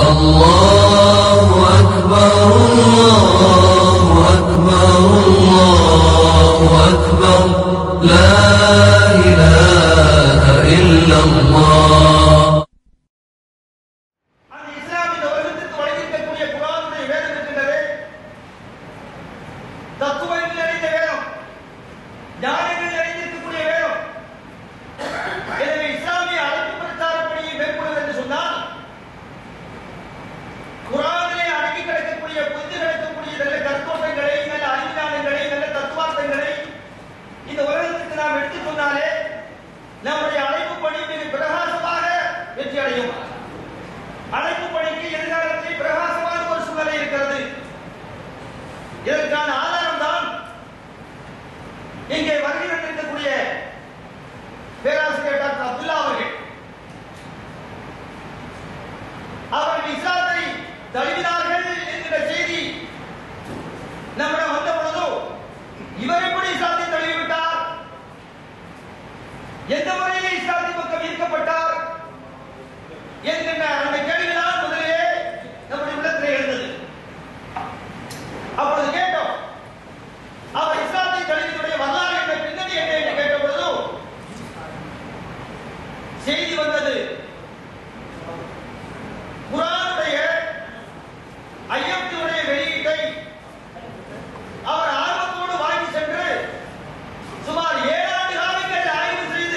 الله أكبر الله أكبر الله أكبر لا إله إلا الله அந்த இஸ்லாமிய உலகத்திற்கு வழங்கியிருக்கக்கூடிய குரானுடைய வேதம் இருக்கின்றது தத்துவங்கள் நிறைந்த வேதம் ஞானங்கள் நிறைந்திருக்கக்கூடிய வேதம் எனவே இஸ்லாமிய அழைப்பு பிரச்சார பணியை மேற்கொள்வது என்று சொன்னால் குரானிலே அடங்கி கிடக்கக்கூடிய புரிந்து கிடக்கக்கூடிய நல்ல கருத்தோட்டங்களை நல்ல அறிஞானங்களை நல்ல தத்துவார்த்தங்களை இந்த உலகத்துக்கு நாம் எடுத்துக் கொண்டாலே நம்முடைய அழைப்பு பணி மிக பிரகாசமாக வெற்றி அடையும் அழைப்பு பணிக்கு எதிர்காலத்தில் பிரகாசமான ஒரு சூழ்நிலை இருக்கிறது இதற்கான ஆதாரம் தான் இங்கே வருகை இருக்கக்கூடிய பேராசிரியர் டாக்டர் அப்துல்லா அவர்கள் அவர்கள் இஸ்லாத்தை தழுவினார்கள் என்கிற செய்தி நம்மிடம் வந்த பொழுதோ இவர் எப்படி இஸ்லாத்தை தழுவிவிட்டார் எந்த முறையில் இஸ்லாத்தின் பக்கம் ஈர்க்கப்பட்டார் என்கின்ற அந்த கேள்விதான் முதலிலே நம்முடைய உள்ளத்திலே எழுந்தது அப்பொழுது கேட்டோம் அவர் இஸ்லாத்தை தழுவினுடைய வரலாறு என்ற பின்னணி என்ன என்று கேட்ட பொழுது செய்தி வந்தது குரானுடைய ஐயத்தினுடைய வெளியீட்டை அவர் ஆர்வத்தோடு வாங்கி சென்று சுமார் ஏழாண்டு காலங்கள் ஆய்வு செய்து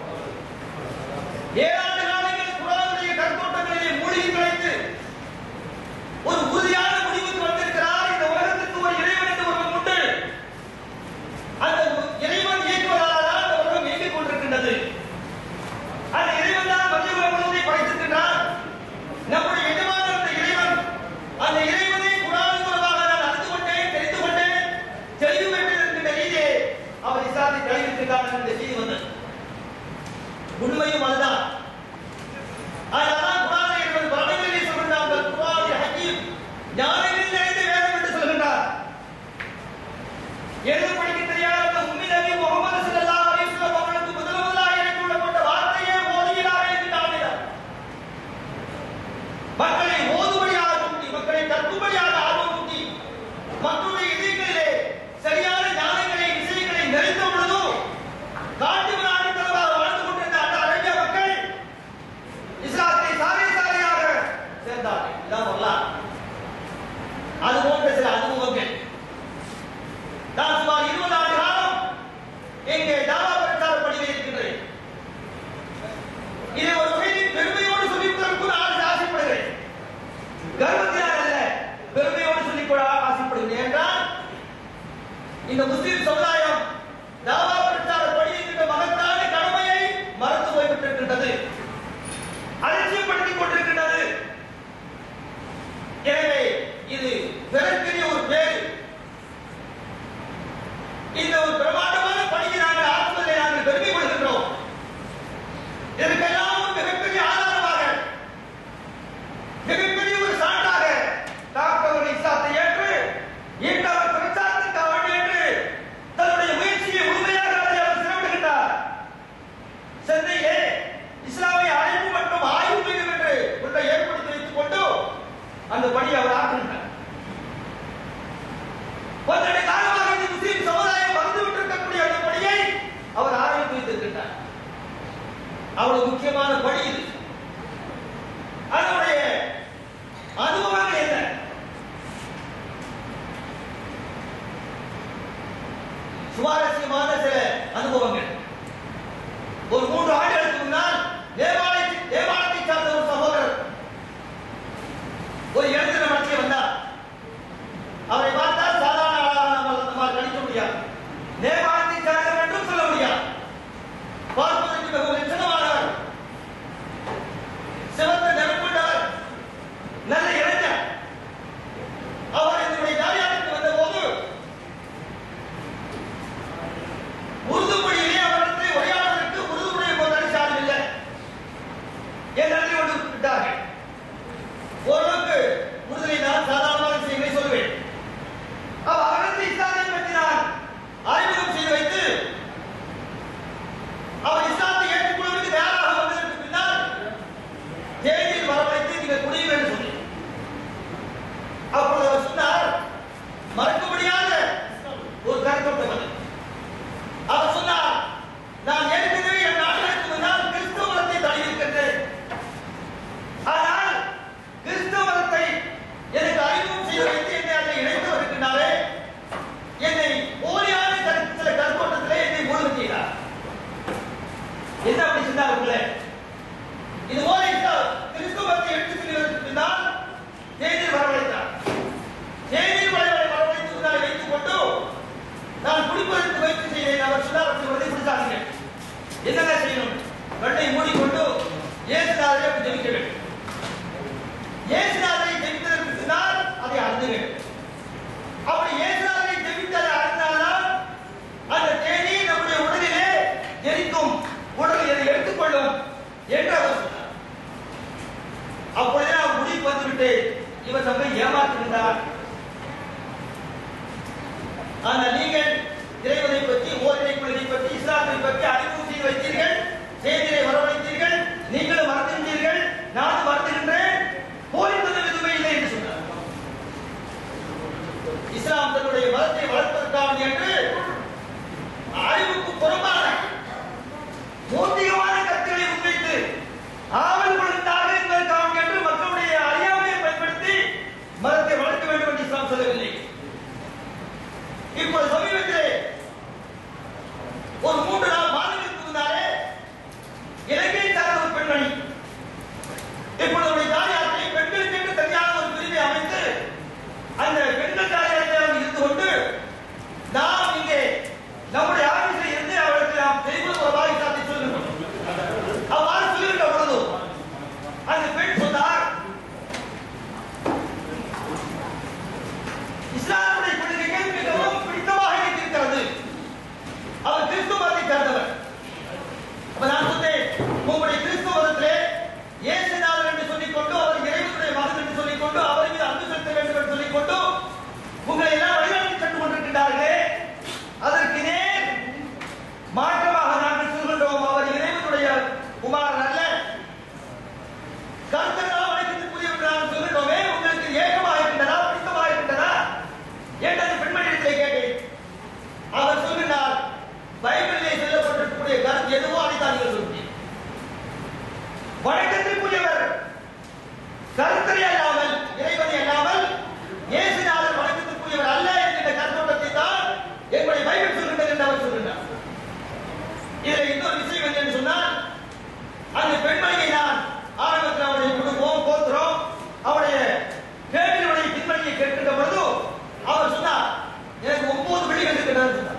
ஏழாண்டு காலங்கள் குரானுடைய கருத்தோட்டங்களிலே மூழ்கி கிடைத்து ஒரு உறுதியான முடிவுக்கு வந்திருக்கிறார் இந்த உலகத்துக்கு ஒரு இறைவன் என்று ஒருவன் உண்டு அந்த இறைவன் இயக்குவதால் தான் அந்த உலகம் இயங்கிக் கொண்டிருக்கின்றது அந்த இறைவன் தான் மத்திய உலகத்தை படைத்திருக்கின்றார் நம்முடைய எஜமான அந்த இறைவன் அந்த இறைவனை குரான் மூலமாக நான் அறிந்து கொண்டேன் தெரிந்து கொண்டேன் தெளிவு பெற்றேன் என்கின்ற ரீதியே அவர் இஸ்லாத்தை தெளிவித்திருக்கிறார் என்ற செய்தி வந்தது உண்மையும் அதுதான் அதனால்தான் குரானை என்பது பலகளிலே சொல்கின்றார்கள் குரானை ஹக்கீம் ஞானத்தில் நிறைந்த வேதம் என்று சொல்கின்றார் எழுத படிக்க தெரியாத அந்த உம்மி நபி முகமது ஸல்லல்லாஹு அலைஹி வஸல்லம் அவர்களுக்கு முதல் முதலாக இறக்கி விடப்பட்ட வார்த்தையே ஓதுகிறாரே என்று ஆணையிடார் மக்களை ஓதுபடியாக தூண்டி மக்களை கற்கும்படியாக ஆர்வம் தூண்டி மக்களுடைய இதயங்களிலே சரியான ஞானங்களை விஷயங்களை நிறைந்த பொழுதும் காட்டு விளையாட்டுத்தனமாக வாழ்ந்து கொண்டிருந்த அந்த அரேபிய மக்கள் இஸ்லாத்தை சாலை சாலையாக சேர்ந்தார்கள் இதான் வரலாறு அது போன்ற சில அனுபவங்கள் நான் சுமார் இருபது ஆண்டு காலம் இங்கே தாவா பிரச்சார பணியில் இருக்கின்றேன் இதை ஒரு வகையில் பெருமையோடு சொல்லிக்கொள்ள நான் ஆசைப்படுகிறேன் கர்வத்தினால் அல்ல பெருமையோடு சொல்லிக்கொள்ள ஆசைப்படுகிறேன் என்றால் இந்த முஸ்லிம் சமுதாயம் தாவா பிரச்சார பணி என்கின்ற மகத்தான கடமையை மறந்து போய்விட்டிருக்கின்றது அலட்சியப்படுத்திக் கொண்டிருக்கின்றது எனவே இது பிறர்க்கரிய ஒரு பேர் இந்த ஒரு பிரமாண்டமான பணியை நாங்கள் ஆற்றுவதை நாங்கள் பெருமை கொள்கின்றோம் இதற்கெல்லாம் ஒரு மிகப்பெரிய ஆதாரமாக மிகப்பெரிய ஒரு சான்றாக டாக்டர் அவர்கள் இஸ்லாத்தை ஏற்று இன்று அவர் பிரச்சாரத்திற்காக வேண்டி என்று தன்னுடைய முயற்சியை முழுமையாக அதை அவர் சிறப்பிடுகின்றார் சென்னையிலே இஸ்லாமிய அழைப்பு மற்றும் ஆய்வு மையம் என்று ஒன்றை ஏற்படுத்தி வைத்துக் கொண்டு அந்த பணியை அவர் ஆற்றுகின்றார் ஒன்றரை காலமாக இந்த முஸ்லிம் சமுதாயம் மறந்து விட்டிருக்கக்கூடிய அந்த பணியை அவர் ஆரம்பித்து வைத்திருக்கின்றார் அவ்வளவு முக்கியமான பணி இது அதனுடைய அனுபவங்கள் என்ன சுவாரஸ்யமான சில அனுபவங்கள் ஒரு மூன்று ஆண்டுகளுக்கு முன்னால் தேவாலய தேவாலயத்தை சார்ந்த ஒரு சகோதரர் ஒரு இடத்துல சொல்லிவிட்டு இவர் நம்மை ஏமாற்றுகின்றார் ஆனால் நீங்கள் இறைவனை பற்றி ஓரினை கொள்கை பற்றி இஸ்லாத்தை பற்றி அறிவு செய்து வைத்தீர்கள் செய்தியை வரவழைத்தீர்கள் நீங்களும் மறந்துகின்றீர்கள் நானும் மறந்துகின்றேன் போரித்தது எதுவுமே இல்லை என்று சொன்னார் இஸ்லாம் தன்னுடைய மதத்தை வளர்ப்பதற்காக என்று அறிவுக்கு புறம்பான மோத்தியமான கருத்துக்களை முன்வைத்து ஆவல் கொள்கின்றார்கள் என்பதற்காக என்று மக்களுடைய அறியாமையை பயன்படுத்தி மதத்தை வளர்க்க வேண்டும் என்று இஸ்லாம் சொல்லவில்லை இப்போது சமீபத்திலே ஒரு மூன்று நாள் மாதங்களுக்கு முன்னாலே இலங்கையை சார்ந்த ஒரு பெண்மணி இப்பொழுது அவருடைய தாயாரை பெண்களுக்கு என்று தனியான ஒரு பிரிவை அமைத்து அந்த பெண்கள் தாயாரை இருந்து கொண்டு நாம் இங்கே நம்முடைய ஆபீஸில் இருந்து அவளுக்கு நாம் செய்வது ஒரு வாய்ப்பாத்தை சொல்லுகிறோம் அவ்வாறு சொல்லுகின்ற பொழுது அந்த பெண் சொன்னார் இஸ்லாமுடைய கொள்கைகள் மிகவும் பிடித்தமாக எனக்கு இருக்கிறது அவர் கிறிஸ்துவ மதத்தை சேர்ந்தவர் அப்ப நான் சொன்னேன் உங்களுடைய கிறிஸ்துவ மதத்திலே இயேசுநாதர் என்று சொல்லிக்கொண்டு அவர் இறைவனுடைய மகன் என்று சொல்லிக்கொண்டு அவர் மீது அன்பு செலுத்த வேண்டும் என்று சொல்லிக்கொண்டு உங்களை எல்லாம் வழிநடத்தி சென்று கொண்டிருக்கின்றார்களே அதற்கு நேர் மாற்றமாக நாங்கள் சொல்கின்றோம் அவர் இறைவனுடைய குமாரன் அல்ல கருத்தெல்லாம் வணக்கத்துக்குரியவர் நாங்கள் சொல்கின்றோமே உங்களுக்கு ஏகமாக இருக்கின்றதா பிடித்தமாக இருக்கின்றதா என்று அந்த பெண்மணியிடத்திலே கேட்டேன் அவர் சொல்கிறார் பைபிளிலே சொல்லப்பட்டிருக்கக்கூடிய கருத்து எதுவோ அதைத்தான் நீங்கள் சொல்கிறீர்கள் வணக்கத்திற்குரியவர் கருத்தரை அல்லாமல் இறைவனை அல்லாமல் இயேசுநாதர் வணக்கத்திற்குரியவர் அல்ல என்கிற கருத்தோட்டத்தை தான் எங்களுடைய பைபிள் சொல்கின்றது என்று அவர் சொல்கின்றார் இதில் இன்னொரு விஷயம் என்னன்னு சொன்னால் அந்த பெண்மணியை நான் ஆரம்பத்தில் அவருடைய குடும்பம் கோத்திரம் அவருடைய பேரினுடைய பின்மணியை கேட்கின்ற பொழுது அவர் சொன்னார் எனக்கு ஒன்பது பிள்ளைகள் இருக்கிறார் சொன்னார்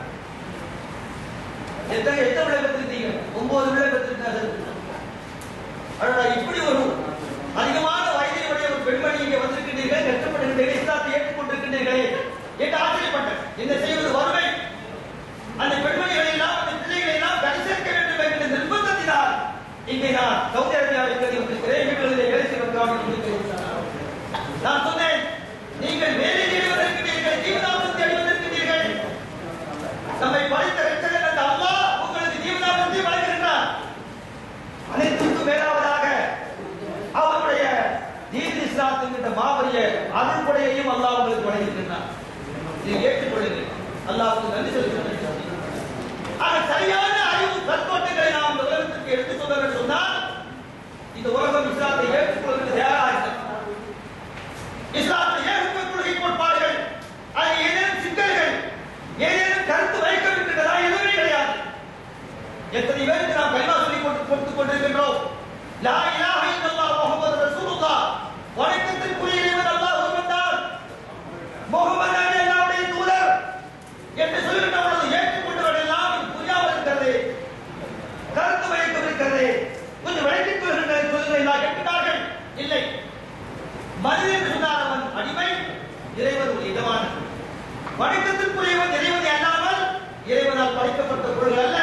எத்தனை எத்தனை பிள்ளை பெற்றிருந்தீங்க ஒன்பது பிள்ளை பெற்றிருக்காங்க அடடா இப்படி ஒரு அதிகமான வயதினுடைய ஒரு பெண்மணி இங்கே வந்திருக்கின்றீர்கள் கஷ்டப்படுகின்றீர்கள் இஸ்லாத்தை ஏற்றுக்கொண்டிருக்கின்றீர்களே என்று ஆச்சரியப்பட்டேன் என்ன செய்வது வறுமை அந்த பெண்மணிகளை எல்லாம் அந்த பிள்ளைகளை எல்லாம் கரை சேர்க்க வேண்டும் என்கிற நிர்பந்தத்தினால் இங்கே நான் சவுதி அரேபியாவில் தேடி வந்திருக்கிறேன் வீடுகளிலே வேலை செய்வதற்காக வந்திருக்கிறேன் நான் சொன்னேன் நீங்கள் வேலை தேடி வந்திருக்கிறீர்கள் ஜீவனாபத்தை அடி வந்திருக்கிறீர்கள் நம்மை படைத்த ரட்சகன் அந்த அல்லாஹ் உங்களுக்கு ஜீவனாபத்தை வழங்குகின்றார் அனைத்துக்கும் மேலாவதாக அவருடைய தீன் இஸ்லாம் என்கின்ற மாபெரிய அருள்படையையும் அல்லாஹ் உங்களுக்கு வழங்கியிருக்கிறார் இதை ஏற்றுக்கொள்ளுங்கள் அல்லாஹ்வுக்கு நன்றி செலுத்துகிறேன் ஆக சரியான அறிவு கற்கோட்டங்களை நாம் இந்த உலகத்திற்கு எடுத்து சொல்ல வேண்டும் சொன்னால் இந்த உலகம் இஸ்லாத்தை ஏற்றுக்கொள்வது தயாராக இருக்கிறது. இஸ்லாத்தை ஏற்றுக்கொள்ள கொள்கை கோட்பாடுகள் அது ஏதேனும் சிக்கல்கள் ஏதேனும் கருத்து வைக்க விட்டுகிறதா எதுவுமே கிடையாது எத்தனை பேருக்கு நாம் கலிமா சொல்லி கொண்டு கொடுத்துக் கொண்டிருக்கின்றோம் லா இலாஹ இல்லல்லாஹ் முஹம்மது ரசூலுல்லாஹ் வணக்கத்திற்குரிய இறைவன் அல்லாஹ் ஒருவன்தான் முகமது நபி அல்லாஹ்வுடைய தூதர் என்று சொல்லுகின்ற பொழுது ஏற்றுக்கொண்டவர்களெல்லாம் இது புரியாமல் இருக்கிறது கருத்து வைக்க இருக்கிறது கொஞ்சம் விளக்கிக் கொள்கின்ற சொல்லுங்கள் எல்லாம் கேட்கிறார்கள் இல்லை மனிதன் என்று சொன்னால் அவன் அடிமை இறைவன் ஒரு இதமானது வணக்கத்திற்குரியவன் இறைவனை அல்லாமல் இறைவனால் படைக்கப்பட்ட பொருள் அல்ல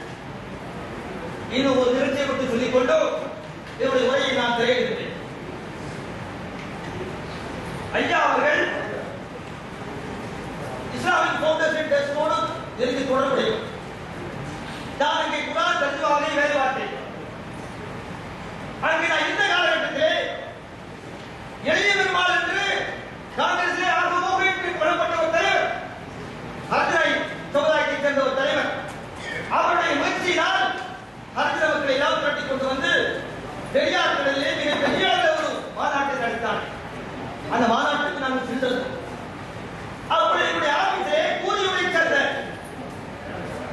இன்னும் ஒரு நிகழ்ச்சியை பற்றி சொல்லிக் கொண்டு என்னுடைய உரையை நான் திரையிடுகிறேன் ஐயா அவர்கள் இஸ்லாமிக் ஃபவுண்டேஷன் டெஸ்டோடு நெருங்கி தொடர்புடையவர் நான் இங்கே குரான் தத்துவாவை வேலை பார்த்தேன் அங்கே நான் இந்த காலகட்டத்திலே எளிய பெருமாள் என்று காங்கிரஸிலே ஆர்வமாக கொல்லப்பட்ட ஒரு தலைவர் அரசரை சமுதாயத்தைச் சேர்ந்த ஒரு தலைவர் அவருடைய முயற்சியினால் அரசு மக்களை எல்லாம் திரட்டி கொண்டு வந்து பெரியார் கடலிலே மிக பெரிய ஒரு மாநாட்டை நடத்தினார் அந்த மாநாட்டுக்கு நாங்கள் சென்றோம் அப்படி என்னுடைய ஆபீஸிலே கூலியுடைய சேர்ந்த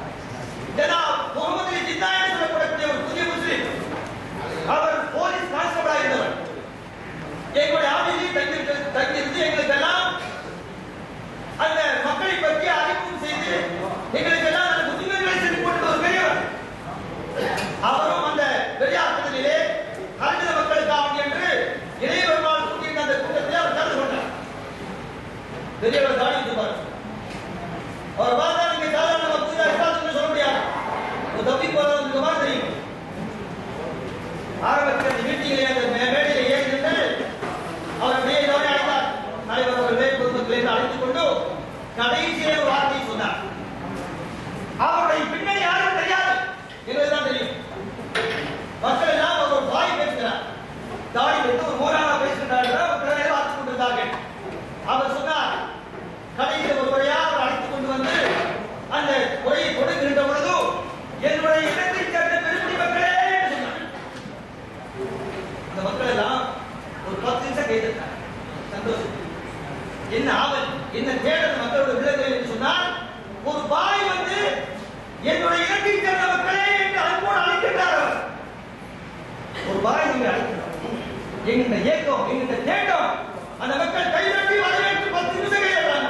வைத்து ஒரு மோரானா பேசுகின்றார்கள் மக்கள் பார்த்துக் கொண்டிருந்தார்கள் அவர் சொன்னார் கடையில் ஒரு முறையா அவர் அழைத்துக் கொண்டு வந்து அந்த உரையை தொடங்குகின்ற பொழுது என்னுடைய இடத்தை சேர்ந்த பெருங்குடி மக்களே என்று சொன்னார் அந்த மக்கள் எல்லாம் ஒரு பத்து நிமிஷம் கைதட்டாங்க சந்தோஷம் என்ன ஆவல் என்ன தேடல் மக்களோட விளக்கல் என்று சொன்னால் ஒரு பாய் வந்து என்னுடைய இடத்தை சேர்ந்த மக்களே என்று அன்போடு அழைக்கின்றார் அவர் ஒரு பாய் நம்மை அழைக்கிறார் எங்கிட்ட ஏக்கம் எங்கிட்ட தேட்டம் அந்த மக்கள் கைதட்டி வரவேற்று பத்து நிமிஷம் கைதட்டாங்க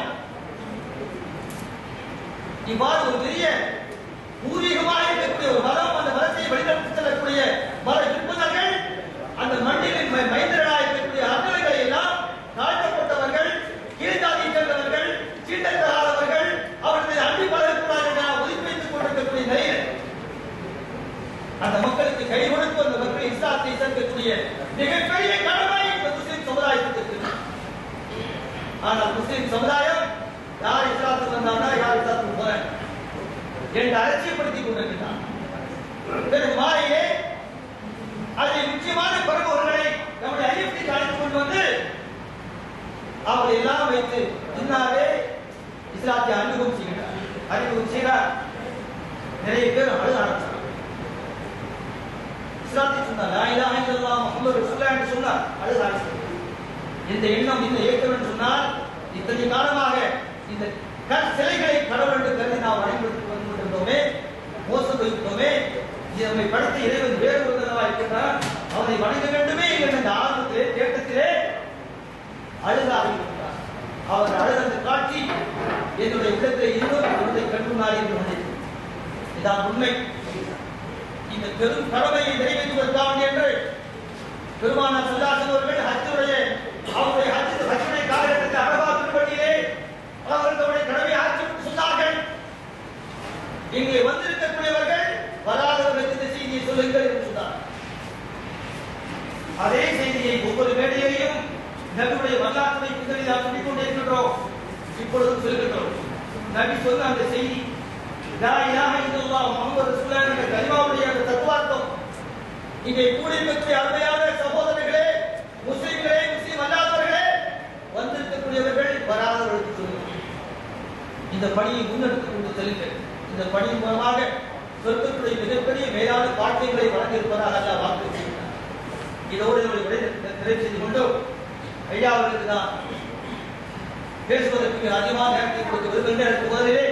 இவ்வாறு ஒரு பெரிய பூர்வீகமாக இருக்கக்கூடிய ஒரு மரம் அந்த மரத்தை வழிநடத்தி செல்லக்கூடிய மர விற்பனர்கள் அந்த மண்ணில் ம- மைந்தர்களாக இருக்கக்கூடிய அண்ணல்களை எல்லாம் தாழ்த்தப்பட்டவர்கள் கீழ்ஜாதியை சேர்ந்தவர்கள் சீண்டத்தராதவர்கள் அவர்களை அன்பி பழகக்கூடாது என ஒதுக்கி வைத்துக் கொண்டிருக்கக்கூடிய நிலையில் அந்த மக்களுக்கு கை கொடுத்து அந்த மக்கள் இஸ்லாத்தை சேர்க்கக்கூடிய மிகப்பெரிய கடமை இந்த முஸ்லிம் சமுதாயத்துக்கு இருக்கிறது ஆனால் முஸ்லிம் சமுதாயம் யார் இஸ்லாத்துக்கு வந்தாங்க யார் இஸ்லாத்துக்கு போறாங்க என்று அலட்சியப்படுத்திக் கொண்டிருக்கிறார் பிறகு மாலையிலே அதில் முக்கியமான பருவங்களை நம்முடைய ஐஎஃப்டி அழைத்துக் கொண்டு வந்து அவரை எல்லாம் வைத்து முன்னாலே இஸ்லாத்தை அறிமுகம் செய்கிறார் அறிமுகம் செய்கிறார் நிறைய பேர் அழுத ஆரம்பிச்சாங்க இஸ்லாத்தை சொன்னார் லா இலாஹ இல்லல்லாஹ் முஹம்மது ரசூலுல்லாஹ் என்று சொன்னார் அழுத ஆரம்பிச்சாங்க இந்த எண்ணம் இந்த ஏக்கம் என்று சொன்னால் இத்தனை காலமாக இந்த கல் சிலைகளை கடவுள் என்று கருதி நாம் வழிபடுத்தி வந்து கொண்டிருந்தோமே மோசம் வைத்தோமே இது நம்மை படைத்த இறைவன் வேறு ஒருவனாக இருக்கின்றான் அவனை வணங்க வேண்டுமே என்கிற அந்த ஆர்வத்திலே தேட்டத்திலே அழுத ஆரம்பிக்கிறார் அவர் அழுத அந்த காட்சி என்னுடைய உள்ளத்தை இன்னும் என்னுடைய கண் முன்னாடி இருந்து கொண்டிருக்கிறது. இதான் உண்மை இந்த பெரும் கடமையை நிறைவேற்றுவதற்காக என்று பெருமானார் சல்லாசன் அவர்கள் ஹஜ்ஜுடைய அவருடைய ஹஜ் ஹஜ்ஜுடைய காலகட்டத்தில் அரபா திருப்பதியிலே அவர்கள் தன்னுடைய கடமையை ஆட்சி சொன்னார்கள் இங்கே வந்திருக்கக்கூடியவர்கள் வராதவர்களுக்கு இந்த செய்தியை சொல்லுங்கள் என்று சொன்னார் அதே செய்தியை ஒவ்வொரு மேடையிலையும் நபியுடைய வரலாற்றை பின்னணி நாம் சொல்லிக் கொண்டே இருக்கின்றோம் இப்பொழுதும் சொல்கின்றோம் நபி சொன்ன அந்த செய்தி லா இலாஹ இல்லல்லாஹ் முஹம்மது ரசூலுல்லாஹ் என்ற கலிமாவுடைய அந்த தத்துவார்த்தம் இங்கே கூடியிருக்கக்கூடிய அருமையான சகோதரர்களே முஸ்லிம்களே முஸ்லிம் அல்லாதவர்களே வந்திருக்கக்கூடியவர்கள் வராதவர்களுக்கு சொல்லுங்கள் இந்த பணியை முன்னெடுத்துக் கொண்டு செல்லுங்கள் இந்த பணியின் மூலமாக சொர்க்கத்துடைய மிகப்பெரிய மேலான பாக்கியங்களை வழங்கியிருப்பதாக அல்ல வாக்கு செய்கிறார் இதோடு என்னுடைய உரை நிறைவு செய்து கொண்டு ஐயா அவர்களுக்கு தான் பேசுவதற்கு மிக அதிகமான நேரத்தை கொடுத்து வருகின்ற எனக்கு முதலிலே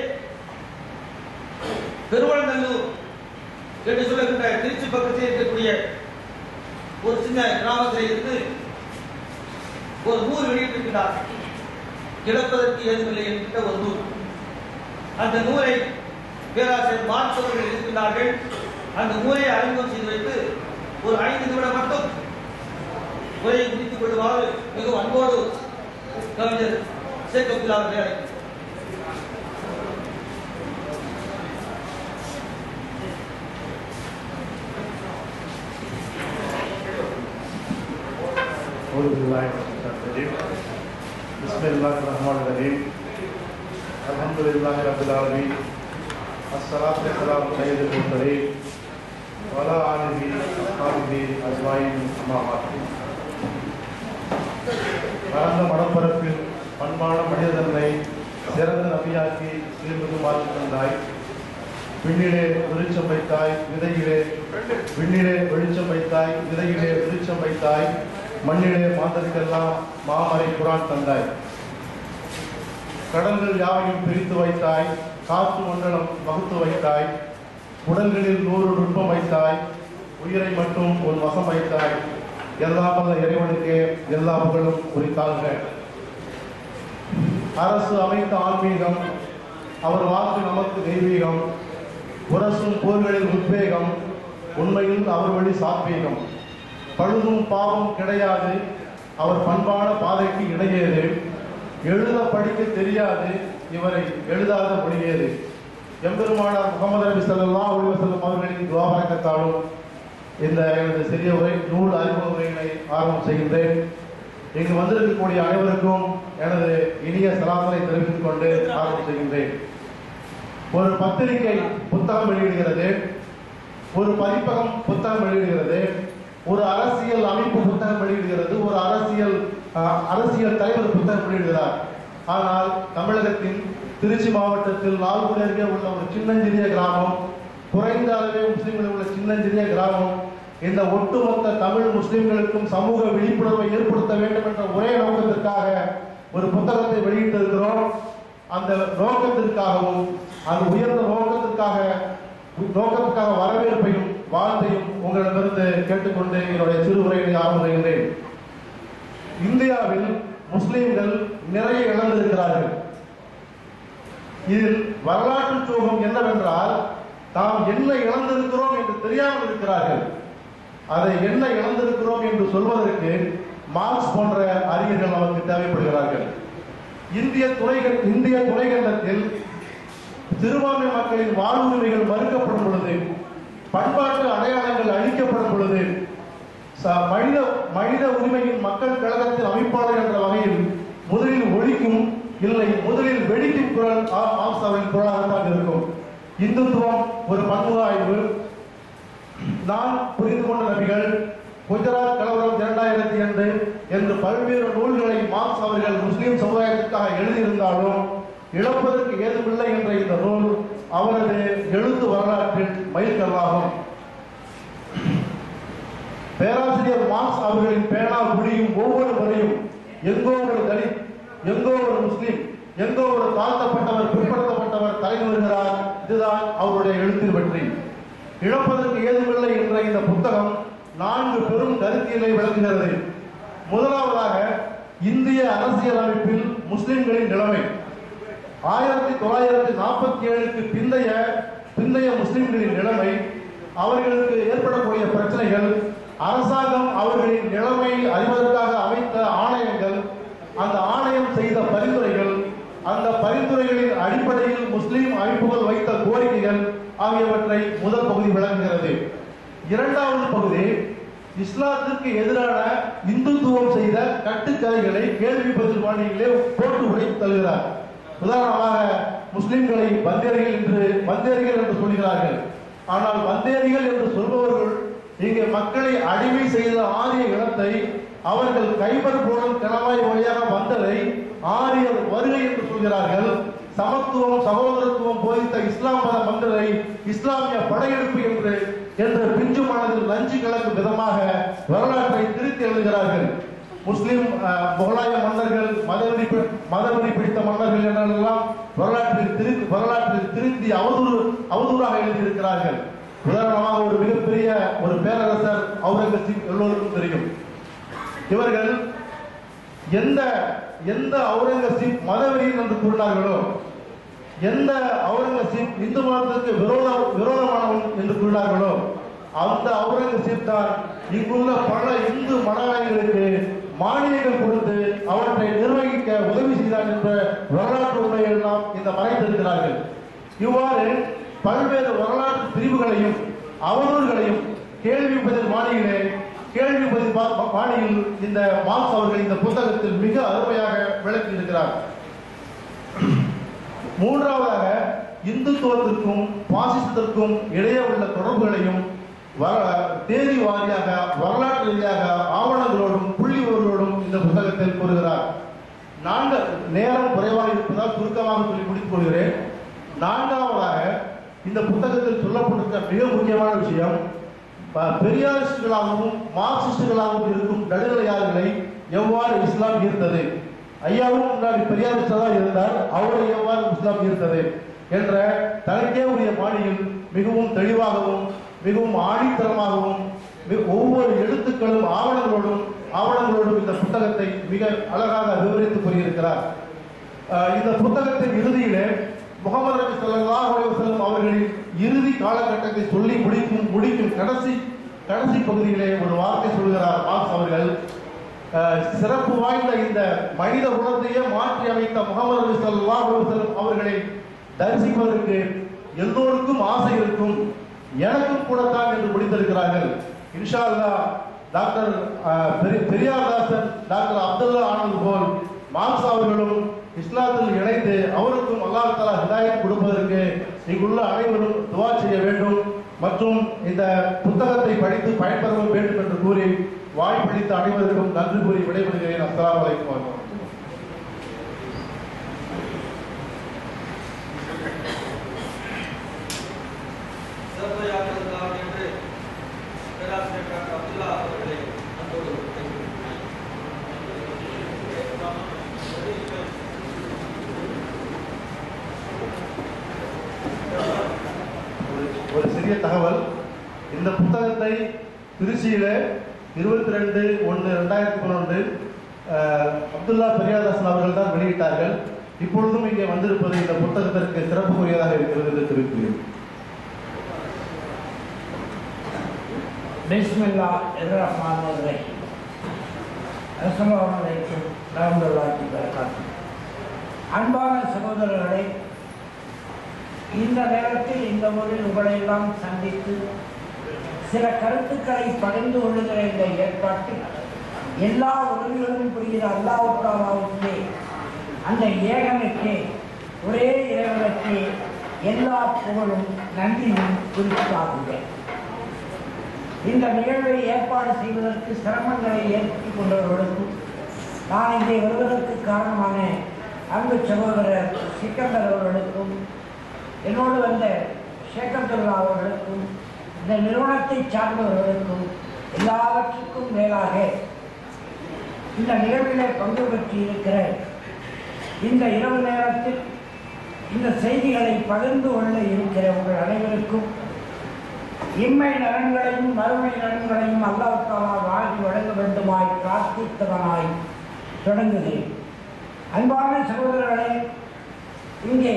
பெருவழநல்லூர் என்று சொல்லுகின்ற திருச்சி பக்கத்தில் இருக்கக்கூடிய ஒரு சின்ன கிராமத்தில் இருந்து ஒரு நூல் வெளியிட்டிருக்கிறார் இழப்பதற்கு ஏதுமில்லை என்கின்ற ஒரு நூல் அந்த நூலை பேராசிரியர் மார்க்ஸ் அவர்கள் இருக்கிறார்கள் அந்த நூலை அறிமுகம் செய்து வைத்து ஒரு ஐந்து நிமிடம் மட்டும் உரையை முடித்துக் கொள்ளுமாறு மிகவும் அன்போடு கவிஞர் சேக் அப்துல்லா அவர்களை அழைக்கிறேன் أعوذ بالله من الشيطان الرجيم بسم الله الرحمن الرحيم الحمد لله رب العالمين الصلاة والسلام على سيد المرسلين وعلى آله وأصحابه أجمعين أما بعد பரந்த மடப்பரப்பில் பண்பான மனிதனை சிறந்த நபியாக்கி சீர்மிகு மாற்றி தந்தாய் விண்ணிலே வெளிச்சம் வைத்தாய் விதையிலே விண்ணிலே வெளிச்சம் வைத்தாய் விதையிலே வெளிச்சம் வைத்தாய் மண்ணிலே மாந்தருக்கெல்லாம் மாமரை குரான் தந்தாய் கடல்கள் யாவையும் பிரித்து வைத்தாய் காற்று மண்டலம் வகுத்து வைத்தாய் உடல்களில் நூறு நுட்பம் வைத்தாய் உயிரை மட்டும் உன் வசம் வைத்தாய் எல்லா பல இறைவனுக்கே எல்லா புகழும் குறித்தாங்க அரசு அமைத்த ஆன்மீகம் அவர் வாக்கு நமக்கு தெய்வீகம் உரசும் போர்களில் உத்வேகம் உண்மையில் அவர் வழி சாத்வீகம் பழுதும் பாவம் கிடையாது அவர் பண்பான பாதைக்கு இடையேது எழுத படிக்க தெரியாது இவரை எழுதாத மொழியேது எம்பெருமானார் முகமது நபி ஸல்லல்லாஹு அலைஹி வஸல்லம் அவர்களின் துவாபரக்கத்தாலும் இந்த எனது சிறிய உரை நூல் அறிமுக உரையினை ஆரம்பம் செய்கின்றேன் இங்கு வந்திருக்கக்கூடிய அனைவருக்கும் எனது இனிய சலாசனை தெரிவித்துக் கொண்டு ஆரம்பம் செய்கின்றேன் ஒரு பத்திரிகை புத்தகம் வெளியிடுகிறது ஒரு பதிப்பகம் புத்தகம் வெளியிடுகிறது ஒரு அரசியல் அமைப்பு புத்தகம் வெளியிடுகிறது ஒரு அரசியல் அஹ், அரசியல் தலைவர் புத்தகம் வெளியிடுகிறார் ஆனால் தமிழகத்தின் திருச்சி மாவட்டத்தில் லால்குடி அருகே உள்ள ஒரு சின்னஞ்சிறிய கிராமம் குறைந்த அளவே முஸ்லிம்கள் உள்ள சின்னஞ்சிறிய கிராமம் இந்த ஒட்டுமொத்த தமிழ் முஸ்லிம்களுக்கும் சமூக விழிப்புணர்வை ஏற்படுத்த வேண்டும் என்ற ஒரே நோக்கத்திற்காக ஒரு புத்தகத்தை வெளியிட்டிருக்கிறோம் அந்த நோக்கத்திற்காகவும் அந்த உயர்ந்த நோக்கத்திற்காக நோக்கத்துக்காக வரவேற்பையும் வாழ்த்தையும் உங்களிடமிருந்து கேட்டுக்கொண்டு என்னுடைய சிறுவுரையை ஆரம்பிக்கிறேன் இந்தியாவில் முஸ்லிம்கள் நிறைய இழந்திருக்கிறார்கள் இதில் வரலாற்று சோகம் என்னவென்றால் தாம் என்ன இழந்திருக்கிறோம் என்று தெரியாமல் இருக்கிறார்கள் அதை என்ன இழந்திருக்கிறோம் என்று சொல்வதற்கு மார்க்ஸ் போன்ற அறிஞர்கள் நமக்கு தேவைப்படுகிறார்கள் இந்திய துணைகள் இந்திய துணைக்கண்டத்தில் சிறுபான்மை மக்களின் வாழ்வுரிமைகள் மறுக்கப்படும் பொழுது பண்பாட்டு அடையாளங்கள் அழிக்கப்படும் பொழுது ச- மனித மனித உரிமையின் மக்கள் கழகத்தின் அமைப்பாளர் என்ற வகையில் முதலில் ஒழிக்கும் இல்லை முதலில் வெடிக்கும் குரல் ஆ- மார்க்ஸ் அவரின் குரலாகத்தான் இருக்கும் இந்துத்துவம் ஒரு பன்முக ஆய்வு நான் புரிந்து கொண்ட நபிகள் குஜராத் கலவரம் இரண்டாயிரத்தி இரண்டு என்று பல்வேறு நூல்களை மார்க்ஸ் அவர்கள் முஸ்லிம் சமுதாயத்திற்காக எழுதியிருந்தாலும் இழப்பதற்கு ஏதுமில்லை என்ற இந்த நூல் அவரது எழுத்து வரலாற்றில் மைல்கல்லாகும் பேராசிரியர் மார்க்ஸ் அவர்களின் பேனா முடியும் ஒவ்வொரு முறையும் எங்கோ ஒரு தலித் எங்கோ ஒரு முஸ்லிம் எங்கோ ஒரு தாழ்த்தப்பட்டவர் பிற்படுத்தப்பட்டவர் தலைமை வருகிறார் இதுதான் அவருடைய எழுத்தில் வெற்றி இழப்பதற்கு ஏதுமில்லை என்ற இந்த புத்தகம் நான்கு பெரும் கருத்தியலை விளக்குகிறது முதலாவதாக இந்திய அரசியலமைப்பில் முஸ்லிம்களின் நிலைமை ஆயிரத்தி தொள்ளாயிரத்தி நாற்பத்தி ஏழுக்கு பிந்தைய பிந்தைய முஸ்லிம்களின் நிலைமை அவர்களுக்கு ஏற்படக்கூடிய பிரச்சனைகள் அரசாங்கம் அவர்களின் நிலைமையை அறிவதற்காக அமைத்த ஆணையங்கள் அந்த ஆணையம் செய்த பரிந்துரைகள் அந்த பரிந்துரைகளின் அடிப்படையில் முஸ்லிம் அமைப்புகள் வைத்த கோரிக்கைகள் ஆகியவற்றை முதல் பகுதி விளக்குகிறது இரண்டாவது பகுதி இஸ்லாத்திற்கு எதிரான இந்துத்துவம் செய்த கட்டுக்கதைகளை கேள்வி பதில் வாணியிலே போட்டு உடைத்து தருகிறார் உதாரணமாக முஸ்லிம்களை வந்தேரிகள் என்று வந்தேரிகள் என்று சொல்கிறார்கள் ஆனால் வந்தேரிகள் என்று சொல்பவர்கள் இங்கே மக்களை அடிமை செய்த ஆரிய இனத்தை அவர்கள் கைபர் போலும் கிளவாய் வழியாக வந்ததை ஆரியர் வருகை என்று சொல்கிறார்கள் சமத்துவம் சகோதரத்துவம் போதித்த இஸ்லாம் மத மன்னரை இஸ்லாமிய படையெடுப்பு என்று என்ற பிஞ்சு மனதில் நஞ்சு கலக்கும் விதமாக வரலாற்றை திருத்தி எழுதுகிறார்கள் முஸ்லிம் அஹ், முகலாய மன்னர்கள் மதவெறி பி- மதவெறி பிடித்த மன்னர்கள் என்றெல்லாம் வரலாற்றில் திரு வரலாற்றில் திருத்தி அவதூறு அவதூறாக எழுதியிருக்கிறார்கள் உதாரணமாக ஒரு மிகப்பெரிய ஒரு பேரரசர் அவுரங்கசீப் எல்லோருக்கும் தெரியும் இவர்கள் எந்த எந்த அவுரங்கசீப் மதவெறியன் என்று கூறினார்களோ எந்த அவுரங்கசீப் இந்து மதத்திற்கு விரோத விரோதமானவன் என்று கூறினார்களோ அந்த அவுரங்கசீப் தான் இங்குள்ள பல இந்து மனவாதிகளுக்கு மானியங்கள் கொடுத்து அவற்றை நிர்வகிக்க உதவி செய்தார் என்ற வரலாற்று உண்மையை எல்லாம் இந்த மறைத்திருக்கிறார்கள் இவ்வாறு பல்வேறு வரலாற்று பிரிவுகளையும் அவதூறுகளையும் கேள்வி பதில் மாணியிலே கேள்வி பதில் பா- பாணியில் இந்த மார்க்ஸ் அவர்கள் இந்த புத்தகத்தில் மிக அருமையாக விளக்கி இருக்கிறார் மூன்றாவதாக இந்துத்துவத்திற்கும் பாசிசத்திற்கும் இடையே உள்ள தொடர்புகளையும் வர- தேதி வாரியாக வரலாற்று ரீதியாக ஆவணங்களோடும் புள்ளிவர்களோடும் இந்த புத்தகத்தில் கூறுகிறார் நான்கு நேரம் குறைவாக இருப்பதால் சுருக்கமாக சொல்லி முடித்துக் கொள்கிறேன் நான்காவதாக இந்த புத்தகத்தில் சொல்லப்பட்டிருக்க மிக முக்கியமான விஷயம் ப- பெரியாரிஸ்டுகளாகவும் மார்க்சிஸ்டுகளாகவும் இருக்கும் நடுநிலையாளர்களை எவ்வாறு இஸ்லாம் ஈர்த்தது ஐயாவும் முன்னாடி பெரியாரிஸ்டா தான் இருந்தார் அவரை எவ்வாறு இஸ்லாம் ஈர்த்தது என்ற தனக்கே உரிய பாணியில் மிகவும் தெளிவாகவும் மிகவும் ஆணித்தரமாகவும் மி- ஒவ்வொரு எழுத்துக்களும் ஆவணங்களோடும் ஆவணங்களோடும் இந்த புத்தகத்தை மிக அழகாக விவரித்து கூறியிருக்கிறார் அஹ் இந்த புத்தகத்தின் இறுதியிலே முகமது நபி ஸல்லல்லாஹு அலைஹி வஸல்லம் அவர்களின் இறுதி காலகட்டத்தை சொல்லி முடிக்கும் முடிக்கும் கடைசி கடைசி பகுதியிலே ஒரு வார்த்தை சொல்கிறார் மார்க்ஸ் அவர்கள் அஹ், சிறப்பு வாய்ந்த இந்த மனித குலத்தையே மாற்றி அமைத்த முகமது நபி ஸல்லல்லாஹு அலைஹி வஸல்லம் அவர்களை தரிசிப்பதற்கு எல்லோருக்கும் ஆசை இருக்கும் எனக்கும் கூடத்தான் என்று முடித்திருக்கிறார்கள் இன்ஷா அல்லாஹ் டாக்டர் அஹ், பெரி- பெரியார்தாசன் டாக்டர் அப்துல்லா ஆனந்த் போல் மார்க்ஸ் அவர்களும் இஸ்லாத்தில் இணைந்து அவருக்கும் அல்லாஹ் தலா ஹிதாயத் கொடுப்பதற்கு இங்குள்ள அனைவரும் துவா செய்ய வேண்டும் மற்றும் இந்த புத்தகத்தை படித்து பயன்பெற வேண்டும் என்று கூறி வாய்ப்பளித்த அனைவருக்கும் நன்றி கூறி விடைபெறுகிறேன் அஸ்ஸலாமு அலைக்கும் வரஹ்மத்துல்லாஹி சிறப்புரையாற்றுவதற்காக என்று பேராசிரியர் டாக்டர் அப்துல்லா அவர்களை அன்போடு ஒரு ஒரு சிறிய தகவல் இந்த புத்தகத்தை திருச்சியில இருபத்தி ரெண்டு ஒன்று ரெண்டாயிரத்தி பன்னெண்டு அப்துல்லா பெரியாதாசன் அவர்கள் தான் வெளியிட்டார்கள் இப்பொழுதும் இங்கே வந்திருப்பது இந்த புத்தகத்திற்கு சிறப்புக்குரியதாக இருக்கிறது என்று தெரிவிக்கிறேன் பிஸ்மில்லா ரஹ்மான் ரஹீம் அஸ்ஸலாமு அலைக்கும் ரஹ்மத்துல்லாஹி வபரகாத்துஹு அன்பான சகோதரர்களே இந்த நேரத்தில் இந்த ஊரில் உங்களை எல்லாம் சந்தித்து சில கருத்துக்களை பகிர்ந்து கொள்ளுகிற இந்த ஏற்பாட்டில் எல்லா உதவிகளும் புரிகிற அல்லாவுக்காவுக்கே அந்த ஏகனுக்கே ஒரே இறைவனுக்கே எல்லா புகழும் நன்றியும் குறிப்பாகுகிறேன் இந்த நிகழ்வை ஏற்பாடு செய்வதற்கு சிரமங்களை ஏற்றுக் கொண்டவர்களுக்கும் நான் இங்கே வருவதற்கு காரணமான அன்பு சகோதரர் சிக்கந்தர் அவர்களுக்கும் என்னோடு வந்த ஷேகத்துல்லா அவர்களுக்கும் இந்த நிறுவனத்தை சார்ந்தவர்களுக்கும் எல்லாவற்றுக்கும் மேலாக இந்த நிகழ்விலே பங்கு பெற்று இருக்கிற இந்த இரவு நேரத்தில் இந்த செய்திகளை பகிர்ந்து கொள்ள இருக்கிற உங்கள் அனைவருக்கும் இம்மை நலன்களையும் மறுமை நலன்களையும் அல்லாவுக்காக வாங்கி வழங்க வேண்டுமாய் பிரார்த்தித்தவனாய் தொடங்குகிறேன் அன்பான சகோதரர்களே இங்கே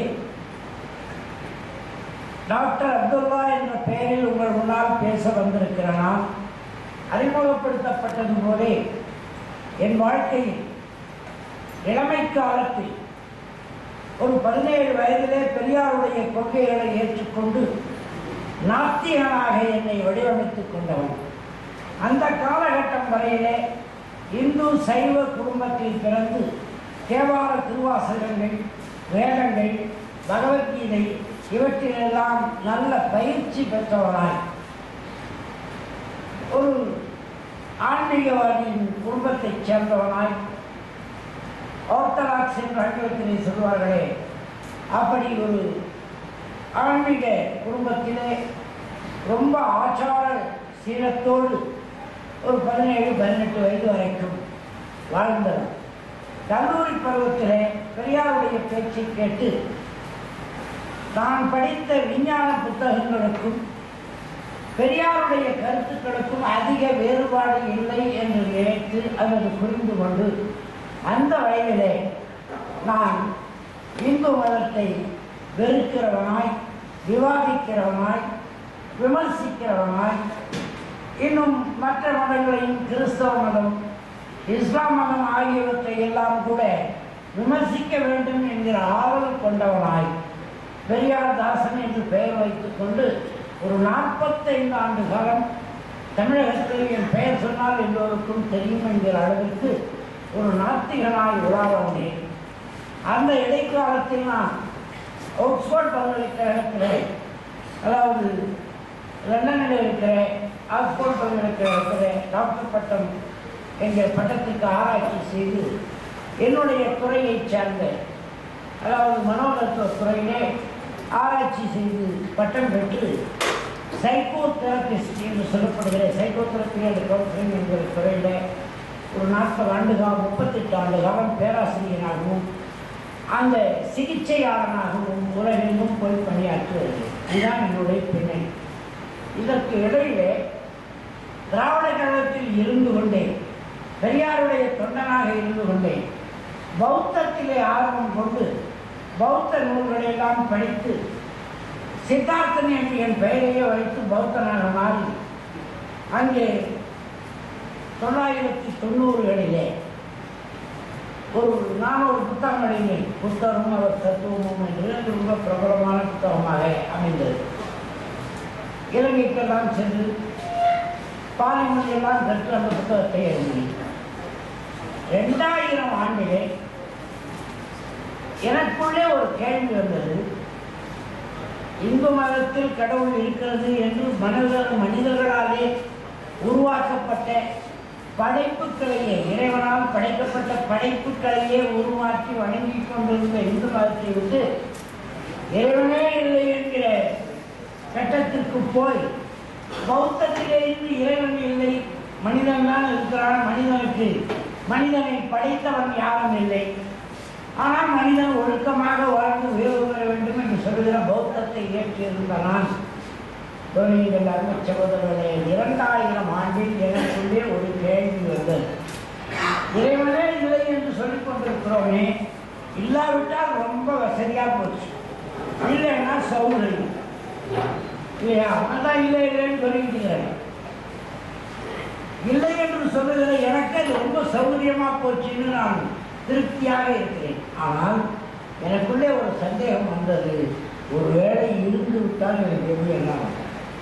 டாக்டர் அப்துல்லா என்ற பெயரில் உங்கள் முன்னால் பேச வந்திருக்கிற நான் அறிமுகப்படுத்தப்பட்டது போலே என் வாழ்க்கையில் இளமை காலத்தில் ஒரு பதினேழு வயதிலே பெரியாருடைய கொள்கைகளை ஏற்றுக்கொண்டு நாத்திகனாக என்னை வடிவமைத்துக் கொண்டவன் அந்த காலகட்டம் வரையிலே இந்து சைவ குடும்பத்தில் பிறந்து தேவார திருவாசகங்கள் வேதங்கள் பகவத்கீதை இவற்றிலெல்லாம் நல்ல பயிற்சி பெற்றவனாய் ஒரு ஆன்மீகவாதியின் குடும்பத்தைச் சேர்ந்தவனாய் ஆர்த்தடாக்ஸ் என்று ஆங்கிலத்திலே சொல்வார்களே அப்படி ஒரு ஆன்மீக குடும்பத்திலே ரொம்ப ஆச்சார சீலத்தோடு ஒரு பதினேழு பதினெட்டு வயது வரைக்கும் வாழ்ந்தவர் கல்லூரி பருவத்திலே பெரியாருடைய பேச்சை கேட்டு நான் படித்த விஞ்ஞான புத்தகங்களுக்கும் பெரியாருடைய கருத்துக்களுக்கும் அதிக வேறுபாடு இல்லை என்று நினைத்து அல்லது புரிந்து கொண்டு அந்த வயதிலே நான் இந்து மதத்தை வெறுக்கிறவனாய் விவாதிக்கிறவனாய் விமர்சிக்கிறவனாய் இன்னும் மற்ற மதங்களையும் கிறிஸ்தவ மதம் இஸ்லாம் மதம் ஆகியவற்றை எல்லாம் கூட விமர்சிக்க வேண்டும் என்கிற ஆவல் கொண்டவனாய் பெரியார் தாசன் என்று பெயர் வைத்துக் கொண்டு ஒரு நாற்பத்தைந்து ஆண்டு காலம் தமிழகத்தில் என் பெயர் சொன்னால் எல்லோருக்கும் தெரியும் என்கிற அளவிற்கு ஒரு நாத்திகனாய் உலா வந்தேன் அந்த இடைக்காலத்தில் நான் ஆக்ஸ்போர்ட் பல்கலைக்கழகத்தில் அதாவது லண்டனில் இருக்கிற ஆக்ஸ்போர்ட் பல்கலைக்கழகத்தில் டாக்டர் பட்டம் எங்கள் பட்டத்துக்கு ஆராய்ச்சி செய்து என்னுடைய துறையைச் சார்ந்த அதாவது மனோதத்துவ துறையிலே ஆராய்ச்சி செய்து பட்டம் பெற்று சைக்கோ தெரபிஸ்ட் என்று சொல்லப்படுகிற சைக்கோ தெரப்பி அண்ட் கவுன்சிலிங் என்கிற துறையில் ஒரு நாற்பது ஆண்டு காலம் முப்பத்தெட்டு ஆண்டு காலம் பேராசிரியராகவும் அந்த சிகிச்சையாளனாகவும் உலகெங்கும் போய் பணியாற்றி வருகிறேன் இதுதான் என்னுடைய பின்னணி இதற்கு இடையிலே திராவிட கழகத்தில் இருந்து கொண்டேன் பெரியாருடைய தொண்டனாக இருந்து கொண்டேன் பௌத்தத்திலே ஆர்வம் கொண்டு பௌத்த நூல்களை எல்லாம் படித்து சித்தார்த்தன் என்று என் பெயரையே வைத்து பௌத்தனாக மாறி அங்கே தொள்ளாயிரத்தி தொண்ணூறுகளிலே ஒரு நான் ஒரு புத்தகம் எழுதினேன் புத்தகமும் அவர் தத்துவமும் என்று அது ரொம்ப பிரபலமான புத்தகமாக அமைந்தது இலங்கைக்கெல்லாம் சென்று பாலிமொழியெல்லாம் கற்று அந்த புத்தகத்தை எழுதினேன் ரெண்டாயிரம் ஆண்டிலே எனக்குள்ளே ஒரு கேள்வி வந்தது இந்து மதத்தில் கடவுள் இருக்கிறது என்று மனிதர் மனிதர்களாலே உருவாக்கப்பட்ட படைப்புக்களையே இறைவனால் படைக்கப்பட்ட படைப்புக்களையே உருவாக்கி வணங்கிக் கொண்டிருந்த இந்து மதத்தை விட்டு இறைவனே இல்லை என்கிற கட்டத்திற்கு போய் பௌத்தத்திலே இருந்து இறைவன் இல்லை மனிதன் தான் இருக்கிறான் மனிதனுக்கு மனிதனை படைத்தவன் யாரும் இல்லை ஆனால் மனிதன் ஒழுக்கமாக வாழ்ந்து உயர்வு பெற வேண்டும் என்று சொல்கிற பௌத்தத்தை ஏற்றிருந்த நான் நீங்கள் அருமை சகோதரர்களே இரண்டாயிரம் ஆண்டில் எனக்குள்ளே ஒரு கேள்வி வந்தது இறைவனே இல்லை என்று சொல்லிக் கொண்டிருக்கிறோமே இல்லாவிட்டால் ரொம்ப வசதியா போச்சு இல்லைன்னா சௌகரியம் இல்லையா அதான் இல்லை இல்லைன்னு சொல்லிட்டு இருக்கிறேன் இல்லை என்று சொல்லுகிற எனக்கு அது ரொம்ப சௌகரியமா போச்சுன்னு நான் திருப்தியாக இருக்கிறேன் ஆனால் எனக்குள்ளே ஒரு சந்தேகம் வந்தது ஒருவேளை இருந்து விட்டால் எனக்கு எப்படி என்ன ஆகும்?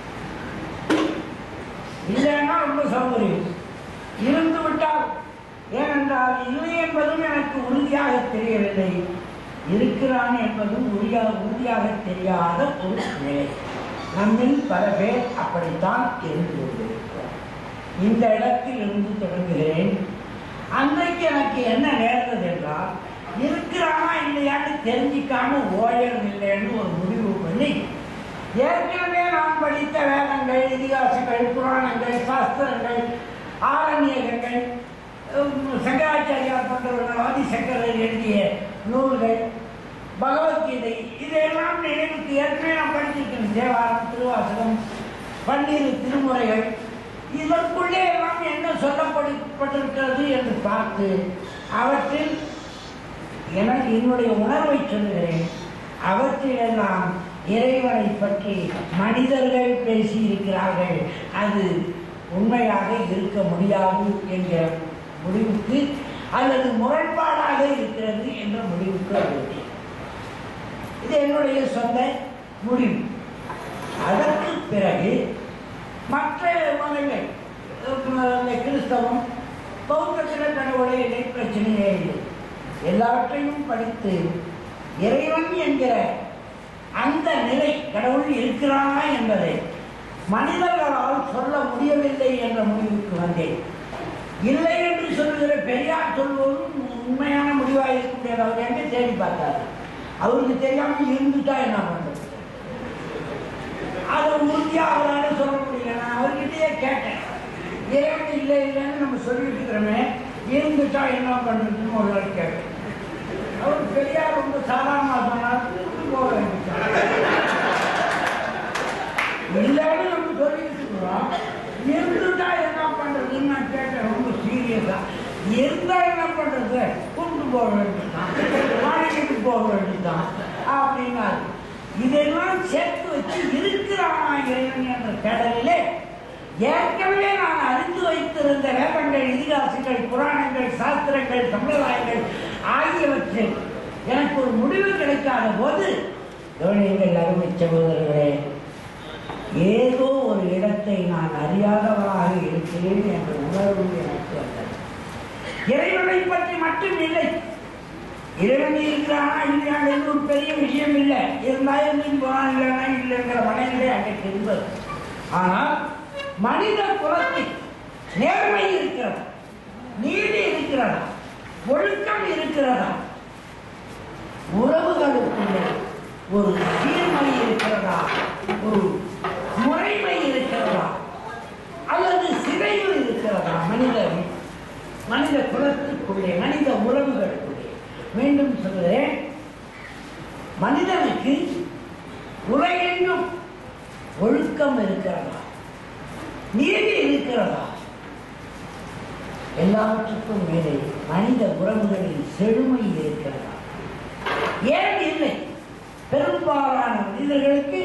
இல்லைன்னா ரொம்ப சௌகரியம் இருந்து விட்டால் ஏனென்றால் இல்லை என்பதும் எனக்கு உறுதியாக தெரியவில்லை இருக்கிறான் என்பதும் உறுதியாக உறுதியாக தெரியாத ஒரு நிலை நம்மில் பல பேர் அப்படித்தான் இருந்து கொண்டிருக்கிறோம் இந்த இடத்தில் இருந்து தொடங்குகிறேன் அன்றைக்கு எனக்கு என்ன நேர்ந்தது என்றால் இருக்கிறானா இல்லையான்னு தெரிஞ்சிக்காம ஓயல் இல்லைன்னு ஒரு முடிவு பண்ணி ஏற்கனவே நான் படித்த வேதங்கள் இதிகாசங்கள் புராணங்கள் சாஸ்திரங்கள் ஆரண்யகங்கள் உம், சங்கராச்சாரியார் போன்றவர்கள் ஆதிசங்கரர் எழுதிய நூல்கள் பகவத்கீதை இதையெல்லாம் நினைவுக்கு ஏற்கனவே நான் படிச்சிருக்கேன் தேவாரம் திருவாசகம் பன்னிரு திருமுறைகள் இதற்குள்ளே எல்லாம் என்ன சொல்லப்பட்டிருக்கிறது என்று பார்த்து அவற்றில் எனக்கு என்னுடைய உணர்வை சொல்லுகிறேன் அவற்றிலெல்லாம் இறைவனை பற்றி மனிதர்கள் பேசியிருக்கிறார்கள் அது உண்மையாக இருக்க முடியாது என்கிற முடிவுக்கு அல்லது முரண்பாடாக இருக்கிறது என்ற முடிவுக்கு வருகிறேன் இது என்னுடைய சொந்த முடிவு அதற்கு பிறகு மற்ற மதங்கள் அஹ் இந்த கிறிஸ்தவம் பௌத்தத்தில் கடவுளை இல்லை பிரச்சனையே இல்லை எல்லாவற்றையும் படித்து இறைவன் என்கிற அந்த நிலை கடவுள் இருக்கிறானா என்பதை மனிதர்களால் சொல்ல முடியவில்லை என்ற முடிவுக்கு வந்தேன் இல்லை என்று சொல்லுகிற பெரியார் சொல்வதும் உண்மையான முடிவாக இருக்க முடியாது அவர் எங்க தேடி பார்த்தாரு அவருக்கு தெரியாம இருந்துட்டா என்ன பண்றது அதை உறுதியா அவரால சொல்ல முடியல நான் அவர்கிட்டயே கேட்டேன் இறைவன் இல்லை இல்லைன்னு நம்ம சொல்லிட்டு இருக்கிறோமே இருந்துட்டா என்ன பண்றதுன்னு ஒரு நாள் கேட்டேன் அவர் பெரியார் ரொம்ப சாதாரணமா சொன்னார் திருப்பி போக வேண்டியது இல்லைன்னு நம்ம சொல்லிட்டு இருக்கிறோம் இருந்துட்டா என்ன பண்றதுன்னு நான் கேட்டேன் ரொம்ப சீரியஸா இருந்தா என்ன பண்றது கொண்டு போக வேண்டியதுதான் வாடகைக்கு போக வேண்டியதுதான் அப்படின்னாரு இதெல்லாம் சேர்த்து வச்சு இருக்கிறானா இறைவன் என்ற கடலிலே ஏற்கனவே நான் அறிந்து வைத்திருந்த வேதங்கள் இதிகாசங்கள் புராணங்கள் சாஸ்திரங்கள் சம்பிரதாயங்கள் ஆகியவற்றில் எனக்கு ஒரு முடிவு கிடைக்காத போது கவனியங்கள் அருமை சகோதரர்களே ஏதோ ஒரு இடத்தை நான் அறியாதவராக இருக்கிறேன் என்ற உணர்வு எனக்கு வந்தது இறைவனை பற்றி மட்டும் இல்லை இறைவன் இருக்கிறானா இல்லையாங்கிறது ஒரு பெரிய விஷயம் இல்லை இருந்தா இருந்து போனா இல்லைன்னா இல்லைங்கிற மனநிலை அன்றைக்கு இருந்தது ஆனால் மனித குலத்தில் நேர்மை இருக்கிறதா நீதி இருக்கிறதா ஒழுக்கம் இருக்கிறதா உறவுகளுக்குள்ளே ஒரு சீர்மை இருக்கிறதா ஒரு முறைமை இருக்கிறதா அல்லது சிதைவு இருக்கிறதா மனித மனித குலத்துக்குள்ளே மனித உறவுகளுக்குள்ளே மீண்டும் சொல்கிறேன் மனிதனுக்கு உலகெங்கும் ஒழுக்கம் இருக்கிறதா நீதி இருக்கிறதா எல்லாவற்றுக்கும் மேலே மனித உறவுகளில் செழுமை இருக்கிறதா ஏன் இல்லை பெரும்பாலான மனிதர்களுக்கு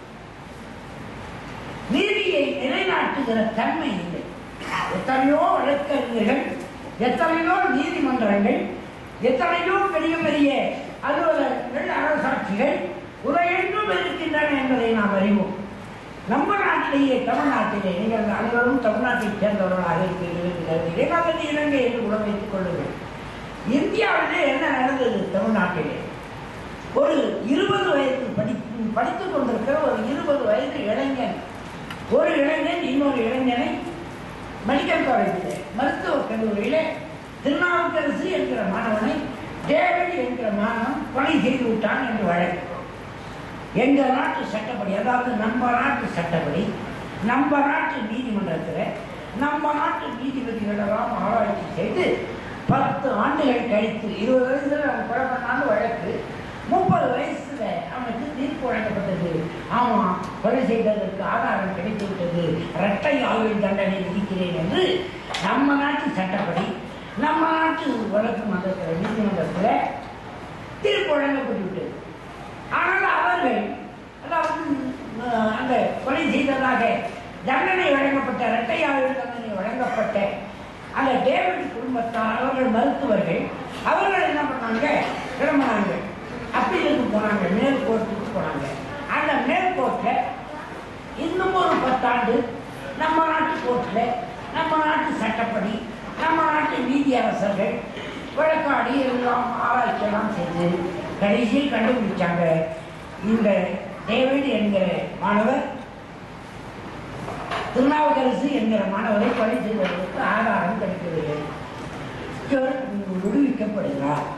நீதியை நிலைநாட்டுகிற தன்மை இல்லை எத்தனையோ வழக்கறிஞர்கள் எத்தனையோ நீதிமன்றங்கள் எத்தனையோ பெரிய பெரிய அலுவலகங்கள் அரசாட்சிகள் உலகெங்கும் இருக்கின்றன என்பதை நாம் அறிவோம் நம்ம நாட்டிலேயே தமிழ்நாட்டிலே நீங்கள் அனைவரும் தமிழ்நாட்டைச் சேர்ந்தவர்களாக இருக்கிறீர்கள் அல்லது இலங்கை என்று கூட வைத்துக் கொள்ளுங்கள் இந்தியாவிலே என்ன நடந்தது தமிழ்நாட்டிலே ஒரு இருபது வயது படிப்பு படித்துக் கொண்டிருக்கிற ஒரு இருபது வயது இளைஞன் ஒரு இளைஞன் இன்னொரு இளைஞனை மெடிக்கல் காலேஜில் மருத்துவக் கல்லூரியிலே திருநாவுக்கரசு என்கிற மாணவனை டேவிட் என்கிற மாணவன் கொலை செய்து விட்டான் என்று வழக்கு எங்க நாட்டு சட்டப்படி அதாவது நம்ம நாட்டு சட்டப்படி நம்ம நாட்டு நீதிமன்றத்தில் நம்ம நாட்டு நீதிபதிகளெல்லாம் ஆராய்ச்சி செய்து பத்து ஆண்டுகள் கழித்து இருபது வயசுல அவன் கொலை பண்ணான்னு வழக்கு முப்பது வயசுல அவனுக்கு தீர்ப்பு வழங்கப்பட்டது ஆமா கொலை செய்ததற்கு ஆதாரம் கிடைத்து விட்டது இரட்டை ஆயுள் தண்டனை விதிக்கிறேன் என்று நம்ம நாட்டு சட்டப்படி நம்ம நாட்டு வழக்கு மன்றத்தில் நீதிமன்றத்தில் தீர்ப்பு வழங்கப்பட்டு விட்டது ஆனால் அவர்கள் அதாவது அஹ், அந்த கொலை செய்ததாக தண்டனை வழங்கப்பட்ட இரட்டை ஆயுள் தண்டனை வழங்கப்பட்ட அந்த டேவிட் குடும்பத்தார் அவர்கள் மருத்துவர்கள் அவர்கள் என்ன பண்ணாங்க கிளம்பினாங்க அப்பீலுக்கு போனாங்க மேல் கோர்ட்டுக்கு போனாங்க அந்த மேல் கோர்ட்டில் இன்னும் ஒரு பத்தாண்டு நம்ம நாட்டு கோர்ட்டில் நம்ம நாட்டு சட்டப்படி நம்ம நாட்டு நீதி அரசர்கள் வழக்காடி எல்லாம் ஆராய்ச்சியெல்லாம் செய்து கடைசியில் கண்டுபிடிச்சாங்க இந்த டேவிட் என்கிற மாணவர் திருநாவுக்கரசு என்கிற மாணவரை கொலை செய்வதற்கு ஆதாரம் கிடைக்கவில்லை இவர் விடுவிக்கப்படுகிறார்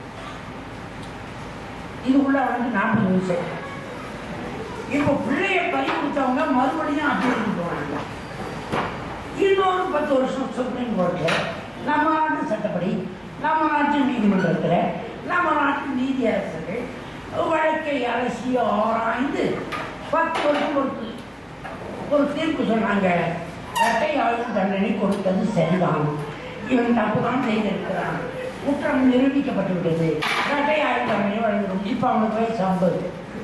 இதுக்குள்ள அவனுக்கு நாற்பது வயசு இப்போ பிள்ளைய பறி கொடுத்தவங்க மறுபடியும் அப்பீலுக்கு போனாங்க இன்னொரு பத்து வருஷம் சுப்ரீம் கோர்ட்டில் நம்ம நாட்டு சட்டப்படி நம்ம நாட்டு நீதிமன்றத்தில் நம்ம நாட்டு நீதி அரசர்கள் வழக்கை அலசி ஆராய்ந்து பத்து வருஷம் கொடுத்து ஒரு தீர்ப்பு சொன்னாங்க இரட்டை ஆயுள் தண்டனை கொடுத்தது சரிதான் இவன் தப்பு தான் செய்திருக்கிறான் குற்றம் நிரூபிக்கப்பட்டு விட்டது இரட்டை ஆயுள் தண்டனை வழங்கும் இப்போ அவனுக்கு வயசு ஐம்பது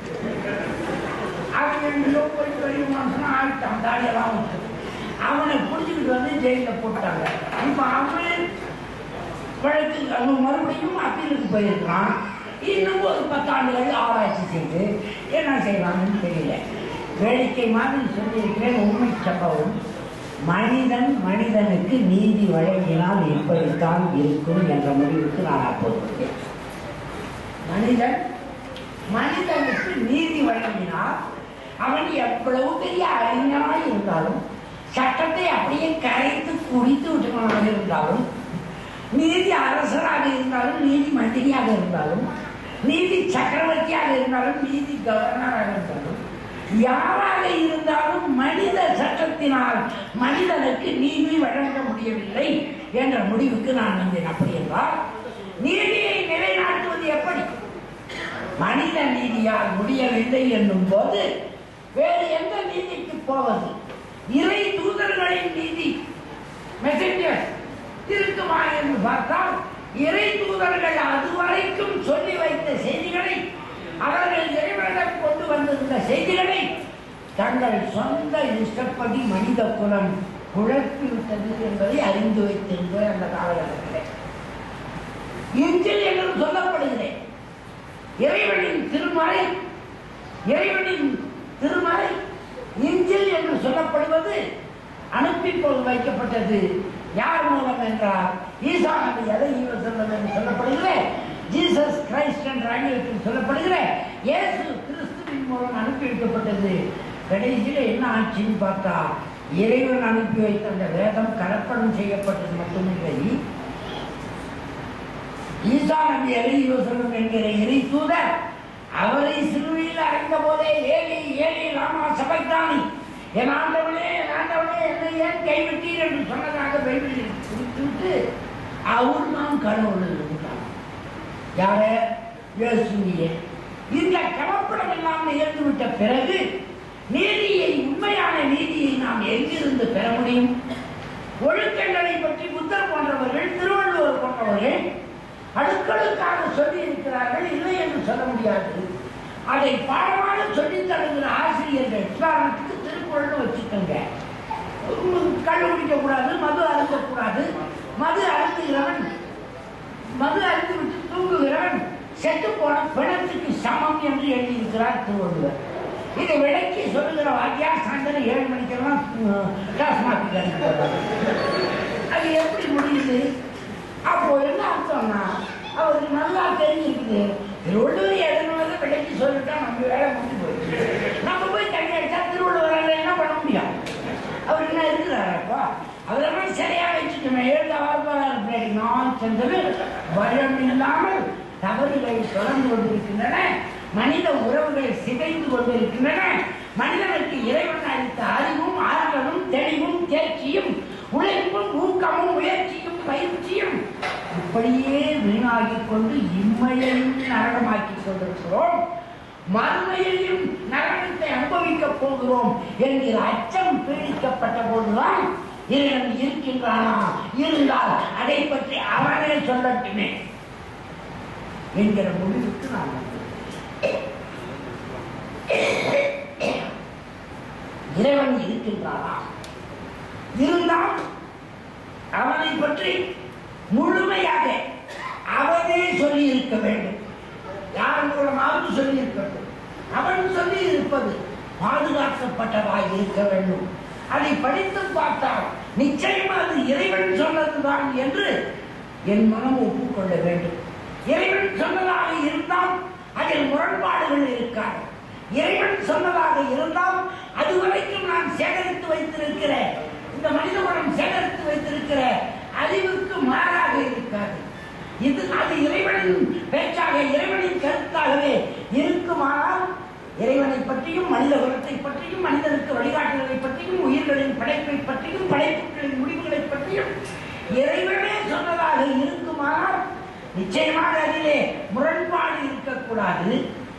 அவன் எங்கேயோ போய் பெரிய மனுஷனா ஆகிட்டான் தாடியெல்லாம் விட்டு அவனை பிடிச்சிக்கிட்டு வந்து ஜெயிலில் போட்டாங்க இப்போ அவன் வழக்கு அவன் மறுபடியும் அப்பீலுக்கு போயிருக்கிறான் இன்னும் ஒரு பத்தாண்டுகள் ஆராய்ச்சி செய்து என்ன செய்வாங்கன்னு தெரியல வேடிக்கை மாதிரி சொல்லியிருக்கிறேன் உண்மை சம்பவம் மனிதன் மனிதனுக்கு நீதி வழங்கினால் இப்படித்தான் இருக்கும் என்ற முடிவுக்கு நான் அப்போது வந்தேன். மனிதன் மனிதனுக்கு நீதி வழங்கினால் அவன் எவ்வளவு பெரிய அறிஞனாய் இருந்தாலும் சட்டத்தை அப்படியே கரைத்து குடித்து விட்டவனாக இருந்தாலும் நீதி அரசராக இருந்தாலும் நீதி மந்திரியாக இருந்தாலும் நீதி சக்கரவர்த்தியாக இருந்தாலும் நீதி கவர்னராக இருந்தாலும் யாராக இருந்தாலும் மனித சட்டத்தினால் மனிதனுக்கு நீதி வழங்க முடியவில்லை என்ற முடிவுக்கு நான் வந்தேன் அப்படி என்றால் நீதியை நிலைநாட்டுவது எப்படி மனித நீதியால் முடியவில்லை என்னும் போது வேறு எந்த நீதிக்கு போவது இறை தூதர்களின் நீதி மெசஞ்சர் இருக்குமா என்று பார்த்தால் இறை தூதர்கள் அதுவரைக்கும் சொல்லி வைத்த செய்திகளை அவர்கள் இறைவனிடம் கொண்டு வந்திருந்த செய்திகளை தங்கள் சொந்த இஷ்டப்படி மனித குலம் குழப்பிவிட்டது என்பதை அறிந்து வைத்திருந்த அந்த காலகட்டத்தில் இன்றில் என்று சொல்லப்படுகிறேன் இறைவனின் திருமறை இறைவனின் திருமறை இஞ்சில் என்று சொல்லப்படுவது அனுப்பி போல் வைக்கப்பட்டது யார் மூலம் என்றால் ஈசா நபி அதை செல்லம் என்று சொல்லப்படுகிற ஜீசஸ் கிரைஸ்ட் என்ற ஆங்கிலத்தில் சொல்லப்படுகிற இயேசு கிறிஸ்துவின் மூலம் அனுப்பி வைக்கப்பட்டது கடைசியில் என்ன ஆச்சுன்னு பார்த்தா இறைவன் அனுப்பி வைத்த அந்த வேதம் கலப்படம் செய்யப்பட்டது மட்டுமில்லை ஈசா நபி அலிவசனம் என்கிற இறை தூதர் அவரை சிலுவையில் அடைந்த போதே ஏலி ஏலி ராமா சபைத்தானி என் ஆண்டவனே என் ஆண்டவனே என்னை ஏன் கைவிட்டீர் என்று சொன்னதாக பைபிளில் குறித்துவிட்டு அவர் தான் கடவுள் இருந்தார் யார இயேசுவியே இந்த கலப்படம் எல்லாம் நிகழ்ந்துவிட்ட பிறகு நீதியை உண்மையான நீதியை நாம் எங்கிருந்து பெற முடியும் ஒழுக்கங்களை பற்றி புத்தர் போன்றவர்கள் திருவள்ளுவர் போன்றவர்கள் அடுக்களுக்காக சொல்லி இருக்கிறார்கள் இல்லை என்று சொல்ல முடியாது அதை பாடமாக சொல்லித் தருகிற ஆசிரியர்கள் உதாரணத்துக்கு திருக்குறள்னு வச்சுக்கோங்க கள்ளு குடிக்கக்கூடாது மது அருந்தக்கூடாது மது அருந்துகிறவன் மது அருந்து விட்டு தூங்குகிறவன் செத்து போன பிணத்துக்கு சமம் என்று எழுதியிருக்கிறார் திருவள்ளுவர் இதை விளக்கி சொல்லுகிற வாத்தியார் சாயந்தரம் ஏழு மணிக்கெல்லாம் டாஸ்மாக் அது எப்படி முடியுது அப்போ என்ன அர்த்தம்னா அவருக்கு நல்லா தெரிஞ்சிருக்குது திருவள்ளுவர் எதனால விளக்கி சொல்லிட்டா நம்ம வேலை முடிஞ்சு போயிடும் நம்ம போய் தண்ணி அடிச்சா திருவள்ளுவர் என்ன பண்ண முடியும் அவர் என்ன இருக்கிறாரு அப்போ அவரெல்லாம் சரியா வச்சுக்கணும் எழுத வாழ்வார் நான் சென்றது பயம் இல்லாமல் தவறுகள் தொடர்ந்து கொண்டிருக்கின்றன மனித உறவுகள் சிதைந்து கொண்டிருக்கின்றன மனிதனுக்கு இறைவன் அளித்த அறிவும் ஆற்றலும் தெளிவும் தேர்ச்சியும் உழைப்பும் ஊக்கமும் முயற்சியும் பயிற்சியும் இப்படியே வீணாகிக் கொண்டு இம்மையையும் நரகமாக்கிக் கொண்டிருக்கிறோம் மறுமையையும் நரகத்தை அனுபவிக்கப் போகிறோம் என்கிற அச்சம் பீடிக்கப்பட்ட போதுதான் இறைவன் இருக்கின்றானா இருந்தால் அதை பற்றி அவனே சொல்லட்டுமே என்கிற முடிவுக்கு நான் வந்தேன். இறைவன் இருக்கின்றானா இருந்தால் அவனை பற்றி முழுமையாக அவனே சொல்லி இருக்க வேண்டும் யார் மூலமாவது சொல்லி இருக்கட்டும் அவன் சொல்லி இருப்பது பாதுகாக்கப்பட்டதாய் இருக்க வேண்டும் அதை படித்து பார்த்தால் நிச்சயமா அது இறைவன் சொன்னதுதான் என்று என் மனம் ஒப்புக்கொள்ள வேண்டும் இறைவன் சொன்னதாக இருந்தால் அதில் முரண்பாடுகள் இருக்காது இறைவன் சொன்னதாக இருந்தால் அதுவரைக்கும் நான் சேகரித்து வைத்திருக்கிற இந்த மனித குலம் சேகரித்து வைத்திருக்கிற அறிவுக்கு மாறாக இருக்காது இது அது இறைவனின் பேச்சாக இறைவனின் கருத்தாகவே இருக்குமானால் இறைவனை பற்றியும் மனித குலத்தை பற்றியும் மனிதனுக்கு வழிகாட்டுதலை பற்றியும் உயிர்களின் படைப்பை பற்றியும் படைப்புகளின் முடிவுகளை பற்றியும் இறைவனே சொன்னதாக இருக்குமானால் நிச்சயமாக அதிலே முரண்பாடு இருக்கக்கூடாது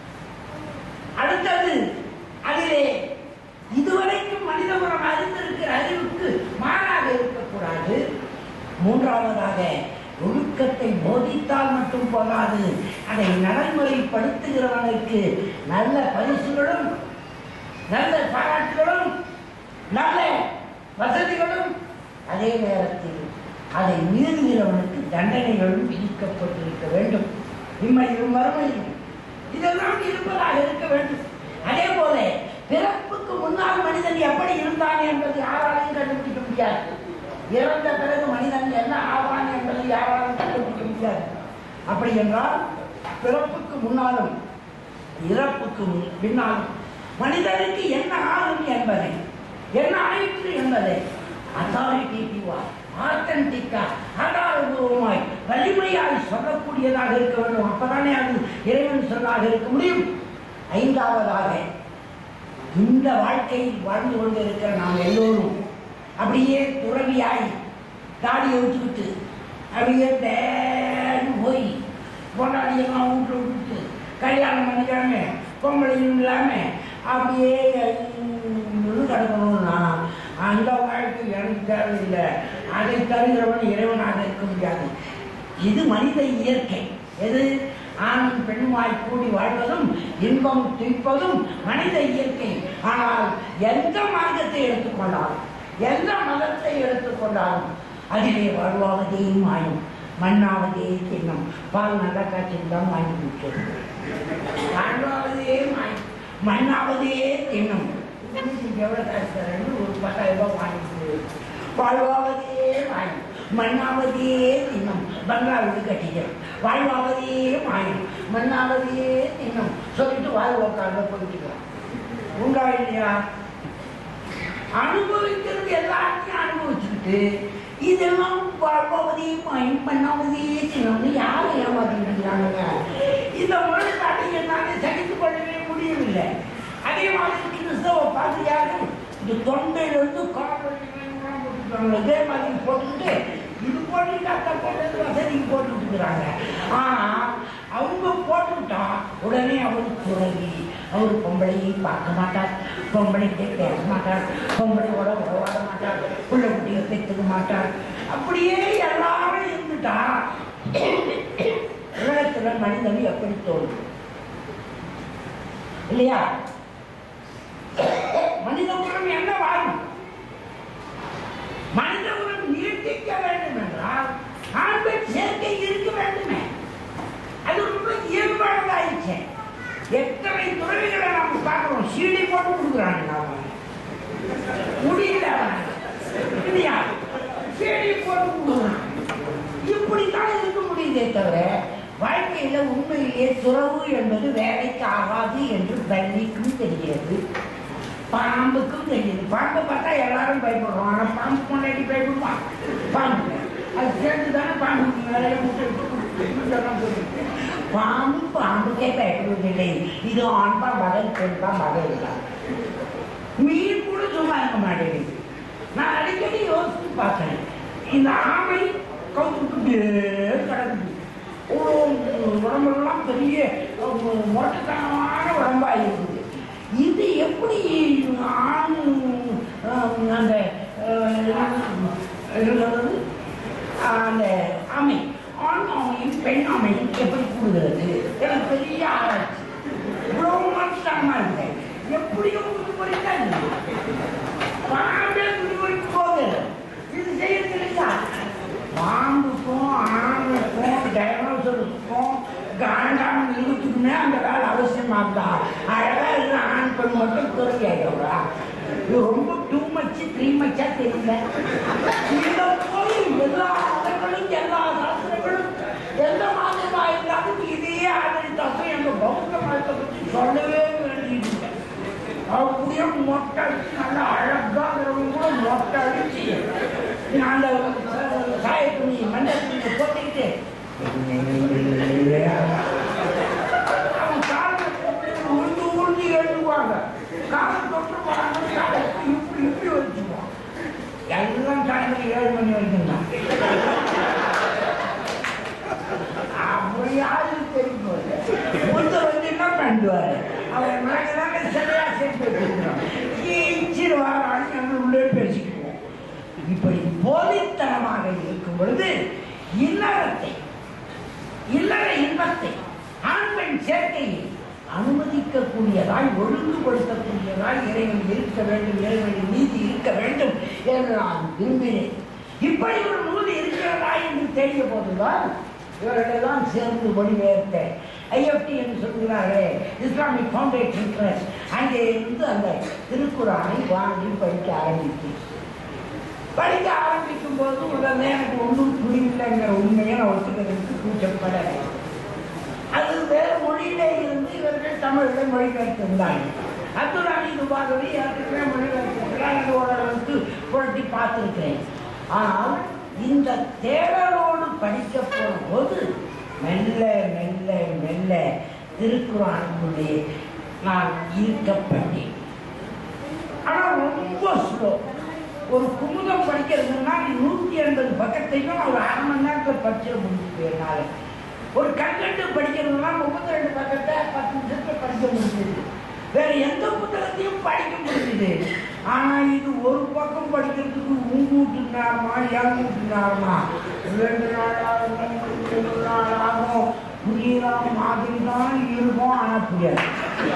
அடுத்தது அதிலே இதுவரைக்கும் மனிதகுலம் அறிந்திருக்கிற அறிவுக்கு மாறாக இருக்கக்கூடாது மூன்றாவதாக ஒழுக்கத்தை போதித்தால் மட்டும் போதாது அதை நடைமுறைப்படுத்துகிறவனுக்கு நல்ல பரிசுகளும் நல்ல பாராட்டுகளும் நல்ல வசதிகளும் அதே நேரத்தில் அதை மீறுகிறவனுக்கு தண்டனைகளும் விதிக்கப்பட்டிருக்க வேண்டும் இம்மையிலும் மறுமையிலும் இதெல்லாம் இருப்பதாக இருக்க வேண்டும் அதே போல பிறப்புக்கு முன்னால் மனிதன் எப்படி இருந்தான் என்பதை யாராலையும் கண்டுபிடிக்க முடியாது இறந்த பிறகு மனிதன் என்ன ஆவான் என்பதை யாராலும் கண்டுபிடிக்க முடியாது அப்படி என்றால் பிறப்புக்கு முன்னாலும் இறப்புக்கு முன்- பின்னாலும் மனிதனுக்கு என்ன ஆகும் என்பதை என்ன ஆயிற்று என்பதை அத்தாரிட்டேட்டிவா ஆத்தன்டிக்கா ஆதாரபூர்வமாய் வலிமையாய் சொல்லக்கூடியதாக இருக்க வேண்டும் அப்பதானே அது இறைவன் சொல்லாக இருக்க முடியும் ஐந்தாவதாக இந்த வாழ்க்கையில் வாழ்ந்து கொண்டிருக்கிற நாம் எல்லோரும் அப்படியே துறவியாய் தாடியை வச்சுக்கிட்டு அப்படியே தேடி போய் பொண்டாடியெல்லாம் வீட்டு விட்டுட்டு கல்யாணம் பண்ணிக்காம பொம்பளையும் இல்லாம அப்படியே இது கிடக்கணும் நான் அந்த வாழ்க்கை எனக்கு தேவையில்லை அதை தருகிறவன் இறைவனாக இருக்க முடியாது இது மனித இயற்கை எது ஆணும் பெண்ணுமாய் கூடி வாழ்வதும் இன்பம் துய்ப்பதும் மனித இயற்கை ஆனால் எந்த மார்க்கத்தை எடுத்துக்கொண்டாலும் எந்த மதத்தை எடுத்துக்கொண்டாலும் அதிலே வாழ்வாவதே மாயம் மண்ணாவதே தின்னம் பால் நல்ல காய்ச்சல் தான் வாங்கி கொடுத்தது வாழ்வாவதே மாயம் மண்ணாவதே தின்னம் வீட்டுக்கு எவ்வளவு காசு தரேன்னு ஒரு பத்தாயிரம் ரூபாய் வாங்கி கொடு. வாழ்வாவதே மாயம் மண்ணாவதே தின்னம் பங்களா வீடு கட்டிக்கிறோம் வாழ்வாவதே மாயம் மண்ணாவதே தின்னம் சொல்லிட்டு வாழ் உட்கார்ந்து போயிட்டுக்கிறோம் உண்டா இல்லையா அனுபவிக்கிறது எல்லாத்தையும் அனுபவிச்சுக்கிட்டு இதெல்லாம் வாழ்வதே மாயம் பண்ணாவதே தினம்னு யாரை ஏமாத்திருக்கிறாங்க இந்த முரண்பாட்டை என்னால சகித்துக் கொள்ளவே முடியவில்லை அதே மாதிரி கிறிஸ்தவ பாதிரியாக இந்த தொண்டையிலிருந்து கால் போட்டுருக்காங்க இதே மாதிரி போட்டுக்கிட்டு இது போட்டுக்கிட்டு அத்தை போட்டது வசதிக்கு போட்டுட்டு இருக்கிறாங்க ஆனா அவங்க போட்டுக்கிட்டா உடனே அவருக்கு துறவி அவர் பொம்பளையை பார்க்க மாட்டார் பொம்பளைக்கு பேச மாட்டார் பொம்பளையோட உறவாட மாட்டார் புள்ள குட்டியை பெற்றுக்க மாட்டார் அப்படியே எல்லாரும் இருந்துட்டா உலகத்துல மனிதன் எப்படி தோன்றும் இல்லையா மனித குலம் என்ன வாழும் மனித குலம் நீட்டிக்க வேண்டும் என்றால் ஆண்கள் சேர்க்கை இருக்க வேண்டுமே அது ரொம்ப இயல்பானதாயிடுச்சு எத்தனை துறவிகளை நாம பார்க்கிறோம் சீடி போட்டு கொடுக்குறாங்க நாம முடியல அவன். இல்லையா சீடி போட்டு கொடுக்குறான் இப்படித்தான் இருக்க முடியுதே தவிர வாழ்க்கையில உண்மையிலேயே துறவு என்பது வேலைக்கு ஆகாது என்று தண்ணிக்கும் தெரிகிறது பாம்புக்கும் தெரியுது பாம்பை பார்த்தா எல்லாரும் பயப்படுறோம் ஆனா பாம்பு கொண்டாடி பயப்படுவான் பாம்பு அது சேர்ந்து தானே பாம்பு வேலையை முட்டை விட்டு குடிக்குதுன்னு சொன்னா புரியுது. பாம்பு பாம்புக்கே பயப்படுவதில்லை இது ஆண்பா மகள் பெண்பா மகள் இல்லை மீன் கூட சும்மா இருக்க மாட்டேங்குது நான் அடிக்கடி யோசித்து பார்த்தேன் இந்த ஆமை கவுத்துக்கிட்டே கிடக்குது ஓ உடம்பெல்லாம் பெரிய மொட்டத்தனமான உடம்பா இருக்குது இது எப்படி ஆண் அஹ், அந்த அஹ், இருக்கிறது அந்த ஆமை ஆண் ஆமையும் பெண் ஆமையும் எப்படி கூடுகிறது எனக்கு பெரிய ஆராய்ச்சி இவ்வளவு மனசாரமா இருந்தேன் எப்படியும் புரிதான் பாம்பே துணிவரைக்கு போகுது இது செய்ய தெரியுதா பாம்புக்கும் ஆணுக்கும் டைனோசருக்கும் காண்டாம் இழுத்துக்குமே அந்த வேலை அவசியமாகுதா அழகா இருக்கிற ஆண் பெண் மட்டும் தெரியாதவரா இது ரொம்ப டூ மச்சு த்ரீ மச்சா தெரியல இந்த போய் எல்லா மதங்களும் எல்லா சாஸ்திரங்களும் எந்த மாதமா இருந்தாலும் இதையே ஆதரித்தாக்கும் எங்க பௌத்த மதத்தை பற்றி சொல்லவே வேண்டியது அப்படியே மொட்டை அடிச்சு நல்லா அழகா இருக்கிறவங்க கூட மொட்டை அடிச்சு அந்த சாய துணி மஞ்சள் துணியை போட்டுக்கிட்டு அவங்க காலை உருண்டு உருண்டு எழுதுவாங்க காலை தொட்டு போறாங்க காலை இப்படி இப்படி வச்சுக்குவோம் எல்லாம் சாயந்தரம் ஏழு மணி வரைக்கும் தான் அப்படியாவது தெரியும் ஒருத்தர் வந்து என்ன பண்ணுவாரு அவர் நாங்க சரியா சேர்த்து வச்சிருக்கிறோம் ஈச்சிருவாரான்னு நம்ம உள்ளே பேசிக்குவோம் இப்படி போலித்தனமாக இருக்கும் பொழுது இல்லறத்தை இல்லற இன்பத்தை ஆண் பெண் சேர்க்கையை அனுமதிக்கக்கூடியதாய் ஒழுங்குபடுத்தக்கூடியதாய் இறைவன் இருக்க வேண்டும் இறைவனின் நீதி இருக்க வேண்டும் என்று நான் விரும்பினேன் இப்படி ஒரு நூல் இருக்கிறதா என்று தெரிய போதுதான் இவர்களெல்லாம் சேர்ந்து மொழிபெயர்த்தேன் ஐஎஃப்டி என்று சொல்கிறார்களே இஸ்லாமிக் ஃபவுண்டேஷன் ட்ரஸ்ட் அங்கே இருந்து அந்த திருக்குறானை வாங்கி படிக்க ஆரம்பித்தேன் படிக்க ஆரம்பிக்கும் போது உடனே எனக்கு ஒன்றும் புரியலைங்கிற உண்மையை நான் ஒத்துக்கிறதுக்கு கூச்சப்பட அது வேறு மொழியிலே இருந்து இவர்கள் தமிழில் மொழிபெயர்த்திருந்தாங்க அப்துல் அலி துபாகவி ஏற்கனவே மொழிபெயர்த்திருக்கிறார் இது ஓரளவுக்கு புரட்டி பார்த்திருக்கிறேன் ஆனால் இந்த தேடலோடு படிக்க போன போது மெல்ல மெல்ல மெல்ல திருக்குறானுக்குள்ளே நான் ஈர்க்கப்பட்டேன் ஆனா ரொம்ப ஸ்லோ ஒரு குமுதம் படிக்கிறதுன்னா நூத்தி எண்பது பக்கத்தையும் ஒரு அரை மணி நேரத்துல படிச்சிட முடியுது என்னால ஒரு கல்கண்டு படிக்கிறதுனா முப்பத்தி ரெண்டு பக்கத்தை பத்து நிமிஷத்துல படிக்க முடியுது வேற எந்த புத்தகத்தையும் படிக்க முடியுது ஆனா இது ஒரு பக்கம் படிக்கிறதுக்கு மூணூட்டு நேரமா ஏழ்நூற்று நேரமா ரெண்டு நாள் ஆகும் ரெண்டு நாள் ஆகும் புரியுற மாதிரி தான் இருக்கும் ஆனா புரியாது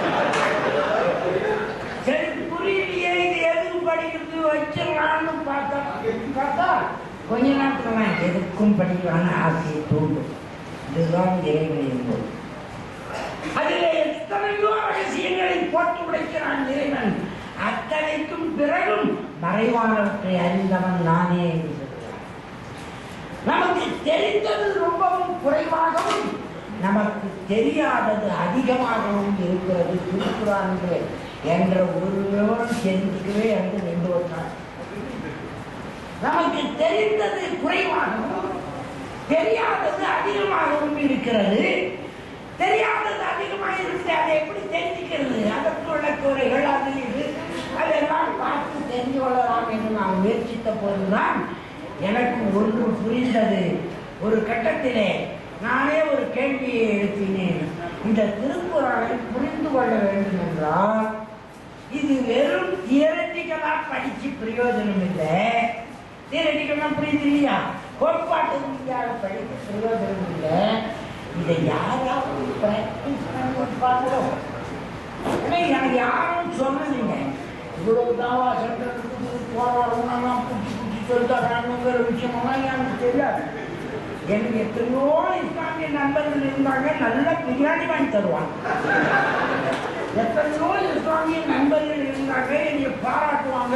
சரி புரியலையே இது எதுக்கு படிக்கிறது வச்சிடலாம்னு பார்த்தா பார்த்தா கொஞ்ச நேரத்துல நான் எதுக்கும் படிக்கலாம்னு ஆசையை தூண்டும் இதுதான் இறைவனின் போது அதில் எத்தனையோ ரகசியங்களை போட்டு உடைக்கிறான் இறைவன் அத்தனைக்கும் பிறகும் மறைவானவற்றை அறிந்தவன் நானே என்று சொல்கிறான் நமக்கு தெரிந்தது ரொம்பவும் குறைவாகவும் நமக்கு தெரியாதது அதிகமாகவும் இருக்கிறது திருக்குறான்கள் என்ற ஒரு விவரம் தெரிஞ்சுக்கவே எனக்கு ரெண்டு வருஷம் நமக்கு தெரிந்தது குறைவாகவும் தெரியாதது அதிகமாகவும் இருக்கிறது தெரியாதது அதிகமாக இருந்து அதை எப்படி தெரிஞ்சுக்கிறது அதற்கு உள்ள குறைகள் அது இது அதெல்லாம் பார்த்து தெரிந்து கொள்ளலாம் என்று நான் முயற்சித்த போதுதான் எனக்கு ஒன்று புரிந்தது ஒரு கட்டத்திலே நானே ஒரு கேள்வியை எழுப்பினேன் இந்த திருக்குறளை புரிந்து கொள்ள வேண்டும் என்றால் இது வெறும் தியரட்டிக்கலா படிச்சு பிரயோஜனம் இல்லை தியரட்டிக்கலா புரியுது இல்லையா கோட்பாட்டு ரீதியாக படிக்க பிரயோஜனம் இல்லை இதை யாராவது பிராக்டிஸ் பண்ணிருப்பாங்களோ ஏன்னா எனக்கு யாரும் சொல்லலைங்க இவ்வளவு தாவா சென்டருக்கு போராடணும்லாம் புடிச்சு புடிச்சு சொல்லித்தரானுங்கிற விஷயமெல்லாம் எனக்கு தெரியாது எனக்கு எத்தனையோ இஸ்லாமிய நண்பர்கள் இருந்தாங்க நல்ல பிரியாணி வாங்கி தருவாங்க எத்தனையோ இஸ்லாமிய நண்பர்கள் இருந்தாங்க என்னை பாராட்டுவாங்க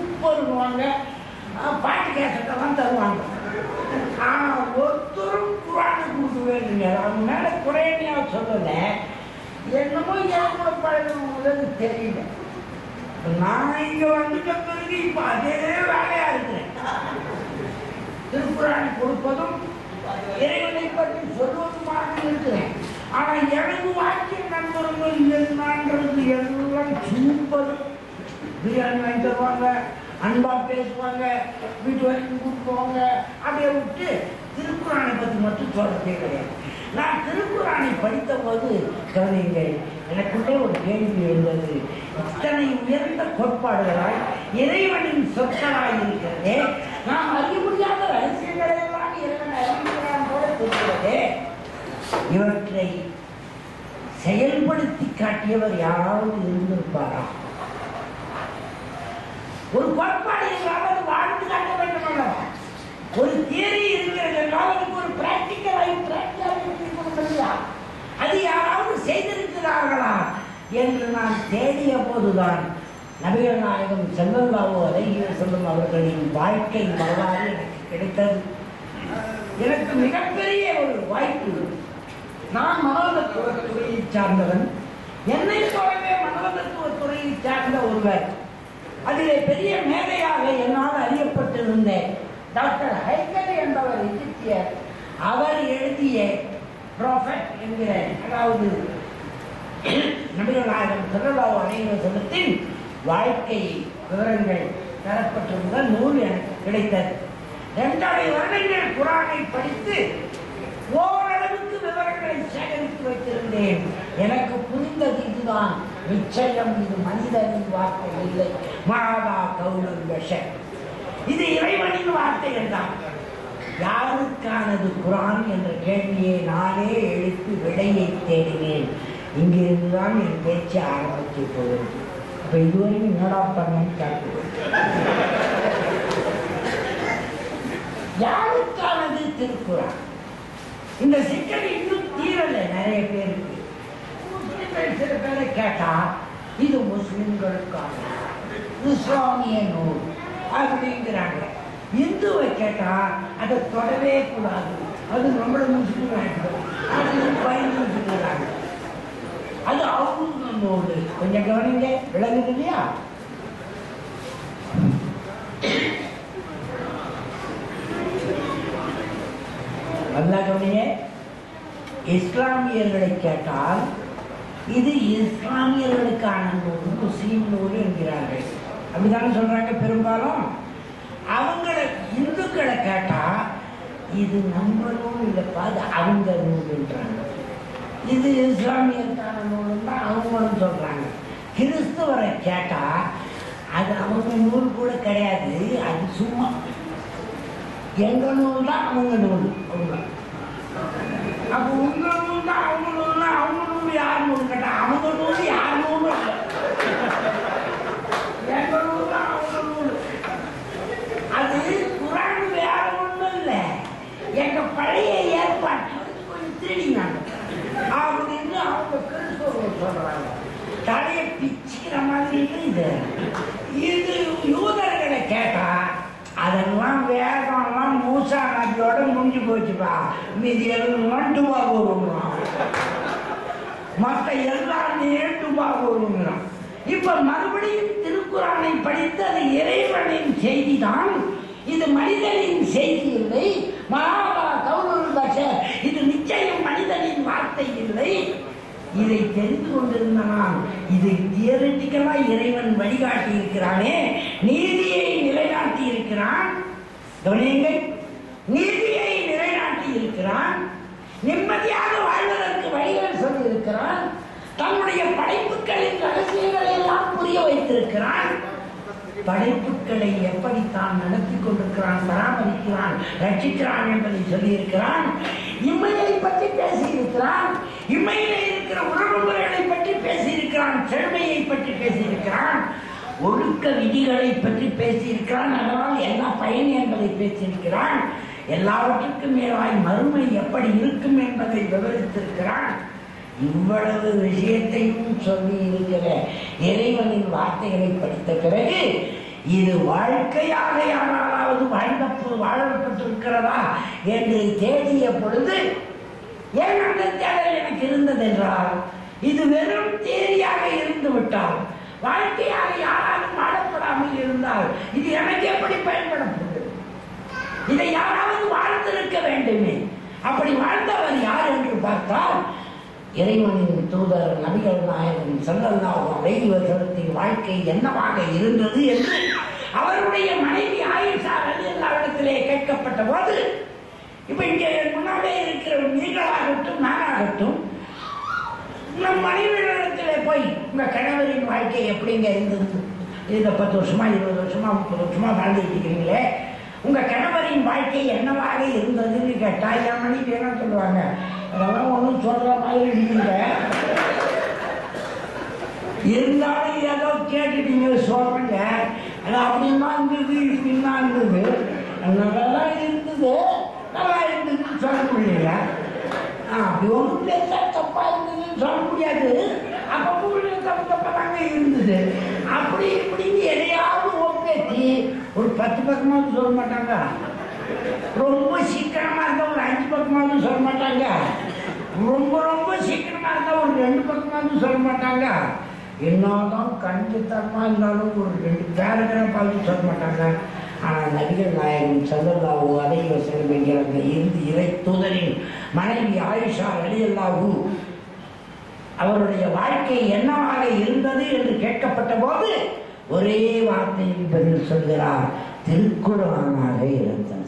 சூப்பர்வாங்க பாட்டு கேசட்டெல்லாம் தருவாங்க ஆனா ஒருத்தரும் திருக்குறானை கொடுக்குவேன் அவங்க மேல குறையா சொல்லல என்னமோ ஏனோ பழகிறது தெரியல இப்ப நான் இங்க வந்துட்ட பிறகு இப்ப அதே வேலையா இருக்கிறேன் திருக்குறானை கொடுப்பதும் இறைவனை பற்றி சொல்வதுமாக இருக்கிறேன் ஆனா எனது வாக்கிய நண்பர்கள் என்னன்றது எல்லாம் சூப்பர் பிரியாணி வாங்கி தருவாங்க அன்பா பேசுவாங்க வீட்டு வரைக்கும் கூட்டு போவாங்க அப்படியே விட்டு திருக்குறானை பற்றி மட்டும் சொல்றதே கிடையாது நான் திருக்குறானை படித்த போது கவனிங்கள் எனக்குள்ளே ஒரு கேள்வி எழுந்தது இத்தனை உயர்ந்த கோட்பாடுகளாய் இறைவனின் சொற்களாய் இருக்கிறதே நாம் அறிய முடியாத ரகசியங்களை எல்லாம் இறைவன் அறிவிக்கிறான் போல தெரிகிறதே இவற்றை செயல்படுத்தி காட்டியவர் யாராவது இருந்திருப்பாரா ஒரு கோட்பாடு என்றால் அது வாழ்ந்து காட்ட வேண்டும் அல்லவா ஒரு தியரி இருக்கிறது என்றால் அதுக்கு ஒரு பிராக்டிக்கல் இல்லையா அது யாராவது செய்திருக்கிறார்களா என்று நான் தேடிய போதுதான் நபிகள் நாயகம் செல்லல்லாவோ அழகிய செல்லும் அவர்களின் வாழ்க்கை வரலாறு எனக்கு கிடைத்தது எனக்கு மிகப்பெரிய ஒரு வாய்ப்பு நான் மனோதத்துவ துறையை சார்ந்தவன் என்னை போலவே மனோதத்துவ துறையை சார்ந்த ஒருவர் அதிலே பெரிய மேதையாக என்னால் அறியப்பட்டிருந்தேன் டாக்டர் ஹைக்கல் என்பவர் எகிப்தியர் அவர் எழுதிய ப்ராஃபட் என்கிற அதாவது நபிகள் நாயகம் திருவிழாவு அனைவர் செல்லத்தின் வாழ்க்கை விவரங்கள் தரப்பட்டிருந்த நூல் எனக்கு கிடைத்தது இரண்டரை வருடங்கள் குரானை படித்து ஓரளவுக்கு விவரங்களை சேகரித்து வைத்திருந்தேன் எனக்கு புரிந்தது இதுதான் நிச்சயம் இது மனிதனின் வார்த்தை இல்லை மாதா கவுலன் விஷம் இது இறைவனின் வார்த்தைகள் தான் யாருக்கானது குரான் என்ற கேள்வியை நானே எழுத்து விடையை தேடினேன் இங்கிருந்துதான் என் பேச்சு ஆரம்பித்து போகுது அப்ப இதுவரையும் என்னடா பண்ணேன்னு கேட்குது யாருக்கானது திருக்குறான் இந்த சிக்கல் இன்னும் தீரல நிறைய பேருக்கு முஸ்லிம்கள் சில பேரை கேட்டா இது முஸ்லிம்களுக்கான இஸ்லாமிய நூல் அப்படிங்கிறாங்க இந்துவை கேட்டா அதை தொடவே கூடாது அது நம்மள முஸ்லிம் ஆகிடும் அது பயந்து சொல்லுறாங்க அது அவங்க நூல் கொஞ்சம் கவனிங்க விளங்குது இல்லையா நல்லா கவனிங்க இஸ்லாமியர்களை கேட்டால் இது இஸ்லாமியர்களுக்கான நூல் முஸ்லீம் நூல் என்கிறார்கள் அப்படிதானே சொல்றாங்க பெரும்பாலும் அவங்கள இந்துக்களை கேட்டா இது நம்ம நூல் இல்லைப்பா அது அவங்க நூல்ன்றாங்க இது இஸ்லாமியருக்கான நூல் தான் அவங்களும் சொல்றாங்க கிறிஸ்துவரை கேட்டா அது அவங்க நூல் கூட கிடையாது அது சும்மா எங்க நூல் தான் அவங்க நூல் அவங்க அப்ப உங்க நூல் தான் அவங்க நூல் தான் அவங்க நூல் யார் நூல் கேட்டா அவங்க நூல் யார் நூலும் இல்லை எங்க நூல் தான் அவங்க நூல் அது குரான் வேற ஒண்ணும் இல்லை எங்க பழைய ஏற்பாட்டு கொஞ்சம் திருடினாங்க அப்படின்னு அவங்க கிறிஸ்தவர்கள் சொல்றாங்க தலையை பிச்சுக்கிற மாதிரி இது இது யூதர்களை கேட்டா அதெல்லாம் வேதம்லாம் மூசா நபியோட முடிஞ்சு போச்சுப்பா மீதி எல்லாம் டுபா போடுங்கிறான் மற்ற எல்லாம் நேட்டுபா போடுங்கிறான் இப்ப மறுபடியும் திருக்குறானை படித்து அது இறைவனின் செய்திதான் இது மனிதனின் செய்தி இல்லை மகாபா கௌரவ பஷர் இது நிச்சயம் மனிதனின் வார்த்தை இல்லை இதை தெரிந்து கொண்டிருந்த நான் இதை தியரட்டிக்கலா இறைவன் வழிகாட்டி இருக்கிறானே நீதியை நிலைநாட்டி இருக்கிறான் கவனியுங்கள் நீதியை நிலைநாட்டி இருக்கிறான் நிம்மதியாக வாழ்வதற்கு வழிகள் சொல்லி இருக்கிறான் தன்னுடைய படைப்புகளின் ரகசியங்களை எல்லாம் புரிய வைத்திருக்கிறான் படைப்புகளை எப்படி தான் நடத்தி கொண்டிருக்கிறான் பராமரிக்கிறான் ரட்சிக்கிறான் என்பதை சொல்லியிருக்கிறான் இம்மையை பற்றி பேசியிருக்கிறான் இம்மையிலே இருக்கிற உறவுமுறைகளை பற்றி பேசியிருக்கிறான் செழுமையை பற்றி பேசியிருக்கிறான் ஒழுக்க விதிகளை பற்றி பேசியிருக்கிறான் அதனால் என்ன பயன் என்பதை பேசியிருக்கிறான் எல்லாவற்றுக்கும் மேலாய் மறுமை எப்படி இருக்கும் என்பதை விவரித்திருக்கிறான் இவ்வளவு விஷயத்தையும் சொல்லி இருக்கிற இறைவனின் வார்த்தைகளை படித்த பிறகு இது வாழ்க்கையாக யாராவது வாழ்ந்த வாழப்பட்டிருக்கிறதா என்று தேடிய பொழுது ஏன் அந்த தேடல் எனக்கு இருந்தது என்றால் இது வெறும் தேரியாக இருந்து விட்டால் வாழ்க்கையாக யாராலும் வாழப்படாமல் இருந்தால் இது எனக்கு எப்படி பயன்பட போகுது இதை யாராவது வாழ்ந்திருக்க வேண்டுமே அப்படி வாழ்ந்தவர் யார் என்று பார்த்தால் இறைவனின் தூதர் நபிகள் நாயகன் சல்லல்லாஹு அலைஹி வஸல்லத்தின் வாழ்க்கை என்னவாக இருந்தது என்று அவருடைய மனைவி ஆயிஷா ரலியல்லாஹு இடத்திலே கேட்கப்பட்ட போது இப்ப இங்கே என் முன்னாலே இருக்கிற நீங்களாகட்டும் நானாகட்டும் நம் மனைவியிடத்திலே போய் உங்க கணவரின் வாழ்க்கை எப்படிங்க இருந்தது இந்த பத்து வருஷமா இருபது வருஷமா முப்பது வருஷமா வாழ்ந்துட்டு இருக்கிறீங்களே உங்க கணவரின் வாழ்க்கை என்னவாக இருந்ததுன்னு கேட்டா என் மனைவி என்ன சொல்லுவாங்க அதெல்லாம் ஒன்றும் சொல்ற மாதிரி இல்லைங்க இருந்தாலும் ஏதோ கேட்டுட்டீங்க சொல்றீங்க அது அப்படின்னா இருந்தது இப்படின்னா இருந்தது நல்லா இருந்தது நல்லா இருந்ததுன்னு சொல்ல முடியல ஆ, அப்படி ஒன்றும் பெருசா தப்பா இருந்ததுன்னு சொல்ல முடியாது அப்பப்போ கொஞ்சம் தப்பு தப்பா தாங்க இருந்தது அப்படி இப்படின்னு எதையாவது ஒப்பேத்தி ஒரு பத்து பக்கமாவது சொல்ல மாட்டாங்க ரொம்ப சீக்கிரமா இருந்தா ஒரு அஞ்சு பக்கமாவது சொல்ல மாட்டாங்க ரொம்ப ரொம்ப சீக்கிரமா இருந்தா ஒரு ரெண்டு பக்கமாவது சொல்ல மாட்டாங்க என்னதான் கண்டித்தனமா இருந்தாலும் ஒரு ரெண்டு பேரகிராஃபாவது சொல்ல மாட்டாங்க ஆனால் நபிகள் நாயகம் சல்லல்லாஹு அலைஹி வஸல்லம் என்கிற அந்த இறுதி இறை தூதரின் மனைவி ஆயிஷா ரலியல்லாஹு அவருடைய வாழ்க்கை என்னவாக இருந்தது என்று கேட்கப்பட்ட போது ஒரே வார்த்தையில் பதில் சொல்கிறார் திருக்குறானாக இருந்தது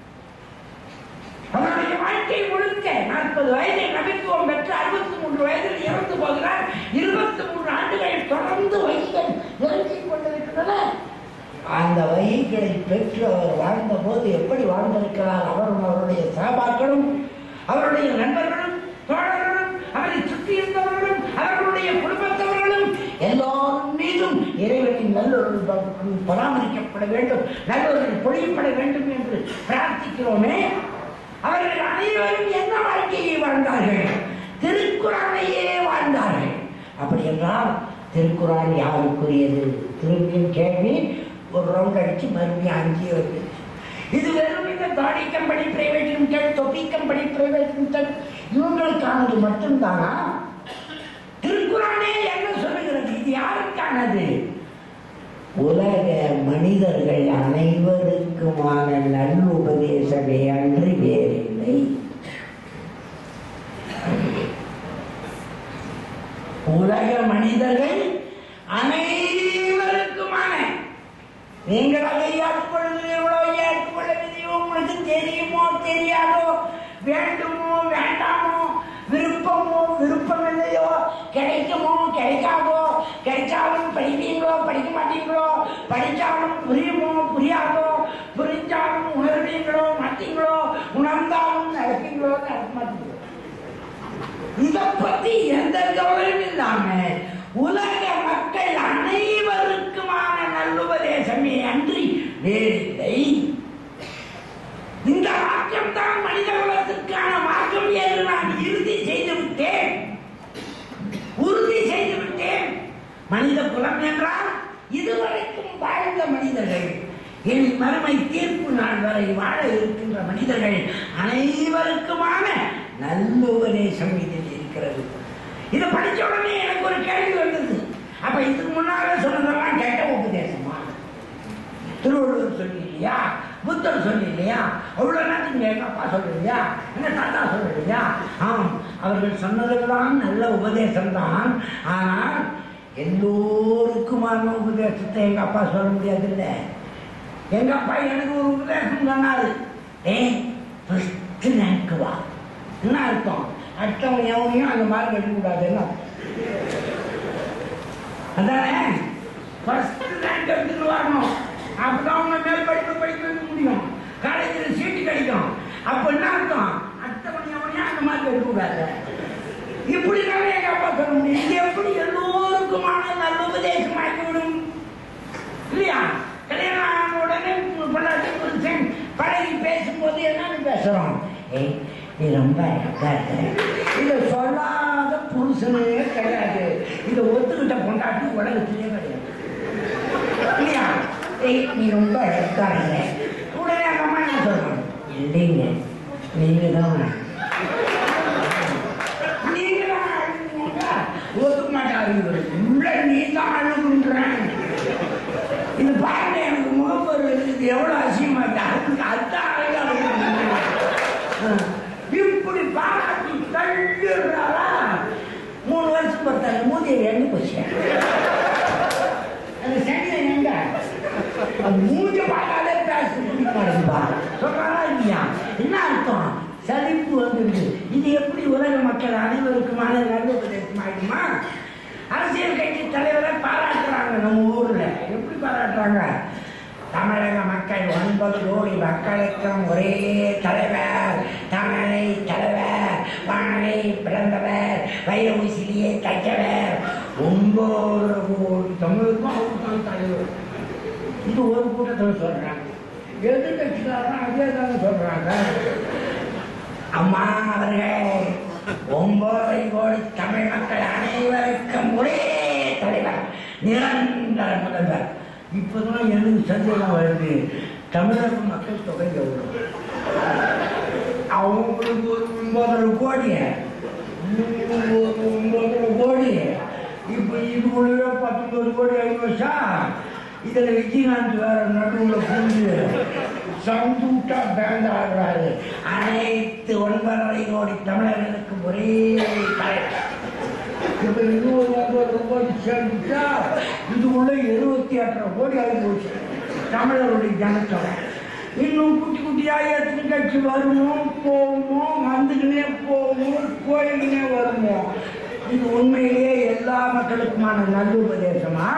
அவருடைய வாழ்க்கை முழுக்க நாற்பது வயதில் நபித்துவம் பெற்று அறுபத்தி மூன்று வயதில் இறந்து போகிறார் இருபத்தி மூன்று ஆண்டுகள் தொடர்ந்து வயிற்கள் இறங்கிக் கொண்டிருக்கின்றன அந்த வயிற்களை பெற்று அவர் வாழ்ந்த போது எப்படி வாழ்ந்திருக்கிறார் அவரும் அவருடைய சகபாக்களும் அவருடைய நண்பர்களும் தோழர்களும் அவரை சுற்றி இருந்தவர்களும் அவர்களுடைய குடும்பத்தவர்களும் எல்லோரும் மீதும் இறைவனின் நல்லொரு பராமரிக்கப்பட வேண்டும் நல்லொரு பொழியப்பட வேண்டும் என்று பிரார்த்திக்கிறோமே அவர்கள் அனைவரும் என்ன வாழ்க்கையை வாழ்ந்தார்கள் திருக்குறானையே வாழ்ந்தார்கள் அப்படி என்றால் திருக்குறான் யாருக்குரியது திரும்பியும் கேள்வி ஒரு ரவுண்ட் அடிச்சு மறுபடியும் அஞ்சு வருது இது வெறும் இந்த தாடி கம்பெனி பிரைவேட் லிமிடெட் தொப்பி கம்பெனி பிரைவேட் லிமிடெட் இவங்களுக்கானது மட்டும்தானா திருக்குறானே என்ன சொல்லுகிறது இது யாருக்கானது உலக மனிதர்கள் அனைவருக்குமான நல்லுபதேசமே அன்றி வேறில்லை உலக மனிதர்கள் அனைவருக்குமான நீங்கள் அதை ஏற்றுக்கொள்கிறீர்களோ ஏற்றுக்கொள்ளவில்லையோ உங்களுக்கு தெரியுமோ தெரியாதோ வேண்டுமோ வேண்டாமோ விருப்பமோ விருப்பமில்லையோ கிடைக்குமோ கிடைக்காதோ கிடைச்சாலும் படிப்பீங்களோ படிக்க மாட்டீங்களோ படிச்சாலும் புரியுமோ புரியாதோ புரிஞ்சாலும் உணர்வீங்களோ மாட்டீங்களோ உணர்ந்தாலும் நடப்பீங்களோ நடக்க மாட்டீங்களோ இதை பத்தி எந்த கவலையும் இல்லாம உலக மக்கள் அனைவருக்குமான நல்லுபதேசமே அன்றி வேறில்லை இந்த மார்க்கம் தான் மனித குலத்திற்கான மார்க்கம் என்று நான் இறுதி செய்து விட்டேன் உறுதி செய்து விட்டேன் மனித குலம் என்றால் இதுவரைக்கும் வாழ்ந்த மனிதர்கள் இனி மறுமை தீர்ப்பு நாள் வரை வாழ இருக்கின்ற மனிதர்கள் அனைவருக்குமான நல்லுபதேசம் இதில் இருக்கிறது இதை படிச்ச உடனே எனக்கு ஒரு கேள்வி வந்தது அப்ப இதுக்கு முன்னால சொன்னதெல்லாம் கெட்ட உபதேசமா திருவள்ளுவர் சொல்லி இல்லையா புத்தர் சொல்லி இல்லையா அவ்வளவு நேரத்துக்கு எங்க அப்பா சொல்லலையா எங்க தாத்தா சொல்லலையா ஆம் அவர்கள் சொன்னதெல்லாம் நல்ல உபதேசம் தான் ஆனால் எல்லோருக்குமான உபதேசத்தை எங்க அப்பா சொல்ல முடியாது இல்லை எங்க அப்பா எனக்கு ஒரு உபதேசம் சொன்னாரு ஏய் ஃபர்ஸ்ட் ரேங்க் வா என்ன அர்த்தம் அடுத்தவன் எவனையும் அந்த மாதிரி கட்டக்கூடாதுன்னு அதானே ஃபர்ஸ்ட் ரேங்க் எடுத்துட்டு வரணும் அப்பதான் அவங்க மேல் படிப்பு படிக்க வைக்க முடியும் காலேஜில் சீட்டு கிடைக்கும் அப்ப என்ன அர்த்தம் அடுத்தவன் எவனையும் அந்த மாதிரி கட்டக்கூடாது இப்படி தானே எங்க அப்பா சொல்ல முடியும் இது எப்படி எல்லோருக்குமான நல்ல உபதேசமாக்கி விடும் இல்லையா கல்யாணம் ஆன உடனே பொண்டாட்டி புருஷன் பழகி பேசும்போது என்னன்னு பேசுறோம் ஏய் நீ ரொம்ப அழகா இருக்க இதை சொல்லாத புருஷனே கிடையாது இதை ஒத்துக்கிட்ட பொண்டாட்டி உலகத்திலே கிடையாது இல்லையா ஏய் நீ ரொம்ப அழகாருங்க உடனே அந்த அம்மா என்ன சொல்றாங்க இல்லைங்க நீங்க தான் நீங்க தான் அழுகுங்க ஒத்துக்க மாட்டாரு இவரு. உள்ள நீ தான் அழுகுன்றேன் இது பாருங்க எனக்கு முகப்பொரு இருக்குது எவ்வளவு அசியமா இருக்கு அதுக்கு அதான் அழகா இருக்கு. ஆ. இப்படி பாராட்டி தள்ளிடுறாரா மூணு வருஷம் பார்த்தாங்க மூதியை எண்ணி போச்சு அந்த சனியை எங்க அது மூஞ்ச பார்த்தாலே பேச பிடிக்காதுப்பா சொல்றாரா இல்லையா என்ன அர்த்தம் சலிப்பு வந்துருக்கு இது எப்படி உலக மக்கள் அனைவருக்குமான நல்ல உபதேசம் ஆயிடுமா அரசியல் கட்சி தலைவரை பாராட்டுறாங்க நம்ம ஊர்ல எப்படி பாராட்டுறாங்க தமிழக மக்கள் ஒன்பது கோடி மக்களுக்கும் ஒரே தலைவர் தமிழை தலைவர் வாழை பிறந்தவர் வைர ஊசிலியே தைச்சவர் ஒன்பது கோடி தமிழுக்கும் அவருக்கும் தலைவர் இது ஒரு கூட்டத்தில் சொல்றாங்க எதிர்கட்சிக்காரன் அதே தானே சொல்றாங்க அம்மா அவர்கள் ஒன்பது கோடி தமிழ் மக்கள் அனைவருக்கும் ஒரே தலைவர் நிரந்தர முதல்வர் இப்பதான் எனக்கு சந்தேகம் வருது தமிழக மக்கள் தொகை எவ்வளவு அவங்களுக்கு ஒரு ஒன்பதரை கோடி இவங்களுக்கு ஒரு ஒன்பதரை கோடி இப்போ இதுக்குள்ளவே பத்தொன்பது கோடி ஆயிடுச்சா இதில் விஜயகாந்த் வேற நடுவில் புரிஞ்சு சவுண்ட் விட்டா பேண்ட் ஆடுறாரு அனைத்து ஒன்பதரை கோடி தமிழர்களுக்கு ஒரே தலைவர் இப்ப இது ஒரு ஒன்பது கோடி சேர்ந்துச்சா இதுக்குள்ள எழுபத்தி எட்டரை கோடி ஆகி போச்சு தமிழருடைய ஜனத்தொகை இன்னும் குட்டி குட்டியாக எத்தனை கட்சி வருமோ போகுமோ வந்துக்கினே போகுமோ கோயிலுனே வருமோ இது உண்மையிலேயே எல்லா மக்களுக்குமான நல்ல உபதேசமா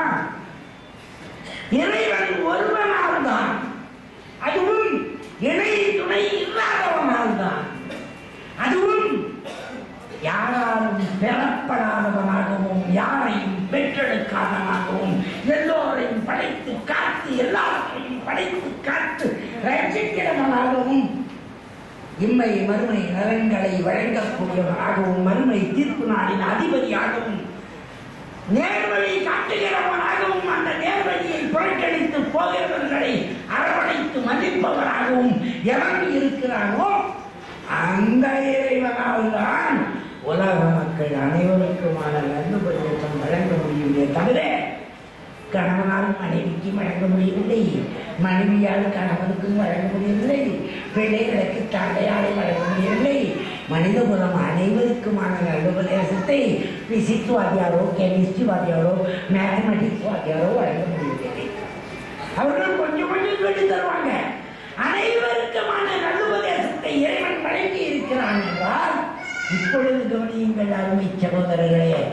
இறைவன் ஒருவனால் தான் அதுவும் இணை துணை இல்லாதவனால் தான் அதுவும் யாராலும் பெறப்படாதவனாகவும் யாரையும் பெற்றெடுக்காதவனாகவும் எல்லோரையும் படைத்து காத்து எல்லாவற்றையும் படைத்து காத்து ரட்சிக்கிறவனாகவும் இம்மை மறுமை நலன்களை வழங்கக்கூடியவனாகவும் மறுமை தீர்ப்பு நாளின் அதிபதியாகவும் நேர்வழி காட்டுகிறவனாகவும் அந்த நேர்வழியை புறக்கணித்து போகிறவர்களை அரவணைத்து மதிப்பவராகவும் எவன் இருக்கிறானோ அந்த இறைவனால் தான் உலக மக்கள் அனைவருக்குமான நன்மைபரிசம் வழங்க முடியவில்லை தவிர கணவனால் மனைவிக்கு வழங்க முடியவில்லை மனைவியால் கணவனுக்கும் வழங்க முடியவில்லை பிள்ளைகளுக்கு தந்தையால் வழங்க முடியவில்லை மனித குலம் அனைவருக்குமான நல்லுபதேசத்தை பிசிக்ஸ் வாத்தியாரோ கெமிஸ்ட்ரி வாத்தியாரோ மேத்தமெட்டிக்ஸ் வாத்தியாரோ வழங்க முடியவில்லை அவர்கள் கொஞ்சம் கொஞ்சம் சொல்லி தருவாங்க அனைவருக்குமான நல்லுபதேசத்தை இறைவன் வழங்கி இருக்கிறான் என்றால் இப்பொழுது கவனியுங்கள் அருமை சகோதரர்களே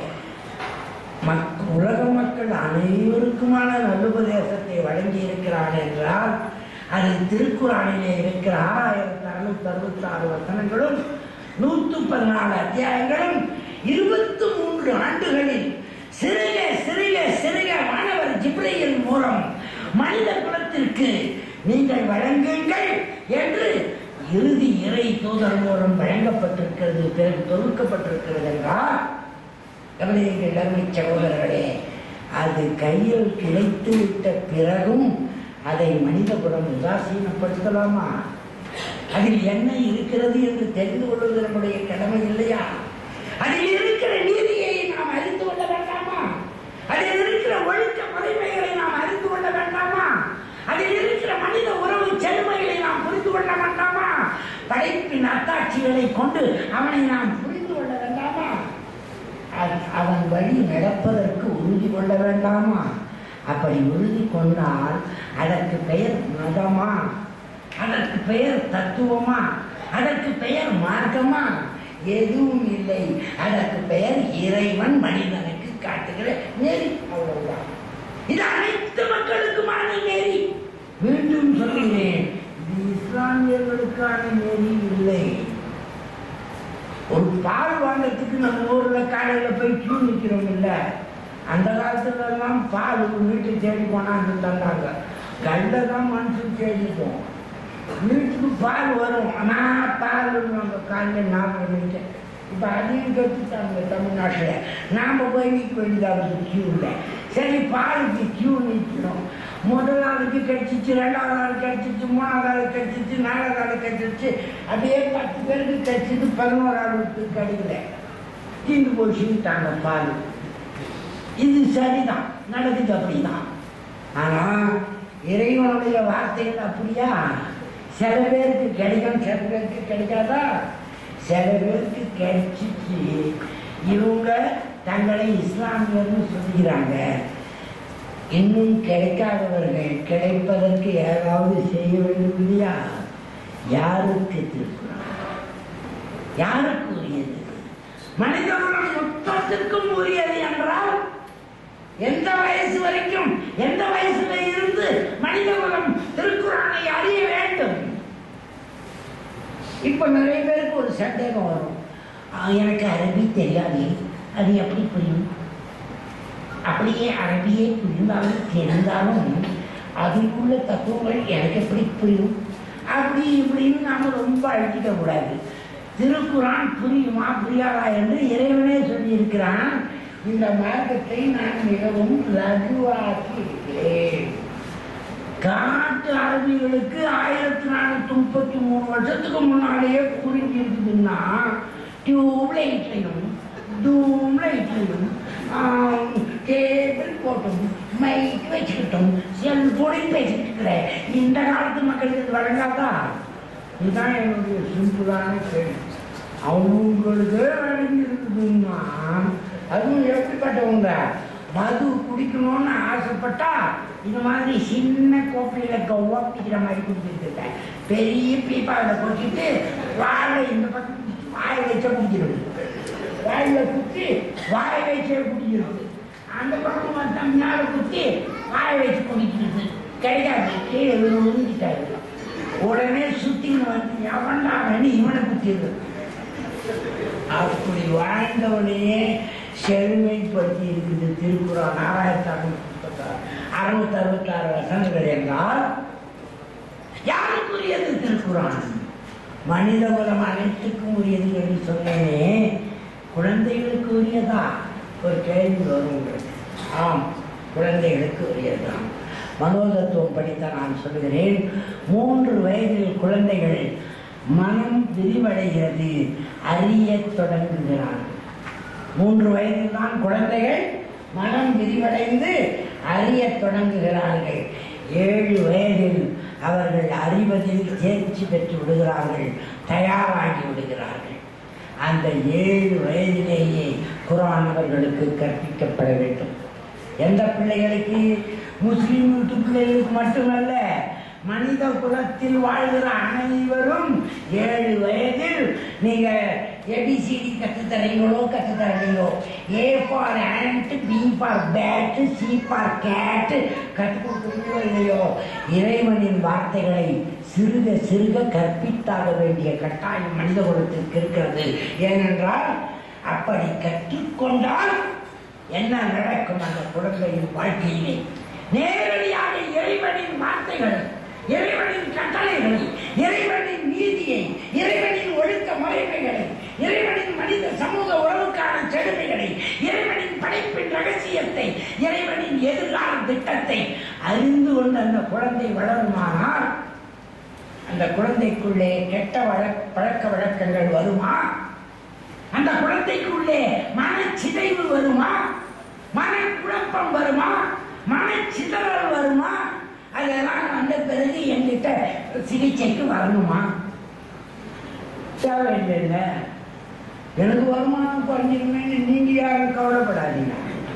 மக் உலக மக்கள் அனைவருக்குமான நல்லுபதேசத்தை வழங்கி இருக்கிறான் என்றால் அது திருக்குறானிலே இருக்கிற ஆறாயிரத்தி அறுநூத்தி அறுபத்தி ஆறு வசனங்களும் நூத்தி பதினாலு அத்தியாயங்களும் இருபத்தி மூன்று ஆண்டுகளில் சிறுக சிறுக சிறுக மாணவர் ஜிப்ரையில் மூலம் மனித குலத்திற்கு நீங்கள் வழங்குங்கள் என்று இறுதி இறை தூதர் மூலம் வழங்கப்பட்டிருக்கிறது பிறகு தொகுக்கப்பட்டிருக்கிறது என்றால் கவனியுங்கள் அருமை சகோதரர்களே அது கையில் கிடைத்து விட்ட பிறகும் அதை மனிதபுரம் உதாசீனப்படுத்தலாமா அதில் என்ன இருக்கிறது என்று தெரிந்து கொள்வது நம்முடைய கடமை இல்லையா அதில் இருக்கிற நீதியை நாம் அறிந்து கொள்ள வேண்டாமா அதில் இருக்கிற ஒழுக்க முறைமைகளை நாம் அறிந்து கொள்ள வேண்டாமா அதில் இருக்கிற மனித உறவு செழுமைகளை நாம் புரிந்து கொள்ள வேண்டாமா படைப்பின் அத்தாட்சிகளை கொண்டு அவனை நாம் புரிந்து கொள்ள வேண்டாமா அவ- அவன் வழி நடப்பதற்கு உறுதி கொள்ள வேண்டாமா அப்படி உறுதி கொண்டால் அதற்கு பெயர் மதமா அதற்கு பெயர் தத்துவமா அதற்கு பெயர் மார்க்கமா எதுவும் இல்லை அதற்கு பெயர் இறைவன் மனிதனுக்கு காட்டுகிற நெறி அவ்வளவுதான் இது அனைத்து மக்களுக்குமான நெறி மீண்டும் சொல்கிறேன் இது இஸ்லாமியர்களுக்கான நெறி இல்லை ஒரு பால் வாங்கறதுக்கு நம்ம ஊர்ல காலையில போய் கியூ நிக்கிறோம் இல்ல அந்த காலத்துல எல்லாம் பால் ஒரு வீட்டு தேடி போனாங்க தந்தாங்க கல்ல தான் மனுஷன் தேடிப்போம் வீட்டுக்கு பால் வரும் ஆனா பால் நம்ம காலையில் நாற்பது நிமிஷம் இப்போ அதையும் கற்றுட்டாங்க தமிழ்நாட்டில் நாம் போய் நிற்க வேண்டியதாக கியூவில் சரி பாலுக்கு கியூ நிற்கிறோம் முதல் ஆளுக்கு கிடைச்சிச்சு ரெண்டாவது ஆள் கிடைச்சிச்சு மூணாவது ஆள் கிடைச்சிச்சு நாலாவது ஆள் கிடைச்சிச்சு அப்படியே பத்து பேருக்கு கிடைச்சிது பதினோரு ஆளுக்கு கிடைக்கல தீந்து போச்சுட்டாங்க பால் இது சரிதான் நடக்குது அப்படிதான் ஆனா இறைவனுடைய வார்த்தைகள் அப்படியா சில பேருக்கு கிடைக்கும் சில பேருக்கு கிடைக்காதா சில பேருக்கு கிடைச்சிச்சு இவங்க தங்களை இஸ்லாமியர்னு சொல்லுகிறாங்க இன்னும் கிடைக்காதவர்கள் கிடைப்பதற்கு ஏதாவது செய்ய வேண்டும் இல்லையா யாருக்கு திருக்குறள் யாருக்கு உரியது மனிதகுலம் மொத்தத்திற்கும் உரியது என்றால் எந்த வயசு வரைக்கும் எந்த வயசுல இருந்து மனிதகுலம் திருக்குறானை அறிய வேண்டும் இப்ப நிறைய பேருக்கு ஒரு சந்தேகம் வரும் "ஆ, எனக்கு அரபி தெரியாது அது எப்படி புரியும் அப்படியே அரபியே புரிந்தாலும் தெரிந்தாலும் அதில் உள்ள தத்துவங்கள் எனக்கு எப்படி புரியும் அப்படி இப்படின்னு நாம ரொம்ப அழுத்திக்க கூடாது திருக்குறான் புரியுமா புரியாதா என்று இறைவனே சொல்லியிருக்கிறான் இந்த மார்க்கத்தை நான் மிகவும் லகுவாக்கி இருக்கிறேன் காட்டு அரபிகளுக்கு ஆயிரத்தி நானூத்தி முப்பத்தி மூணு வருஷத்துக்கு முன்னாலேயே புரிஞ்சிருக்குதுன்னா டியூப் லைட்லையும் டூம் லைட்லையும் டேபிள் போட்டும் மைக் வச்சுக்கிட்டும் செல்போனையும் பேசிட்டு இருக்கிற இந்த காலத்து மக்களுக்கு இது வழங்காதா இதுதான் என்னுடைய சிம்பிளான கேள்வி அவங்களுக்கு வழங்கியிருக்குதுன்னா அதுவும் எப்படிப்பட்டவங்க மது குடிக்கணும்னு ஆசைப்பட்டா இந்த மாதிரி சின்ன கோப்பையில கவ்வா குடிக்கிற மாதிரி குடிச்சிட்டு பெரிய பீப்பாவில் கொட்டிட்டு வாழை இந்த பக்கம் குடிச்சு வாய் வச்ச குடிக்கிறது வாயில குத்தி வாய் வச்சே குடிக்கிறது அந்த பக்கம் வந்தா மேல குத்தி வாய் வச்சு குடிக்கிறது கிடைக்காது கீழே விழுந்துட்டாரு உடனே சுத்தின்னு வந்து எவன்டா வேணும் இவனை குத்திடுறது அப்படி வாழ்ந்தவனையே செழுமைப்படுத்தி இருக்குது திருக்குறள் ஆறாயிரத்தி அறுநூத்தி முப்பத்தாறு அறுநூத்தி அறுபத்தாறு வசனங்கள் என்றால் யாருக்குரியது திருக்குறான் மனித குலம் அனைத்துக்கும் உரியது என்று சொன்னேனே குழந்தைகளுக்கு உரியதா ஒரு கேள்வி வரும் உங்களுக்கு ஆம் குழந்தைகளுக்கு உரியதுதான் மனோதத்துவம் படித்த நான் சொல்கிறேன் மூன்று வயதில் குழந்தைகள் மனம் விரிவடைகிறது அறியத் தொடங்குகிறான் மூன்று வயதில் தான் குழந்தைகள் மனம் விரிவடைந்து அறியத் தொடங்குகிறார்கள் ஏழு வயதில் அவர்கள் அறிவதில் தேர்ச்சி பெற்று விடுகிறார்கள் தயாராகி விடுகிறார்கள் அந்த ஏழு வயதிலேயே குரான் அவர்களுக்கு கற்பிக்கப்பட வேண்டும் எந்த பிள்ளைகளுக்கு முஸ்லிம் வீட்டு பிள்ளைகளுக்கு மட்டுமல்ல மனித குலத்தில் வாழ்கிற அனைவரும் ஏழு வயதில் நீங்க ஏபிசிடி கற்றுத்தரீங்களோ கற்றுத்தரீங்களோ A for ant B for bat C for cat கற்றுக் கொடுக்குறீங்களோ இல்லையோ இறைவனின் வார்த்தைகளை சிறுக சிறுக கற்பித்தாக வேண்டிய கட்டாயம் மனித குலத்திற்கு இருக்கிறது ஏனென்றால் அப்படி கற்றுக்கொண்டால் என்ன நடக்கும் அந்த குழந்தையின் வாழ்க்கையிலே நேரடியாக இறைவனின் வார்த்தைகளை இறைவனின் கட்டளைகளை இறைவனின் நீதியை இறைவனின் ஒழுக்க முறைமைகளை இறைவனின் மனித சமூக உறவுக்கான செழுமைகளை இறைவனின் படைப்பின் ரகசியத்தை இறைவனின் எதிர்கால திட்டத்தை அறிந்து கொண்டு அந்த குழந்தை வளருமானால் அந்த குழந்தைக்குள்ளே கெட்ட வழக் பழக்க வழக்கங்கள் வருமா அந்த குழந்தைக்குள்ளே மனச்சிதைவு வருமா மனக்குழப்பம் வருமா மனச்சிதறல் வருமா அதெல்லாம் வந்த பிறகு என்கிட்ட சிகிச்சைக்கு வரணுமா தேவையில்லைங்க எனக்கு வருமானம் குறைஞ்சிருமேன்னு நீங்க யாரும் கவலைப்படாதீங்க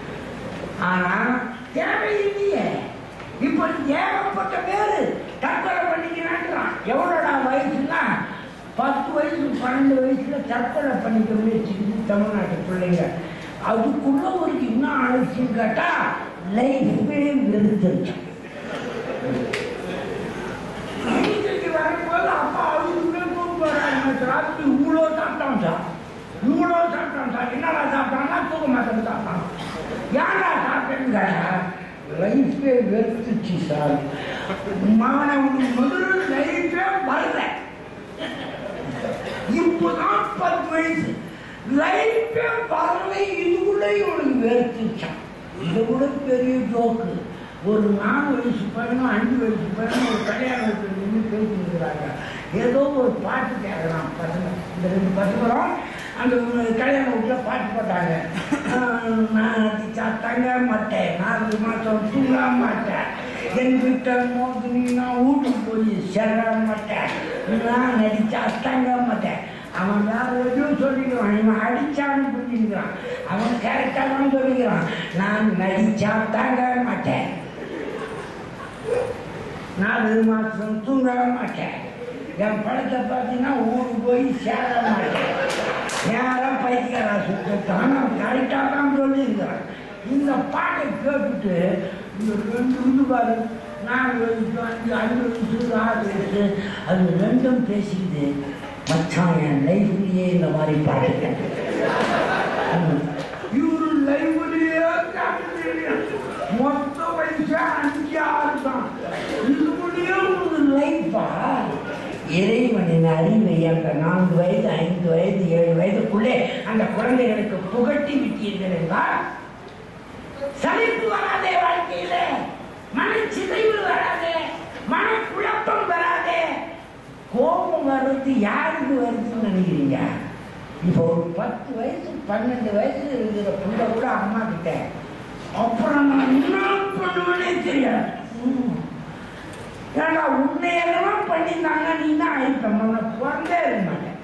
ஆனா தேவையில்லையே இப்போ ஏகப்பட்ட பேரு தற்கொலை பண்ணிக்கிறான்றான் எவ்வளோடா வயசுனா பத்து வயசு பன்னெண்டு வயசுல தற்கொலை பண்ணிக்க முயற்சிக்குது தமிழ்நாட்டு பிள்ளைங்க அதுக்குள்ள ஒரு என்ன ஆலோசனை கேட்டா லைஃபே வெறுத்துருச்சு வீட்டுக்கு வரும்போது அப்பா அவருக்குமே கூப்பிடுறாங்க ராத்திரி இவ்வளோ சாப்பிட்டான் சார் இவ்வளோ சாப்பிட்டான் சார் என்னடா சாப்பிட்டான்னா தூக்க மாட்டேன் சாப்பிட்டான் ஏன்டா சாப்பிட்டேன்னு கேட்டா லைஃபே வெறுத்துச்சு சார் மாணவன் முதல்ல லைஃபே வரல இப்போதான் பத்து வயசு லைஃபே வரல இதுக்குள்ள இவனுக்கு வெறுத்துச்சான் இது கூட பெரிய ஜோக்கு ஒரு நாலு வயசு பையனும் அஞ்சு வயசு பையனும் ஒரு கல்யாணத்தில் நின்று பேசிக்கிறாங்க ஏதோ ஒரு பாட்டு கேட்கலாம் பசங்க இந்த ரெண்டு பசங்களும் அந்த கல்யாண வீட்டில் பாட்டு போட்டாங்க ஆஹ் நான் அடிச்சா தங்க மாட்டேன் நாலு மாதம் தூங்க மாட்டேன் என் வீட்டை மோதி நான் வீட்டுக்கு போய் சேர மாட்டேன் நான் நடிச்சா தங்க மாட்டேன் அவன் வேற எதுவும் சொல்லிக்கிறான் இவன் அடிச்சான்னு புரிஞ்சுக்கிறான் அவன் கரெக்டாக தான் சொல்லிக்கிறான் நான் நடிச்சா தாங்க மாட்டேன் நாலு மாசம் தூங்க மாட்டேன் என் படத்தை பார்த்தீங்கன்னா ஊருக்கு போய் சேர மாட்டேன் நேரம் பைத்தியரா சுத்தான் அவன் கரெக்டாக தான் சொல்லியிருக்கிறான் இந்த பாட்டை கேட்டுட்டு இந்த ரெண்டு வந்து பாரு நாலு வயசு அஞ்சு அஞ்சு வயசு ஆறு வயசு அது ரெண்டும் பேசிக்குது மச்சான் என் லைஃப்லயே இந்த மாதிரி பாட்டு கேட்டேன் இவரு லைவ்லயே மொத்த வயசு அஞ்சு ஆறு தான் இது முடியும் ஒரு லைஃபா இறைவனின் அறிவை அந்த நான்கு வயது ஐந்து வயது ஏழு வயதுக்குள்ளே அந்த குழந்தைகளுக்கு புகட்டி விட்டீர்கள் என்றால் சலிப்பு வராதே வாழ்க்கையில மனச்சிதைவு வராதே மனக்குழப்பம் வராதே கோபம் வர்றது யாருக்கு வருதுன்னு நினைக்கிறீங்க இப்போ ஒரு பத்து வயசு பன்னெண்டு வயசு இருக்கிற பிள்ளை கூட அம்மா கிட்ட அப்புறம் நான் என்ன பண்ணுவேனே தெரியாது ம். ஏன்னா உன்னையெல்லாம் பண்ணியிருந்தாங்க நீ தான் ஆயிருப்பேன் நான் பிறந்தே இருக்க மாட்டேன்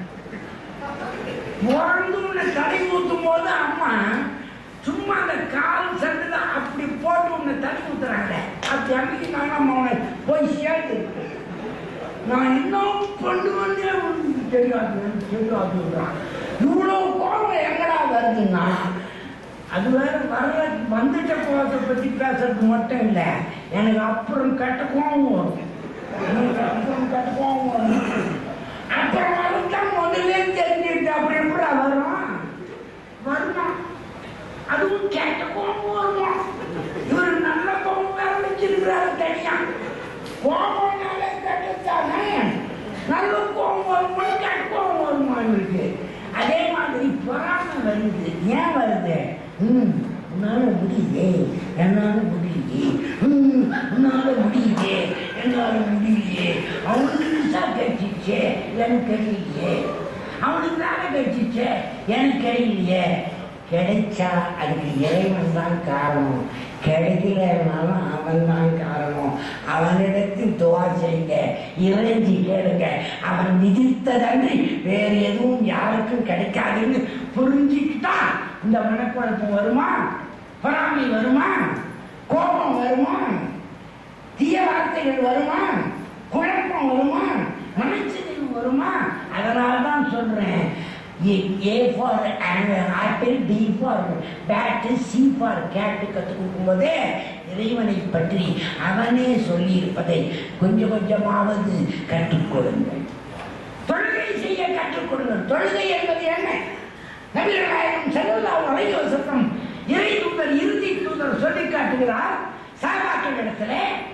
பிறந்து உன்னை தலை ஊத்தும் போது அம்மா சும்மா அந்த கால் சண்டுல அப்படி போட்டு உன்னை தலை ஊத்துறாங்க அப்படி அன்னைக்கு நான் அம்மா உன்னை போய் சேர்த்து நான் என்ன பண்ணுவேன்னே உனக்கு தெரியாது எனக்கு தெரியாதுன்றான் இவ்வளவு கோபம் எங்கடா வருதுன்னா அது வேற வர வந்துட்ட கோபத்தை பத்தி பேசுறது மட்டும் இல்லை எனக்கு அப்புறம் கெட்ட கோபம் வரும் எனக்கு அப்புறம் கெட்ட கோபம் வரும் அப்புறம் வரத்தான் முதல்ல தெரிஞ்சுட்டு அப்படி எப்படா வரும் வருமா அதுவும் கெட்ட கோபம் வருமா இவர் நல்ல கோபம் வேற வச்சிருக்கிறாரு தனியா கோபம்னால கெட்டதானே நல்ல கோபம் வருமா கெட்ட கோபம் வருமா இவருக்கு அதே மாதிரி பொறாமை வருது ஏன் வருது ம் உன்னால முடியலையே என்னால முடியலையே ம் உன்னால முடியலையே என்னால முடியலையே அவனுக்கு விசா கிடைச்சிச்சே எனக்கு கிடைக்கலையே அவனுக்கு வேலை கிடைச்சிச்சே எனக்கு கிடைக்கலையே கிடைச்சா அதுக்கு இறைவன் தான் காரணம் கிடைக்கலனாலும் அவன் தான் காரணம் அவனிடத்தில் துவா செய்யுங்க இறைஞ்சி கேளுங்க அவன் விதித்ததன்றி வேறு எதுவும் யாருக்கும் கிடைக்காதுன்னு புரிஞ்சுக்கிட்டா இந்த மனக்குழப்பம் வருமா பொறாமை வருமா கோபம் வருமா தீய வார்த்தைகள் வருமா குழப்பம் வருமா மனச்சிதைவு வருமா அதனால தான் சொல்றேன் A for apple D for bat C for cat கற்றுக் கொடுக்கும்போதே இறைவனை பற்றி அவனே சொல்லி இருப்பதை கொஞ்சம் கொஞ்சமாவது கற்றுக்கொள்ளுங்கள் தொழுகை செய்ய கற்றுக் கொடுங்கள் தொழுகை என்பது என்ன நபிகள் நாயகம் செல்லல்லாஹு அலைஹி வஸல்லம் இறை தூதர் இறுதி தூதர் சொல்லி காட்டுகிறார் சாபாக்கள் இடத்துல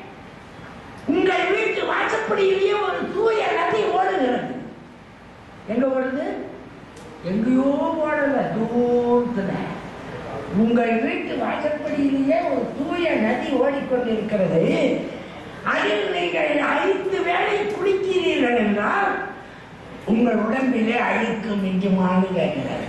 உங்கள் வீட்டு வாசப்படியிலேயே ஒரு தூய நதி ஓடுகிறது எங்க ஓடுது எங்கேயோ ஓடல தூரத்துல உங்கள் வீட்டு வாசப்படியிலேயே ஒரு தூய நதி ஓடிக்கொண்டிருக்கிறது அதில் நீங்கள் ஐந்து வேளை குளிக்கிறீர்கள் என்றால் உங்கள் உடம்பிலே அழுக்கு மிஞ்சுமான்னு கேட்கிறார்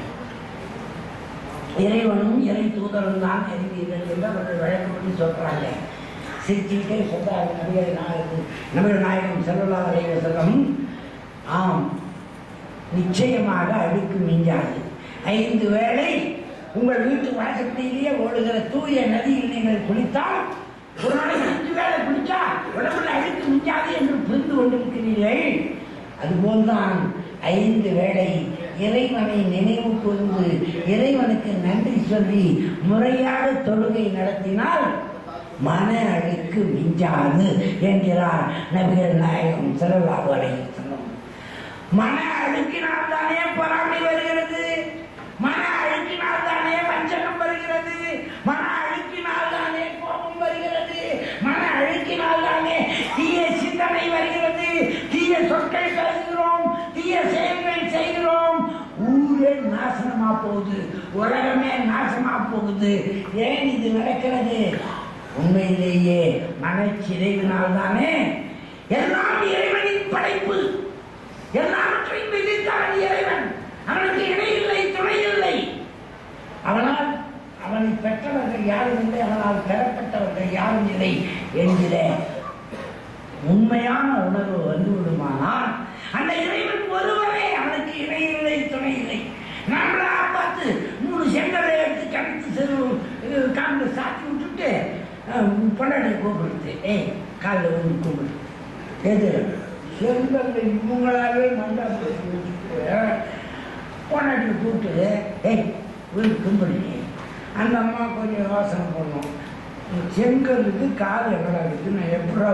இறைவனும் இறை தூதரும் தான் அறிவீர்கள் என்று அவர்கள் வழக்கப்படி சொல்றாங்க சிரிச்சுக்கிட்டே சொல்றாரு நபிகள் நாயகம் நபிகள் நாயகம் செல்லல்லா அலைவ செல்லம் ஆம் நிச்சயமாக அழுக்கு மிஞ்சாது ஐந்து வேளை உங்கள் வீட்டு வாசப்படியிலேயே ஓடுகிற தூய நதியில் நீங்கள் குளித்தால் ஒரு நாளைக்கு அஞ்சு வேளை குளிச்சா உடம்புல அழுக்கு மிஞ்சாது என்று புரிந்து கொண்டிருக்கிறீர்கள் அதுபோல்தான் ஐந்து வேளை இறைவனை நினைவு கூர்ந்து இறைவனுக்கு நன்றி சொல்லி முறையாக தொழுகை நடத்தினால் மன அழுக்கு மிஞ்சாது என்கிறார் நபிகள் நாயகம் செல்லல்லாஹு அலைஹி வஸல்லம் மன அழுக்கினால் தானே பொறாமை வருகிறது மன அழுக்கினால் தானே வஞ்சகம் வருகிறது மன அழுக்கினால் தானே கோபம் வருகிறது மன அழுக்கினால் தானே தீய சிந்தனை வருகிறது தீய சொற்கள் பேசுகிறோம் தீய செயல்கள் செய்கிறோம் ஊரே நாசனமா போகுது உலகமே நாசமா போகுது ஏன் இது நடக்கிறது உண்மையிலேயே மனச்சிதைவினால் தானே எல்லாம் இறைவனின் படைப்பு எல்லாவற்றையும் விதித்தவன் இறைவன் அவனுக்கு இணை இல்லை துணை இல்லை அவனால் அவனை பெற்றவர்கள் யாரும் இல்லை அவனால் பெறப்பட்டவர்கள் யாரும் இல்லை என்கிற உண்மையான உணர்வு வந்து விடுமானால் அந்த இறைவன் ஒருவரே அவனுக்கு இணை இல்லை துணை இல்லை நம்மளா பார்த்து மூணு செங்கலை எடுத்து கணக்கு செரு காலில் சாத்தி விட்டுட்டு அஹ், பொண்டாட்டி கூப்பிடுது ஏய் காலில் வந்து கூப்பிடு எது செங்கல்ல இவங்களாவே மண்டா போட்டு வச்சுட்டு பொண்டாட்டி கூப்பிட்டு ஏய் வீடு கும்பிடு அந்த அம்மா கொஞ்சம் யோசனை பண்ணும் செங்கலுக்கு காது எவ்வளோ இருக்கு நான் எப்படா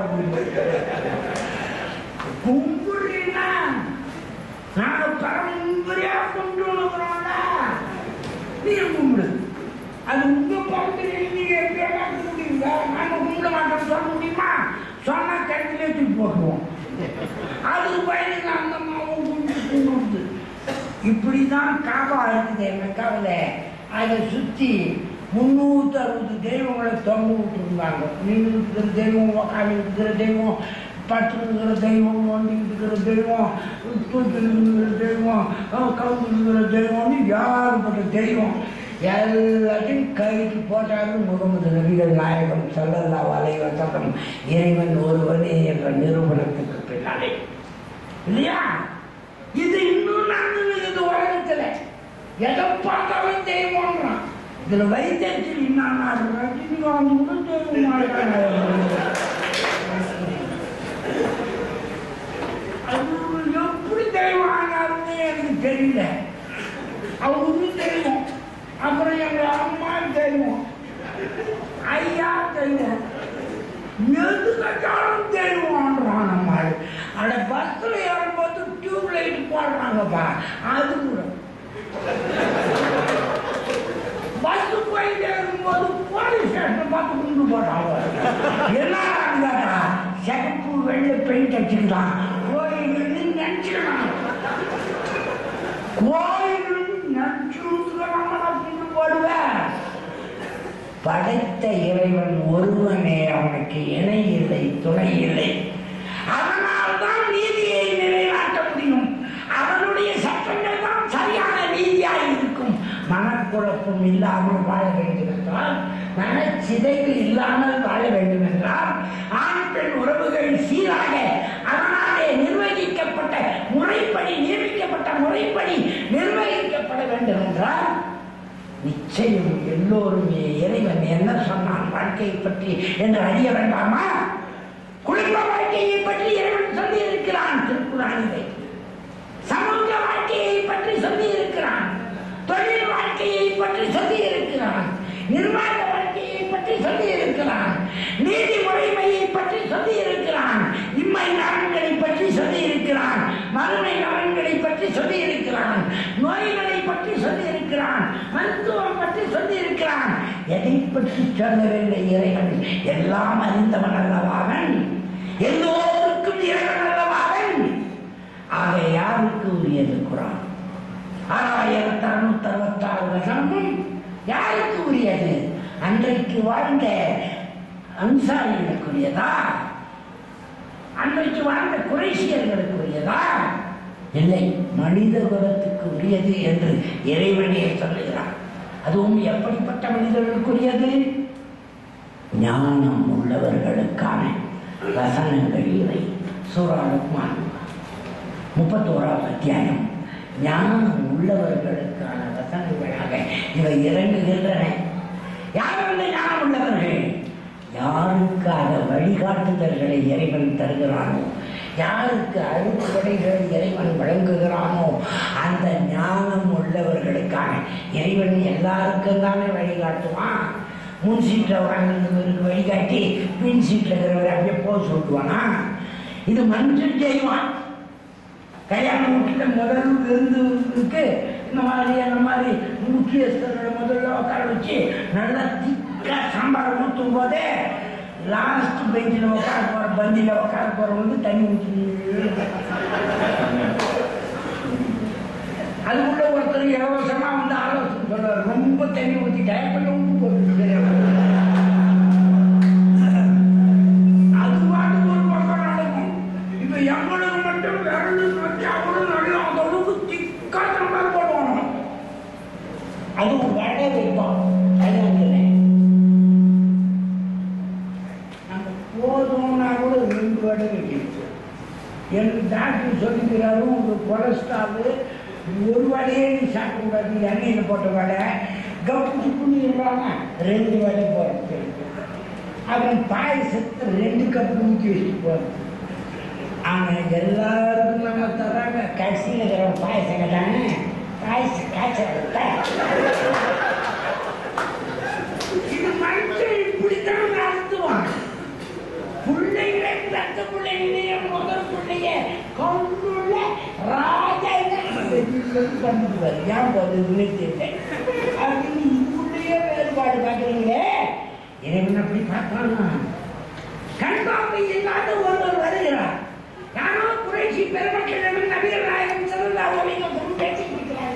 கும்பிடுறீன்னா நாங்க பரம்பரையா கொண்டு வந்துடுறோம்ல நீ கும்பிடு அது உங்க பக்கத்துல நீங்க எப்படியா கும்பிடுவீங்க நாங்க கும்பிட மாட்டோம் சொல்ல முடியுமா சொன்னா கட்டிலே தூக்கி போட்டுருவோம் அது பயனுக்கு அந்த அம்மாவும் கும்பிட்டு கும்பிடுது இப்படிதான் காபா இருக்குது மெக்காவில் அதை சுற்றி முன்னூத்தி அறுபது தெய்வங்களை தொங்க விட்டுருந்தாங்க நின்று இருக்கிற தெய்வம் உக்காந்து இருக்கிற தெய்வம் பட்டு இருக்கிற தெய்வம் ஒண்டிக்கிட்டு இருக்கிற தெய்வம் தூக்கி இருக்கிற தெய்வம் கவுந்து இருக்கிற தெய்வம்னு யாருப்பட்ட தெய்வம் எல்லாத்தையும் கைக்கு போட்டாலும் முகமது நபிகள் நாயகம் சல்லல்லா வலைவசம் இறைவன் ஒருவனே என்ற நிரூபணத்துக்கு பின்னாலே இல்லையா இது இன்னும் நடந்தது இது உலகத்துல எதை பார்த்தாலும் தெய்வம்ன்றான் இதுல வைத்தியத்தில் என்ன ரஜினிகாந்த் கூட தெய்வம் அது எப்படி தெய்வம் ஆனாருன்னு எனக்கு தெரியல அவருக்கு தெய்வம் அப்புறம் எங்க அம்மா தெய்வம் ஐயா தெய்வம் எது கட்டாலும் தெய்வம்ன்றான் நம்ம அட பஸ்ல ஏறும்போது டியூப் லைட் போடுறாங்கப்பா அது கூட பஸ் போயிட்டே இருக்கும்போது போலீஸ் ஸ்டேஷன் பார்த்து குண்டு போட்டாங்க என்ன கேட்டா சிகப்பு வெள்ளை பெயிண்ட் அடிச்சுக்கிட்டான் கோயில்னு நினைச்சுக்கலாம் கோயில்னு நினைச்சு குண்டு போடுவேன் படைத்த இறைவன் ஒருவனே அவனுக்கு இணை இல்லை துணை இல்லை அதனால்தான் நீதியை நிலைநாட்ட முடியும் அவனுடைய சட்டங்கள் தான் சரியான நீதியாக இருக்கும் மனக்குழப்பம் இல்லாமல் வாழ வேண்டும் என்றால் மனச்சிதைவு இல்லாமல் வாழ வேண்டும் என்றால் ஆண் பெண் உறவுகள் சீராக அதனாலே நிர்வகிக்கப்பட்ட முறைப்படி நியமிக்கப்பட்ட முறைப்படி நிர்வகிக்கப்பட வேண்டும் என்றால் நிச்சயம் எல்லோருமே இறைவன் என்ன சொன்னான் வாழ்க்கையை பற்றி என்று அறிய வேண்டாமா குடும்ப வாழ்க்கையை பற்றி இறைவன் சொல்லி இருக்கிறான் திருக்குறானிலே சமூக வாழ்க்கையை பற்றி சொல்லி இருக்கிறான் தொழில் வாழ்க்கையை பற்றி சொல்லி இருக்கிறான் நிர்வாக வாழ்க்கையை பற்றி சொல்லி இருக்கிறான் நீதி முறைமையை பற்றி சொல்லி இருக்கிறான் இம்மை நலன்களை பற்றி சொல்லி இருக்கிறான் மறுமை நலன்களை பற்றி சொல்லி இருக்கிறான் நோய்களை பற்றி சொல்லி இருக்கிறான் மருத்துவம் பற்றி சொல்லி இருக்கிறான் எதை பற்றி சொல்லவில்லை இறைவன் எல்லாம் அறிந்தவன் அல்லவாவன் எல்லோருக்கும் இறைவன் அல்லவாவன் ஆக யாருக்கு உரியது குரான் ஆறாயிரத்தி அறுநூத்தி அறுபத்தி ஆறு வசனமும் யாருக்கு உரியது அன்றைக்கு வாழ்ந்த அன்சாரிகளுக்குரியதா அன்றைக்கு வாழ்ந்த குறைசியர்களுக்குரியதா இல்லை மனித குலத்துக்கு உரியது என்று இறைவனே சொல்லுகிறார் அதுவும் எப்படிப்பட்ட மனிதர்களுக்குரியது ஞானம் உள்ளவர்களுக்கான வசனங்கள் இவை சூரா லுக்மான் முப்பத்தோராம் அத்தியாயம் ஞானம் உள்ளவர்களுக்கான வசனங்களாக இவை இறங்குகின்றன யார் வந்து ஞானம் உள்ளவர்கள் யாருக்காக வழிகாட்டுதல்களை இறைவன் தருகிறானோ யாருக்கு அழுப்புடைகளை இறைவன் வழங்குகிறானோ அந்த ஞானம் உள்ளவர்களுக்கான இறைவன் எல்லாருக்கும் தானே வழிகாட்டுவான் முன் சீட்டில் உட்காந்துருக்கு வழிகாட்டி பின் சீட்டில் இருக்கிறவர் அப்படியே போக சொல்லுவானா இது மனுஷன் செய்வான் கல்யாண வீட்டுல முதல் விருந்துக்கு இந்த மாதிரி அந்த மாதிரி முக்கியஸ்தர்களை முதல்ல உட்கார வச்சு நல்லா திக்கா சாம்பார் ஊற்றும் போதே லாஸ்ட் பெஞ்சில் உட்கார போற பந்தியில் உட்கார போறவங்க தண்ணி ஊற்றி அதுக்குள்ள ஒருத்தர் இலவசமா வந்து ஆலோசனை சொல்றாரு ரொம்ப தண்ணி ஊற்றி டயப்பட்ட உப்பு போட்டு இருக்கும் அதான் சொன்னேன். நம்ம போதும்னா கூட ரெண்டு வடை வைக்கணும் எனக்கு டாக்டர் சொல்லிக்கிறாரு உங்க கொலஸ்ட்ரால் ஒரு வடையே நீ சாப்பிடக்கூடாது எண்ணெயில் போட்ட வடை கப்பு சுப்புன்னு இருப்பாங்க ரெண்டு வடை போட்டு அவன் பாயசத்தை ரெண்டு கப்பு ஊற்றி வச்சுட்டு போறது ஆனால் எல்லாருக்கும் நம்ம தராங்க கடைசியில் இருக்கிற பாயசம் கேட்டாங்க பாயசம் காய்ச்சல் இது மனுஷன் இப்படித்தான் நடத்துவான் பிள்ளைகளை பெற்ற பிள்ளைகளையே முதல் பிள்ளைய கொண்டுள்ள ராஜா பண்ணுவார் ஏன் போதுன்னு தெரியல அப்படின்னு இதுக்குள்ளேயே வேறுபாடு பார்க்குறீங்களே இறைவன் அப்படி பார்த்தானா கண்பார்வை இல்லாத ஒருவர் வருகிறார் யாரோ குறைச்சி பெருமக்களிடம் நபிகள் நாயகம் செல்லலாம் பேசி கொடுக்கிறாங்க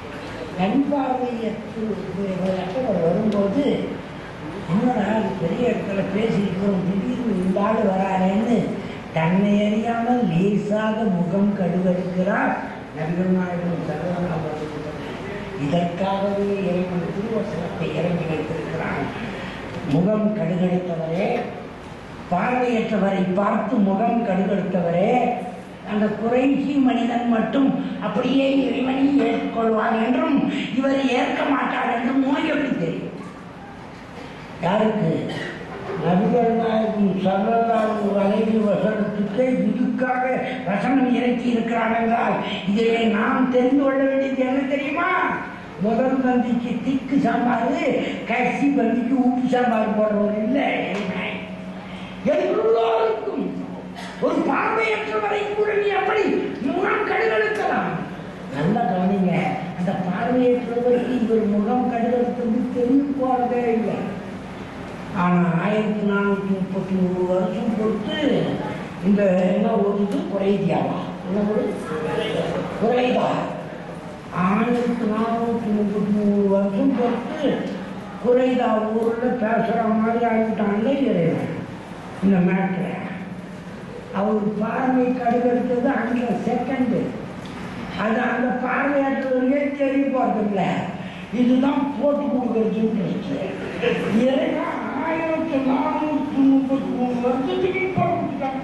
கண்பார்வையற்றவர் வரும்போது என்னடா அது பெரிய இடத்துல பேசியிருக்கிறோம் திடீர்னு இந்த ஆள் வரானேன்னு தன்னை அறியாமல் லேசாக முகம் கடுவெடுக்கிறார் நபிகள் நாயகம் சரவணா இதற்காகவே இறைவன் திருவசனத்தை இறங்கி வைத்திருக்கிறான் முகம் கடுகெடுத்தவரே பார்வையற்றவரை பார்த்து முகம் கடுகெடுத்தவரே அந்த குறைசி மனிதன் மட்டும் அப்படியே இறைவனை ஏற்றுக்கொள்வான் என்றும் இவரை ஏற்க மாட்டார் என்றும் உனக்கு எப்படி தெரியும் யாருக்கு நபிகள் நாயகம் சல்லல்லாஹு அலைஹி வஸல்லத்துக்கு இதுக்காக வசனம் இறக்கி இருக்கிறான் என்றால் இதிலே நாம் தெரிந்து கொள்ள வேண்டியது என்ன தெரியுமா முதல் பந்திக்கு திக்கு சாம்பார் கடைசி பந்திக்கு உப்பு சாம்பார் போடுறவர் இல்லை இறைவன். எல்லோருக்கும் ஒரு பார்வையற்றவரை கூட நீ அப்படி முகம் கடுகெடுக்கலாம் நல்லா கவனிங்க அந்த பார்வையற்றவருக்கு இவர் முகம் கடுகெடுத்தது தெரிந்து போறதே இல்லை ஆனா ஆயிரத்தி நானூத்தி முப்பத்தி மூணு வருஷம் பொறுத்து இந்த என்ன ஒரு இது குறைதியாவா என்ன ஒரு குறைதா ஆயிரத்தி நானூத்தி முப்பத்தி மூணு வருஷம் பொறுத்து குறைதா ஊர்ல பேசுற மாதிரி ஆகிட்டான்ல இறைவன் இந்த மேட்ரு அவர் பார்வை கடுகெடுத்தது அந்த செகண்டு அது அந்த பார்வையாற்றவர்களே தெரிய போறதில்ல இதுதான் போட்டு கொடுக்கறதுன்னு இறைவன் ஆயிரத்தி நானூத்தி முப்பத்தி மூணு வருஷத்துக்கு போட்டுட்டாங்க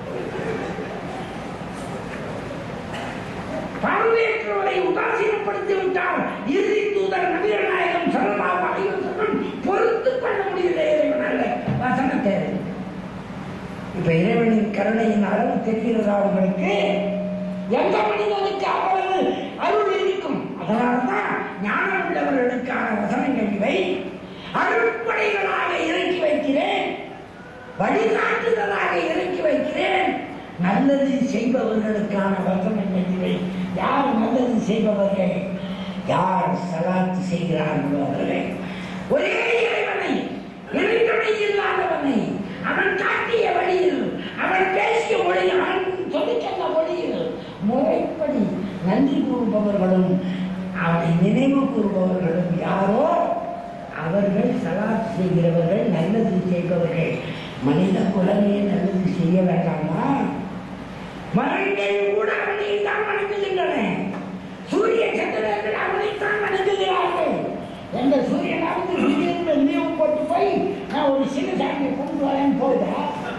பார்வையற்றவரை உதாசீனப்படுத்தி விட்டால் இறுதி தூதர் நபிகள் நாயகம் சரணாக அனைவரும் பொறுத்து பண்ண முடியல இறைவனால வசனத்தை இப்ப இறைவனின் கருணையின் அளவு தெரிகிறதா உங்களுக்கு எந்த மனிதனுக்கு அவ்வளவு அருள் இருக்கும் அதனால்தான் ஞானம் உள்ளவர்களுக்கான வசனங்கள் இவை அருட்படைகளாக இறக்கி வைக்கிறேன் வழிகாட்டுதலாக இறக்கி வைக்கிறேன் நல்லது செய்பவர்களுக்கான வசனங்கள் இவை யார் நல்லது செய்பவர்கள் யார் சலாத்து செய்கிறார்களோ அவர்களே ஒரே இறைவனை இறைவனை இல்லாதவனை அவன் காட்டிய வழியில் அவன் பேசிய மொழியில் அவன் சொல்லித் தந்த மொழியில் முறைப்படி நன்றி கூறுபவர்களும் அவனை நினைவு கூறுபவர்களும் யாரோ அவர்கள் சலாத் செய்கிறவர்கள் நல்லது செய்பவர்கள் மனித குலமே நல்லது செய்ய வேண்டாமா மரங்கள் கூட அவனை தான் வணங்குகின்றன சூரிய சந்திரர்கள் அவனைத்தான் வணங்குகிறார்கள் எந்த சூரியனாவது திடீர்னு லீவு போட்டு போய் நான் ஒரு சின்ன சாமியை கொண்டு வரேன்னு போகுதா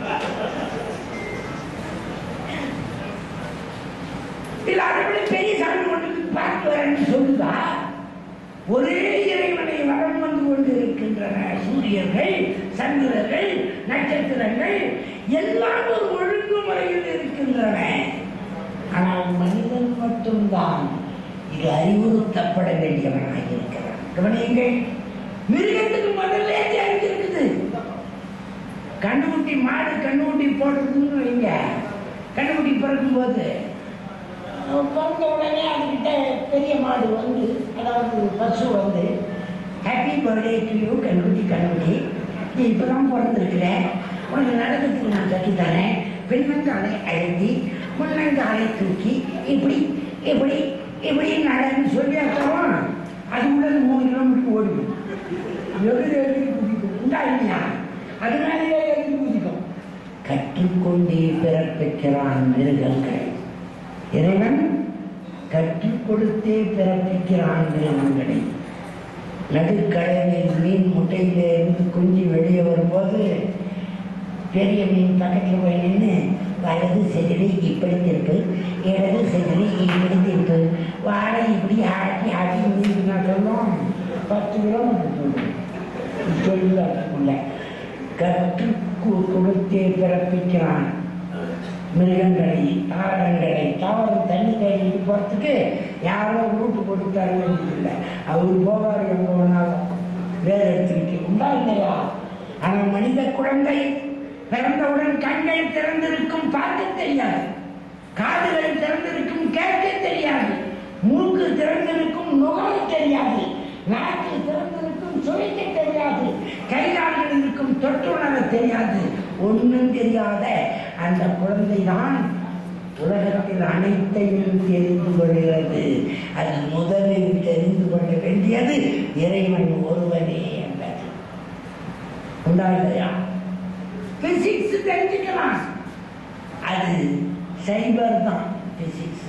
இல்ல அதை விட பெரிய சாமி கொண்டு போய் பார்த்து வரேன்னு சொல்லுதா ஒரே இறைவனை வரம் வந்து கொண்டிருக்கின்றன சூரியர்கள் சந்திரர்கள் நட்சத்திரங்கள் எல்லாம் ஒரு ஒழுங்குமுறையில் இருக்கின்றன ஆனால் மனிதன் மட்டும்தான் இது அறிவுறுத்தப்பட வேண்டியவனாக இருக்கிறான் கவனியுங்கள் மிருகத்துக்கு முதல்ல தெரிஞ்சிருக்குது கண்ணுக்குட்டி மாடு கண்ணுக்குட்டி போடுறதுன்னு வைங்க கண்ணுக்குட்டி பிறக்கும் போது பிறந்த உடனே அதுக்கிட்ட பெரிய மாடு வந்து அதாவது பசு வந்து ஹாப்பி பர்த்டே டு யூ கண்ணுக்குட்டி கண்ணுக்குட்டி நீ இப்பதான் பிறந்திருக்கிற உனக்கு நடக்கிறதுக்கு நான் கற்றுத்தரேன் பின்னங்காலை அழுத்தி முன்னங்காலை தூக்கி இப்படி இப்படி இப்படி நடன்னு சொல்லி அர்த்தம் அது உள்ள மூணு கிலோமீட்டர் ஓடிடும் எதிர் எதிரி குதிக்கும் உண்டா இல்லையா அதனாலேயே எதிரி குதிக்கும் கற்றுக்கொண்டே பிறப்பிக்கிறான் மிருகங்கள் இறைவன் கற்றுக் கொடுத்தே பிறப்பிக்கிறான் மிருகங்களை நடுக்கடலில் மீன் முட்டையிலே இருந்து குஞ்சு வெளியே வரும்போது பெரிய மீன் பக்கத்தில் போய் நின்று வலது செதிலி இப்படி திருப்பு இடது செதிலி இப்படி திருப்பு வாழை இப்படி ஆட்டி ஆட்டி மீன் சொல்லும் பத்து கிலோமீட்டர் சொல்லும் சொல்லுள்ள கற்று கு- கொடுத்தே பிறப்பிக்கிறான் மிருகங்களை தாவரங்களை தாவரம் தண்ணி தேடிட்டு போகிறதுக்கு யாரோ ரூட்டு கொடுத்தாருன்னு இல்லை அவர் போவார் எங்க வேணாலும் வேற எடுத்துக்கிட்டு உண்டா இல்லையா ஆனால் மனித குழந்தை பிறந்தவுடன் கண்கள் திறந்திருக்கும் பார்க்க தெரியாது காதுகள் திறந்திருக்கும் கேட்க தெரியாது மூக்கு திறந்திருக்கும் நுகர தெரியாது நாக்கு திறந்திருக்கும் சுவைக்க தெரியாது கைகால்கள் இருக்கும் தொற்றுணர தெரியாது ஒன்றும் தெரியாத அந்த குழந்தை தான் உலகத்தில் அனைத்தையும் தெரிந்து கொள்கிறது அது முதலில் தெரிந்து கொள்ள வேண்டியது இறைவன் ஒருவனே என்பது உண்டா இல்லையா பிசிக்ஸ் தெரிஞ்சுக்கலாம் அது சைபர் தான் பிசிக்ஸ்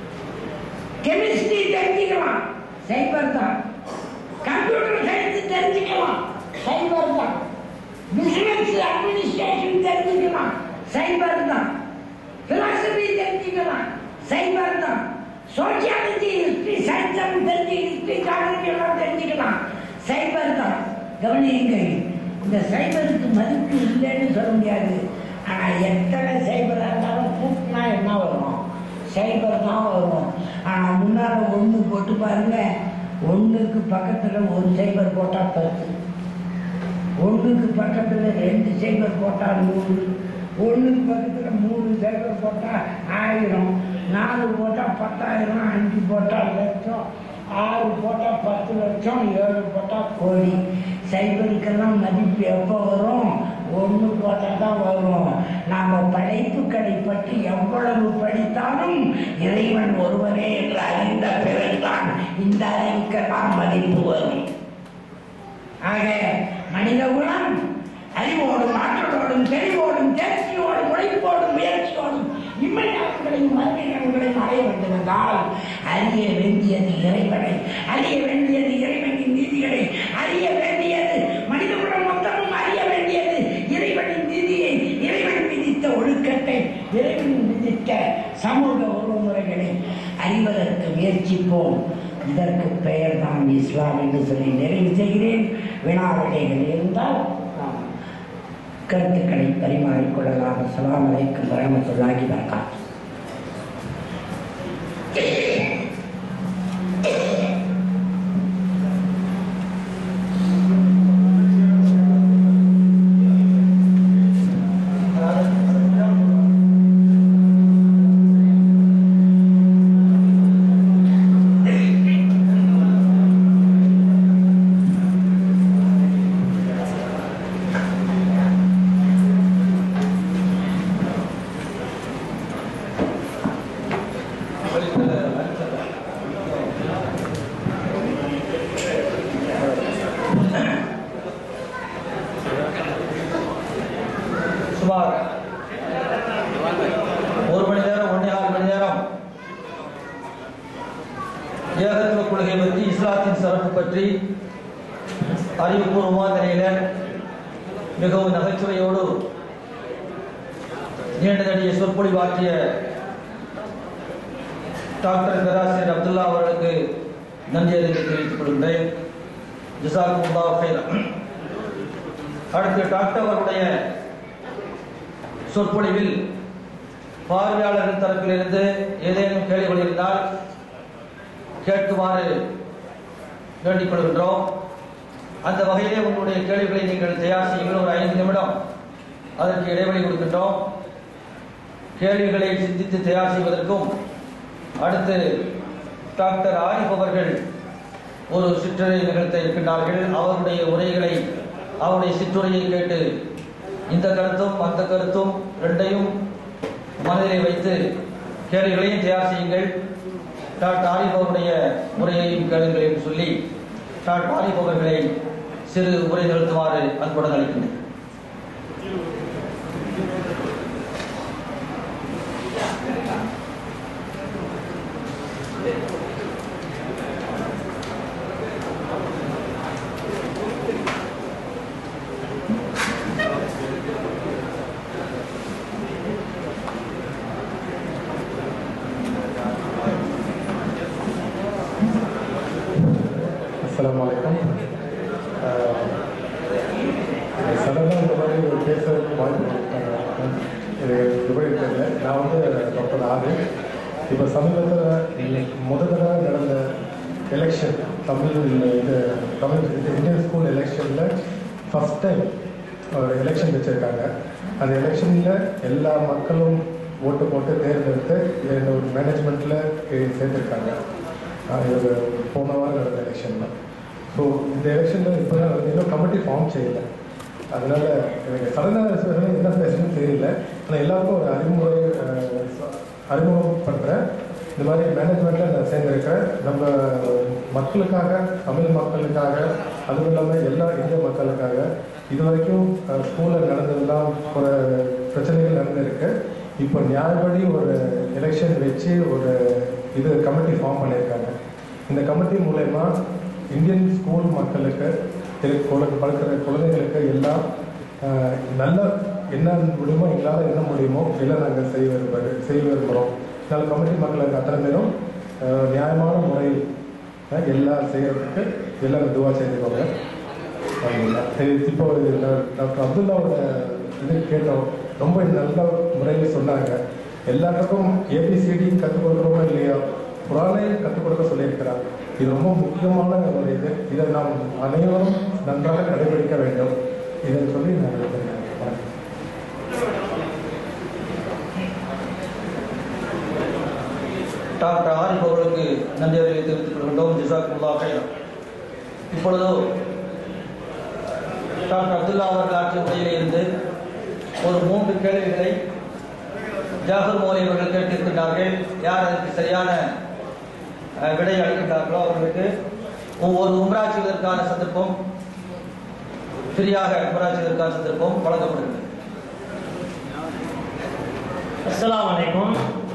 கெமிஸ்ட்ரி தெரிஞ்சுக்கலாம் சைபர் தான் கம்ப்யூட்டர் சயின்ஸ் தெரிஞ்சுக்கலாம் சைபர் தான் பிசினஸ் அட்மினிஸ்ட்ரேஷன் தெரிஞ்சுக்கலாம் சைபர் தான் பிலாசபி தெரிஞ்சுக்கலாம் சைபர் தான் சோசியாலஜி ஹிஸ்டரி சயின்ஸ் தெரிஞ்சு ஹிஸ்டரி ஜாகிரபி எல்லாம் தெரிஞ்சுக்கலாம் சைபர் தான் கவனியுங்கள் இந்த சைபருக்கு மதிப்பு இல்லைன்னு சொல்ல முடியாது ஆனால் எத்தனை சைபராக இருந்தாலும் கூட்டினா என்ன வரும் சைபர் தான் வரும் ஆனால் முன்னால் ஒன்று போட்டு பாருங்க ஒன்றுக்கு பக்கத்தில் ஒரு சைபர் போட்டால் பத்து ஒன்றுக்கு பக்கத்தில் ரெண்டு சைபர் போட்டால் நூறு ஒன்றுக்கு பக்கத்தில் மூணு சைபர் போட்டால் ஆயிரம் நாலு போட்டால் பத்தாயிரம் அஞ்சு போட்டால் லட்சம் ஆறு போட்டால் பத்து லட்சம் ஏழு போட்டால் கோடி சைபருக்கெல்லாம் மதிப்பு எப்போ வரும் ஒன்று போட்டால் தான் வரும் நாம் படைப்புகளை பற்றி எவ்வளவு படித்தாலும் இறைவன் ஒருவரே என்று அறிந்த பிறகுதான் இந்த அறிவுக்கெல்லாம் மதிப்பு வரும் ஆக மனித குலம் அறிவோடும் ஆற்றலோடும் தெளிவோடும் தேர்ச்சியோடும் உழைப்போடும் முயற்சியோடும் இம்மையாளர்களையும் மறுமையாளர்களையும் அடைய வேண்டும் என்றால் அறிய வேண்டியது இறைவனை அறிய வேண்டியது இறைவனின் நீதிகளை அறிய வேண்டியது மனித குலம் மொத்தமும் அறிய வேண்டியது இறைவனின் நீதியை இறைவன் விதித்த ஒழுக்கத்தை இறைவன் விதித்த சமூக ஒழுங்குமுறைகளை அறிவதற்கு முயற்சிப்போம் இதற்கு பெயர் தான் இஸ்லாம் என்று சொல்லி நிறைவு செய்கிறேன் வினாவிடைகள் இருந்தால் நாம் கருத்துக்களை பரிமாறிக்கொள்ளலாம் அஸ்ஸலாமு அலைக்கும் வரமத்துல்லாஹி வரகாத்து சுமார் ஒரு மணி நேரம் ஒன்றே ஆறு மணி நேரம் ஏகத்துவ கொள்கை பற்றி இஸ்லாத்தின் சிறப்பு பற்றி அறிவுபூர்வமான நிலையில மிகவும் நகைச்சுவையோடு நீண்ட நடிகை சொற்பொழிவாற்றிய டாக்டர் பேராசிரியர் அப்துல்லா அவர்களுக்கு நன்றி அறிக்கை தெரிவித்துக் கொள்கின்றேன் ஜிசாக்குல்லா ஹைரா அடுத்து டாக்டர் அவருடைய சொற்பொழிவில் பார்வையாளர்கள் தரப்பிலிருந்து ஏதேனும் கேள்விகள் இருந்தால் கேட்குமாறு வேண்டிக் கொள்கின்றோம் அந்த வகையிலே உங்களுடைய கேள்விகளை நீங்கள் தயார் செய்யுங்கள் ஒரு ஐந்து நிமிடம் அதற்கு இடைவெளி கொடுக்கின்றோம் கேள்விகளை சிந்தித்து தயார் செய்வதற்கும் அடுத்து டாக்டர் ஆரிஃப் அவர்கள் ஒரு சிற்றுரை நிகழ்த்த இருக்கின்றார்கள் அவருடைய உரைகளை அவருடைய சிற்றுரையை கேட்டு இந்த கருத்தும் அந்த கருத்தும் ரெண்டையும் மனதிலே வைத்து கேள்விகளையும் தயார் செய்யுங்கள் டாக்டர் ஆரிஃப் அவருடைய உரையையும் கேளுங்கள் என்று சொல்லி டாக்டர் ஆரிஃப் அவர்களை சிறு உரை நிறுத்துமாறு அன்புடன் அளிக்கின்றேன் அஸ்ஸலாமு அலைக்கும் சடனாக இந்த மாதிரி ஒரு பேசுறதுக்கு வாய்ப்பு கொடுத்தாங்க இது துபாய் தெரியல நான் வந்து டாக்டர் ஆதி இப்போ சமீபத்தில் முதல் தடவை நடந்த எலெக்ஷன் தமிழ் இது தமிழ் இது இந்தியன் ஸ்கூல் எலெக்ஷனில் ஃபஸ்ட் டைம் ஒரு எலெக்ஷன் வச்சுருக்காங்க அந்த எலெக்ஷனில் எல்லா மக்களும் ஓட்டு போட்டு தேர்ந்தெடுத்து இந்த ஒரு மேனேஜ்மெண்ட்டில் சேர்த்துருக்காங்க ஆஹ் இது போன வாரம் நடந்த எலெக்ஷனில் ஸோ இந்த எலெக்ஷனில் இப்போ தான் இன்னும் கமிட்டி ஃபார்ம் செய்யலை அதனால எனக்கு சடனாக என்ன பேசணும்னு தெரியல ஆனால் எல்லாருக்கும் ஒரு அறிமுறை ஆஹ் ச- அறிமுகம் பண்ணுறேன் இந்த மாதிரி மேனேஜ்மெண்ட்டில் நான் சேர்ந்திருக்கேன் நம்ம மக்களுக்காக தமிழ் மக்களுக்காக அதுவும் இல்லாமல் எல்லா இந்திய மக்களுக்காக இது வரைக்கும் ஸ்கூலில் நடந்ததெல்லாம் ஒரு பிரச்சனைகள் நடந்திருக்கு இப்போ நியாயப்படி ஒரு எலெக்ஷன் வச்சு ஒரு இது கமிட்டி ஃபார்ம் பண்ணியிருக்காங்க இந்த கமிட்டி மூலயமா இந்தியன் ஸ்கூல் மக்களுக்கு இரு- குழந்தை பழக்கிற குழந்தைகளுக்கு எல்லாம் ஆஹ், நல்ல என்ன முடியுமோ எங்களால் என்ன முடியுமோ எல்லாம் நாங்கள் செய்ய விரும்புகிறோம் செய்ய விரும்புகிறோம் இதனால் கமிட்டி மக்களுக்கு அத்தனை பேரும் ஆஹ், நியாயமான முறையில் ஆஹ், எல்லாம் செய்யறதுக்கு எல்லாம் துவா செய்துக்கோங்க ஆமாம். சரி, இப்போ இது டா- டாக்டர் அப்துல்லாவோட இது கேட்டோம் ரொம்ப நல்ல முறையில் சொன்னாங்க எல்லாத்துக்கும் ஏபிசிடி கற்றுக் கொடுக்குறோமோ இல்லையா குரானையும் கற்றுக் கொடுக்க சொல்லியிருக்கிறார் இது ரொம்ப முக்கியமான ஒரு இது இதை நாம் அனைவரும் நன்றாக கடைபிடிக்க வேண்டும் இதை சொல்லி நான் விடைபெறுகிறேன். வணக்கம் டாக்டர் ஆரிஃப் அவர்களுக்கு நன்றிகளை தெரிவித்துக் கொள்கின்றோம் ஜிசாக்குல்லா கைரம் இப்பொழுது டாக்டர் அப்துல்லா அவர்கள் ஆற்றிய உரையிலே இருந்து ஒரு மூன்று கேள்விகளை ஜாஃபர் மோலி அவர்கள் கேட்டிருக்கின்றார்கள் யார் அதற்கு சரியான அஹ், விடை அளிக்கின்றார்களோ அவர்களுக்கு ஒவ்வொரு உம்ரா செய்வதற்கான சந்தர்ப்பம் ஃப்ரீயாக உம்ரா செய்வதற்கான சந்தர்ப்பம் வழங்கப்படுகிறது அஸ்ஸலாமு அலைக்கும்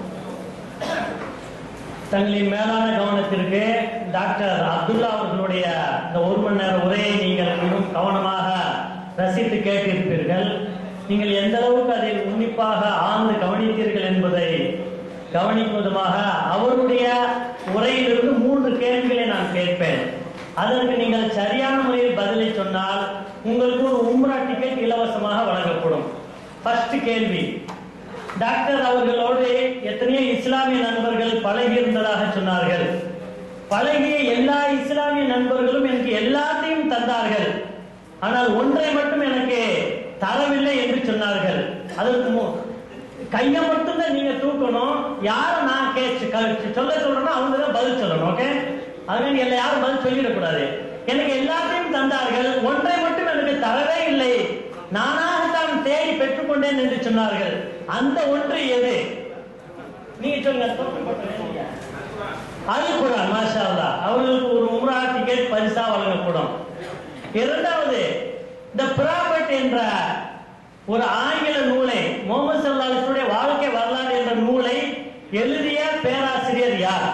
தங்களின் மேலான கவனத்திற்கு டாக்டர் அப்துல்லா அவர்களுடைய இந்த ஒரு மணி நேர உரையை நீங்கள் மிகவும் கவனமாக ரசித்து கேட்டிருப்பீர்கள் நீங்கள் எந்த அளவுக்கு அதில் உன்னிப்பாக ஆழ்ந்து கவனித்தீர்கள் என்பதை கவனிக்கும் விதமாக அவருடைய உரையிலிருந்து மூன்று கேள்விகளை நான் கேட்பேன் அதற்கு நீங்கள் சரியான முறையில் பதிலை சொன்னால் உங்களுக்கு ஒரு உம்ரா டிக்கெட் இலவசமாக வழங்கப்படும் ஃபர்ஸ்ட் கேள்வி டாக்டர் அவர்களோடு எத்தனையோ இஸ்லாமிய நண்பர்கள் பழகி இருந்ததாக சொன்னார்கள் பழகிய எல்லா இஸ்லாமிய நண்பர்களும் எனக்கு எல்லாத்தையும் தந்தார்கள் ஆனால் ஒன்றை மட்டும் எனக்கு தரவில்லை என்று சொன்னார்கள் அதற்கு மு- கையை மட்டும்தான் நீங்க தூக்கணும் யார நான் கேச்சு க- சொல்ல சொல்றேனோ அவங்க தான் பதில் சொல்லணும் ஓகே அதனால எல்லா யாரும் பதில் சொல்லிடக்கூடாது எனக்கு எல்லாத்தையும் தந்தார்கள் ஒன்றை மட்டும் எனக்கு தரவே இல்லை நானாகத்தான் தேடி பெற்றுக்கொண்டேன் என்று சொன்னார்கள் அந்த ஒன்று எது நீங்க சொல்லுங்க தொட்டு போட்டு நீங்க. அது குரான் மாஷா அல்லாஹ். அவர்களுக்கு ஒரு உம்ரா டிக்கெட் பரிசா வழங்கப்படும் இரண்டாவது த ப்ராபர்ட் என்ற ஒரு ஆங்கில நூலை முகமது சல்லாஹுடைய வாழ்க்கை வரலாறு என்ற நூலை எழுதிய பேராசிரியர் யார்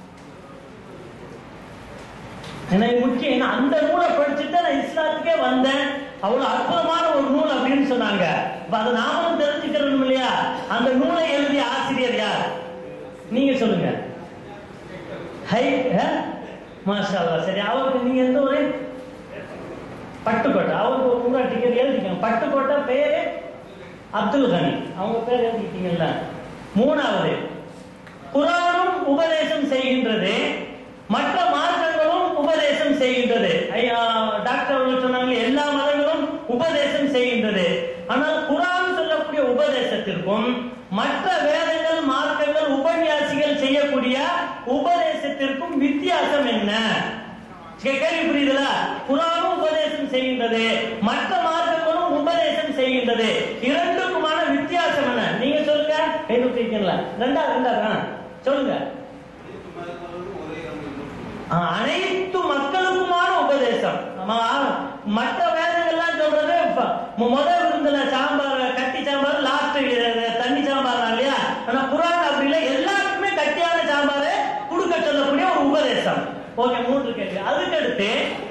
எனக்கு முக்கியம் என்ன, அந்த நூலை படிச்சுட்டு நான் இஸ்லாத்துக்கே வந்தேன் அவ்வளவு அற்புதமான ஒரு நூல் அப்படின்னு சொன்னாங்க அப்ப அதை நாமளும் தெரிஞ்சுக்கிறோம் இல்லையா அந்த நூலை எழுதிய ஆசிரியர் யார் நீங்க சொல்லுங்க ஹை ஆ? மாஷா அல்லாஹ். சரி அவருக்கு நீங்க எந்த ஊரு பட்டுக்கோட்டை அவருக்கு ஒரு ஊரா டிக்கெட் எழுதிக்கோங்க பட்டுக்கோட்டை பேரு அப்துல் கனி அவங்க பேர் எழுதிக்கிட்டீங்கல்ல மூணாவது குரானும் உபதேசம் செய்கின்றது மற்ற மார்க்கங்களும் உபதேசம் செய்கின்றது ஐயா டாக்டர் அவர்கள் சொன்னாங்க எல்லா மதங்களும் உபதேசம் செய்கின்றது ஆனால் குரான் சொல்லக்கூடிய உபதேசத்திற்கும் மற்ற வேதங்கள் மார்க்கங்கள் உபன்யாசிகள் செய்யக்கூடிய உபதேசத்திற்கும் வித்தியாசம் என்ன கே- கேள்வி புரியுதுல குரானும் உபதேசம் செய்கின்றது மற்ற மார்க்கங்களும் உபதேசம் செய்கின்றது இரண்டுக்குமான வித்தியாசம் என்ன நீங்க சொல்லுங்க கை தூக்கிக்கல ரெண்டா ரெண்டா ஆ, சொல்லுங்க ஆ, அனைத்து மக்களுக்குமான உபதேசம் நம்ம ஆ- மற்ற வேதங்கள்லாம் சொல்றது ப- மு- முதல் விருந்துல சாம்பார் கட்டி சாம்பார் லாஸ்ட் தண்ணி சாம்பார் இல்லையா ஆனா குரான் அப்படி இல்லை எல்லாருக்குமே கட்டியான சாம்பார் கொடுக்க சொல்லக்கூடிய ஒரு உபதேசம் ஓகே மூன்று கேள்வி அதுக்கு அடுத்து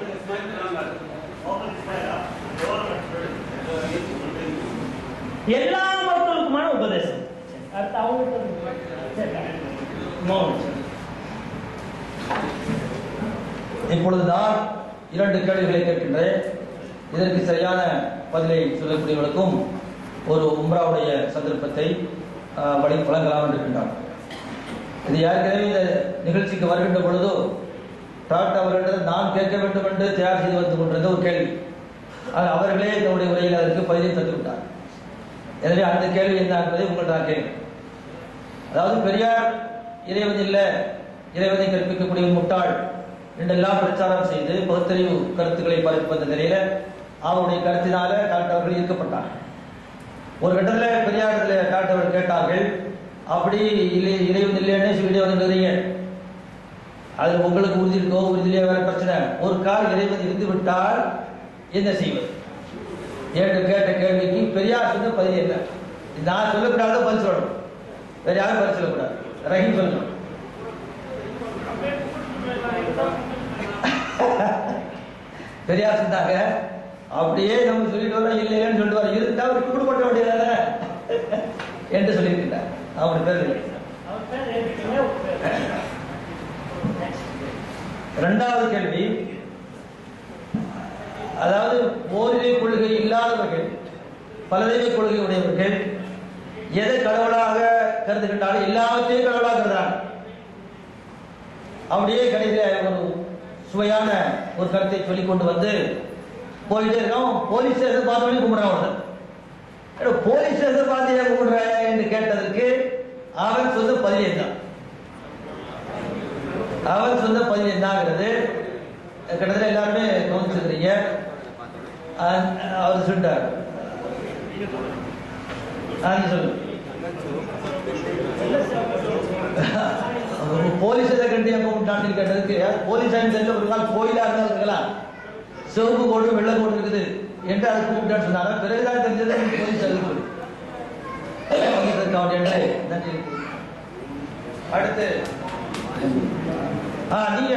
எல்லா மக்களுக்குமான உபதேசம் சரி, அடுத்து அவங்க இப்பொழுதுதான் இரண்டு கேள்விகளை கேட்கின்றேன் இதற்கு சரியான பதிலை சொல்லக்கூடியவர்களுக்கும் ஒரு உம்ராவுடைய சந்தர்ப்பத்தை ஆஹ், வழி வழங்கலாம் என்று இருக்கின்றார் இது ஏற்கனவே இந்த நிகழ்ச்சிக்கு வருகின்ற பொழுது டாக்டர் அவர்களிடம் நான் கேட்க வேண்டும் என்று தயார் செய்து வந்து கொண்டிருந்த ஒரு கேள்வி அது அவர்களே என்னுடைய உரையில் அதற்கு பதிலை தந்து விட்டார் எனவே அந்த கேள்வி என்ன என்பதை உங்கள்கிட்ட நான் கேட்கிறேன் அதாவது பெரியார் இறைவன் இல்லை இறைவனை கற்பிக்கக்கூடிய ஒரு முட்டாள் என்றெல்லாம் பிரச்சாரம் செய்து பகுத்தறிவு கருத்துக்களை பரப்பி வந்த நிலையில அவருடைய கருத்தினால டாக்டர் அவர்கள் ஈர்க்கப்பட்டார் ஒரு கட்டத்தில் பெரியார் இடத்துல டாக்டர் அவர்கள் கேட்டார்கள் அப்படி இல்லை இறைவன் இல்லைன்னு சொல்லிட்டு வந்துருந்தீங்க அது உங்களுக்கு உறுதி இருக்கோ உறுதி இல்லையா வேற பிரச்சனை ஒரு கால் இறைவன் இருந்து விட்டால் என்ன செய்வது என்று கேட்ட கேள்விக்கு பெரியார் சொன்ன பதில் என்ன நான் சொல்லக்கூடாத பதில் சொல்லணும் வேற யாரும் பதில் சொல்லக்கூடாது ரஹீம் சொல்லணும் பெரியார் சொன்னாங்க அப்படியே நம்ம சொல்லிட்டு வரோம் இல்லைன்னு சொல்லிட்டு வரோம் இருந்தா அவர் கூடு போட்ட வேண்டியதானே என்று சொல்லியிருக்கிறார் அவருடைய பேர் இல்லை. அவர் பேர் ஏற்கனவே இரண்டாவது கேள்வி அதாவது ஓரிரை கொள்கை இல்லாதவர்கள் பலதெய்வ கொள்கை உடையவர்கள் எதை கடவுளாக கருதுகின்றாலும் எல்லாவற்றையும் கடவுளாக கருதுறாங்க அப்படியே கடைசியில் ஒரு சுவையான ஒரு கருத்தை சொல்லிக் கொண்டு வந்து போயிட்டே இருக்கோம் போலீஸ் ஸ்டேஷன் பார்த்தோன்னே கும்பிடுறான் அவனை ஏடா, போலீஸ் ஸ்டேஷன் பார்த்து ஏன் கும்பிடுற என்று கேட்டதற்கு அவன் சொன்ன பதில் என்ன அவன் சொன்ன பதில் என்னங்கிறது கிட்டத்தட்ட எல்லாருமே கவனிச்சிருக்கிறீங்க அஹ் அவர் சொல்லிட்டார் ஆ, நீ சொல்லு போலீஸ் எதை கண்டு எப்போ விட்டான்னு கேட்டதுக்கு போலீஸ் தெரியல ஒரு நாள் கோயிலா இருந்தா இருக்கலாம் சிவப்பு கோடு வெள்ளை கோடு இருக்குது என்று அதை கூப்பிட்டான்னு சொன்னாங்க பிறகுதான் தெரிஞ்சது அது போலீஸ் அது சொல்லி என்று நன்றி அடுத்து ஆ நீங்க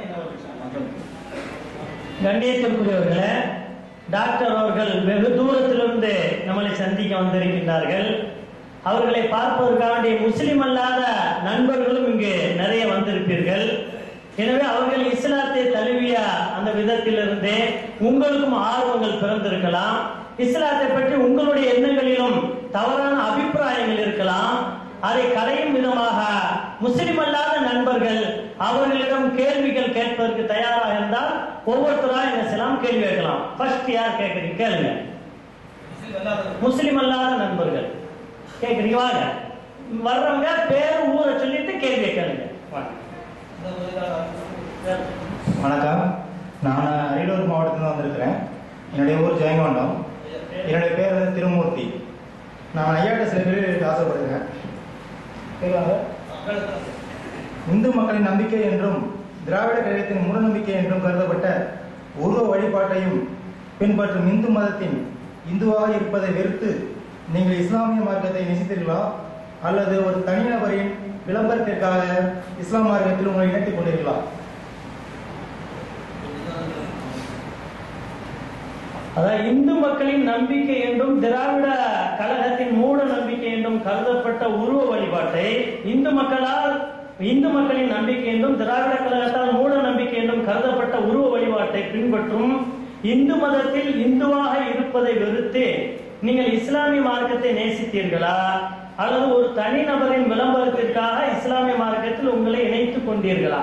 கண்ணியத்திற்குரியவர்களே டாக்டர் அவர்கள் வெகு தூரத்திலிருந்து நம்மளை சந்திக்க வந்திருக்கின்றார்கள் அவர்களை பார்ப்பதற்காக வேண்டிய முஸ்லிம் அல்லாத நண்பர்களும் இங்கு நிறைய வந்திருப்பீர்கள் எனவே அவர்கள் இஸ்லாத்தை தழுவிய அந்த விதத்திலிருந்தே உங்களுக்கும் ஆர்வங்கள் பிறந்திருக்கலாம் இஸ்லாத்தை பற்றி உங்களுடைய எண்ணங்களிலும் தவறான அபிப்பிராயங்கள் இருக்கலாம் அதை களையும் விதமாக முஸ்லிம் அல்லாத நண்பர்கள் அவர்களிடம் கேள்விகள் கேட்பதற்கு தயாராக இருந்தால் ஒவ்வொருத்தரா என்ன செய்யலாம் கேள்வி கேட்கலாம் ஃபர்ஸ்ட் யார் கேட்குறீங்க கேளுங்க முஸ்லிம் அல்லாத நண்பர்கள் கேட்குறீங்க வாங்க வர்றவங்க பேர் ஊரை சொல்லிட்டு கேள்வி கேளுங்க வாங்க வணக்கம் நான் அரியலூர் மாவட்டத்தில் வந்திருக்கிறேன் என்னுடைய ஊர் ஜெயங்கொண்டம் என்னுடைய பேர் வந்து திருமூர்த்தி நான் ஐயாட்ட சில பேர் ஆசைப்படுகிறேன் கேட்கலாங்க இந்து மக்களின் நம்பிக்கை என்றும் திராவிட கழகத்தின் மூடநம்பிக்கை என்றும் கருதப்பட்ட உருவ வழிபாட்டையும் பின்பற்றும் இந்து மதத்தின் இந்துவாக இருப்பதை வெறுத்து நீங்கள் இஸ்லாமிய மார்க்கத்தை நேசித்தீர்களா அல்லது ஒரு தனிநபரின் விளம்பரத்திற்காக இஸ்லாம் மார்க்கத்தில் உங்களை இணைத்துக் கொண்டீர்களா அதாவது இந்து மக்களின் நம்பிக்கை என்றும் திராவிட கழகத்தின் மூட நம்பிக்கை என்றும் கருதப்பட்ட உருவ வழிபாட்டை இந்து மக்களால் இந்து மக்களின் நம்பிக்கை என்றும் திராவிட கழகத்தால் மூட நம்பிக்கை என்றும் கருதப்பட்ட உருவ வழிபாட்டை பின்பற்றும் இந்து மதத்தில் இந்துவாக இருப்பதை வெறுத்து நீங்கள் இஸ்லாமிய மார்க்கத்தை நேசித்தீர்களா அல்லது ஒரு தனிநபரின் விளம்பரத்திற்காக இஸ்லாமிய மார்க்கத்தில் உங்களை இணைத்துக் கொண்டீர்களா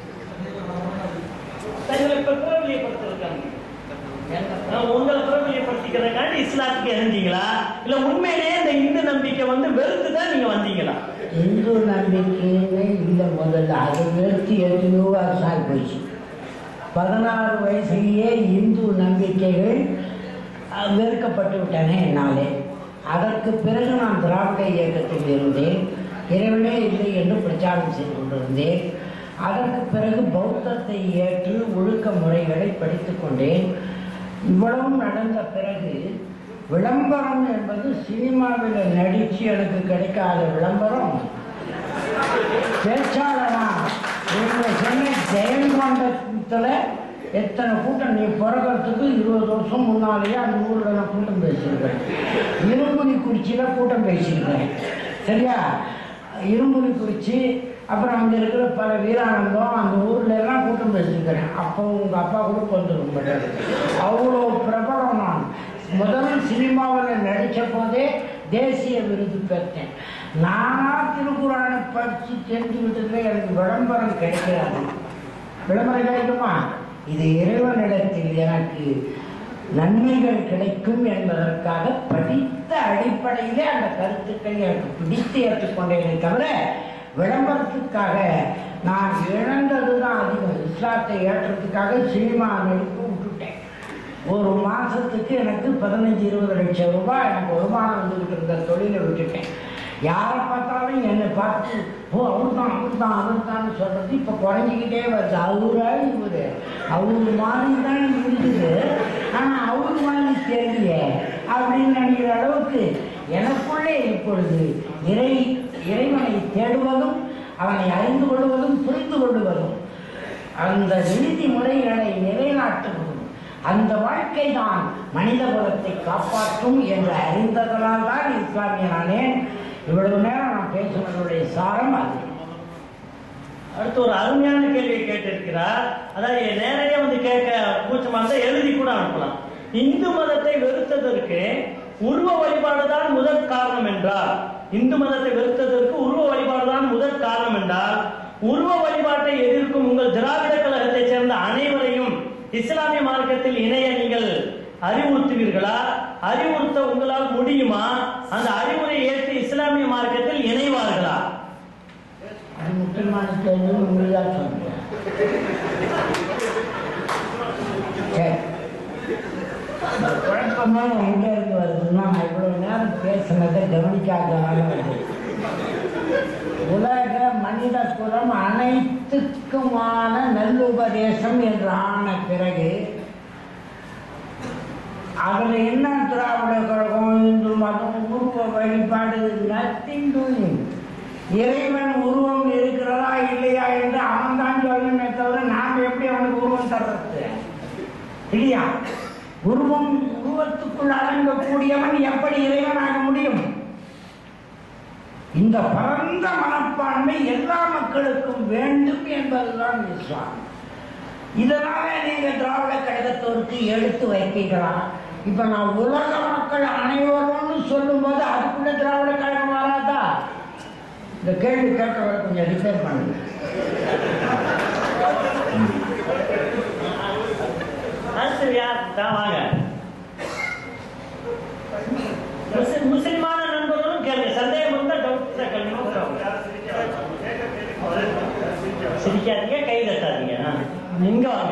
தங்களை பிரபலியப்படுத்திருக்காங்க நான் உங்களை பிரபலியப்படுத்திக்கிறதுக்காண்டி இஸ்லாத்துக்கு இறந்தீங்களா இல்ல உண்மையிலேயே இந்த இந்து நம்பிக்கை வந்து வெறுத்து தான் நீங்க வந்தீங்களா இந்து நம்பிக்கைன்னு இல்லை முதல்ல அது வெறுத்து எத்தனையோ வருஷம் ஆகி போச்சு பதினாறு வயசுலேயே இந்து நம்பிக்கைகள் அஹ், வெறுக்கப்பட்டு விட்டன என்னாலே அதற்கு பிறகு நான் திராவிட இயக்கத்தில் இருந்தேன் இறைவனே இல்லை என்று பிரச்சாரம் செய்து கொண்டிருந்தேன் அதற்கு பிறகு பௌத்தத்தை ஏற்று ஒழுக்க முறைகளை படித்துக் கொண்டேன் இவ்வளவும் நடந்த பிறகு விளம்பரம் என்பது சினிமாவில் நடிச்சு எனக்கு கிடைக்காத விளம்பரம் பேச்சாளனா எங்க சென்னை ஜெயங்கொண்டத்தில் எத்தனை கூட்டம் நீ பிறக்கிறதுக்கு இருபது வருஷம் முன்னாலேயே அந்த ஊரில் நான் கூட்டம் பேசியிருக்கிறேன் இரும்புலி குறிச்சியில் கூட்டம் பேசியிருக்கிறேன் சரியா இரும்புலி குறிச்சி அப்புறம் அங்கே இருக்கிற பல வீரானந்தம் அந்த ஊர்ல எல்லாம் கூட்டம் வச்சிருக்கிறேன் அப்போ உங்கள் அப்பா கூட வந்துருக்க மாட்டாரு அவ்வளோ பிரபலம் நான் முதல் சினிமாவில் நடித்த போதே தேசிய விருது பெற்றேன் நானா திருக்குறானை படித்து தெரிஞ்சு விட்டதுல எனக்கு விளம்பரம் கிடைக்காது விளம்பரம் கிடைக்குமா இது இறைவனிடத்தில் எனக்கு நன்மைகள் கிடைக்கும் என்பதற்காக படித்த அடிப்படையிலே அந்த கருத்துக்களை எனக்கு பிடித்து ஏற்றுக்கொண்டேனே தவிர விளம்பரத்துக்காக நான் இழந்தது தான் அதிகம் இஸ்லாத்தை ஏற்றத்துக்காக சினிமா நடிப்பு விட்டுட்டேன் ஒரு மாசத்துக்கு எனக்கு பதினஞ்சு இருபது லட்சம் ரூபாய் எனக்கு வருமானம் வந்துகிட்டு இருந்த தொழிலை விட்டுட்டேன் யாரை பார்த்தாலும் என்னை பார்த்து ஓ அவர் தான் அவர் தான் அவர் தான் சொல்றது இப்போ குறைஞ்சிக்கிட்டே வருது அவரா இவரு அவரு மாதிரி தான் இருக்குது ஆனால் அவர் மாதிரி தெரியலையே அப்படின்னு நினைக்கிற அளவுக்கு எனக்குள்ளே இப்பொழுது இறை இறைவனை தேடுவதும் அவனை அறிந்து கொள்வதும் புரிந்து கொள்வதும் அந்த நீதி முறைகளை நிலைநாட்டுவதும் அந்த வாழ்க்கை தான் மனித குலத்தை காப்பாற்றும் என்று அறிந்ததனால் தான் இஸ்லாமியனானேன் இவ்வளவு நேரம் நான் பேசினதுடைய சாரம் அது அடுத்து ஒரு அருமையான கேள்வியை கேட்டிருக்கிறார் அதாவது நேரடியாக வந்து கேட்க கூச்சமா இருந்தா எழுதி கூட அனுப்பலாம் இந்து மதத்தை வெறுத்ததற்கு உருவ வழிபாடுதான் முதற் காரணம் என்றால் இந்து மதத்தை வெறுத்ததற்கு உருவ வழிபாடுதான் முதற் காரணம் என்றால் உருவ வழிபாட்டை எதிர்க்கும் உங்கள் திராவிட கழகத்தைச் சேர்ந்த அனைவரையும் இஸ்லாமிய மார்க்கத்தில் இணைய நீங்கள் அறிவுறுத்துவீர்களா அறிவுறுத்த உங்களால் முடியுமா அந்த அறிவுரை ஏற்று இஸ்லாமிய மார்க்கத்தில் இணைவார்களா அது முக்கியமான கேள்வி உங்களுதா சொல்றேன் சரி இந்த குழப்பமாக எங்க இருந்து வருதுன்னா நான் இவ்வளவு நேரம் பேசினதை கவனிக்காதனால வருது உலக மனித குலம் அனைத்துக்குமான நல்லுபதேசம் என்று ஆன பிறகு அதுல என்ன திராவிட கழகம் இந்து மதம் உருவ வழிபாடு நத்திங் டூயிங் இறைவன் உருவம் இருக்கிறதா இல்லையா என்று அவன் தான் சொல்லணுமே தவிர நாம எப்படி அவனுக்கு உருவம் தர்றது இல்லையா உருவம் உருவத்துக்குள் அடங்கக்கூடியவன் எப்படி இறைவனாக முடியும் இந்த பரந்த மனப்பான்மை எல்லா மக்களுக்கும் வேண்டும் என்பதுதான் இஸ்லாம் இதனால நீங்க திராவிட கழகத்தோருக்கு எடுத்து வைப்பீங்களா இப்ப நான் உலக மக்கள் அனைவரும்னு சொல்லும்போது அதுக்குள்ள திராவிட கழகம் வராதா இந்த கேள்வி கேட்டவரை கொஞ்சம் ரிப்பேர் பண்ணுங்க அடுத்து யார் தான் வாங்க முஸ்லிம் முஸ்லிமான நண்பர்களும் கேளுங்க சந்தேகம் இருந்தா டவுட் கேளுங்க சிரிக்காதீங்க கை தட்டாதீங்க ஆ. இங்க வாங்க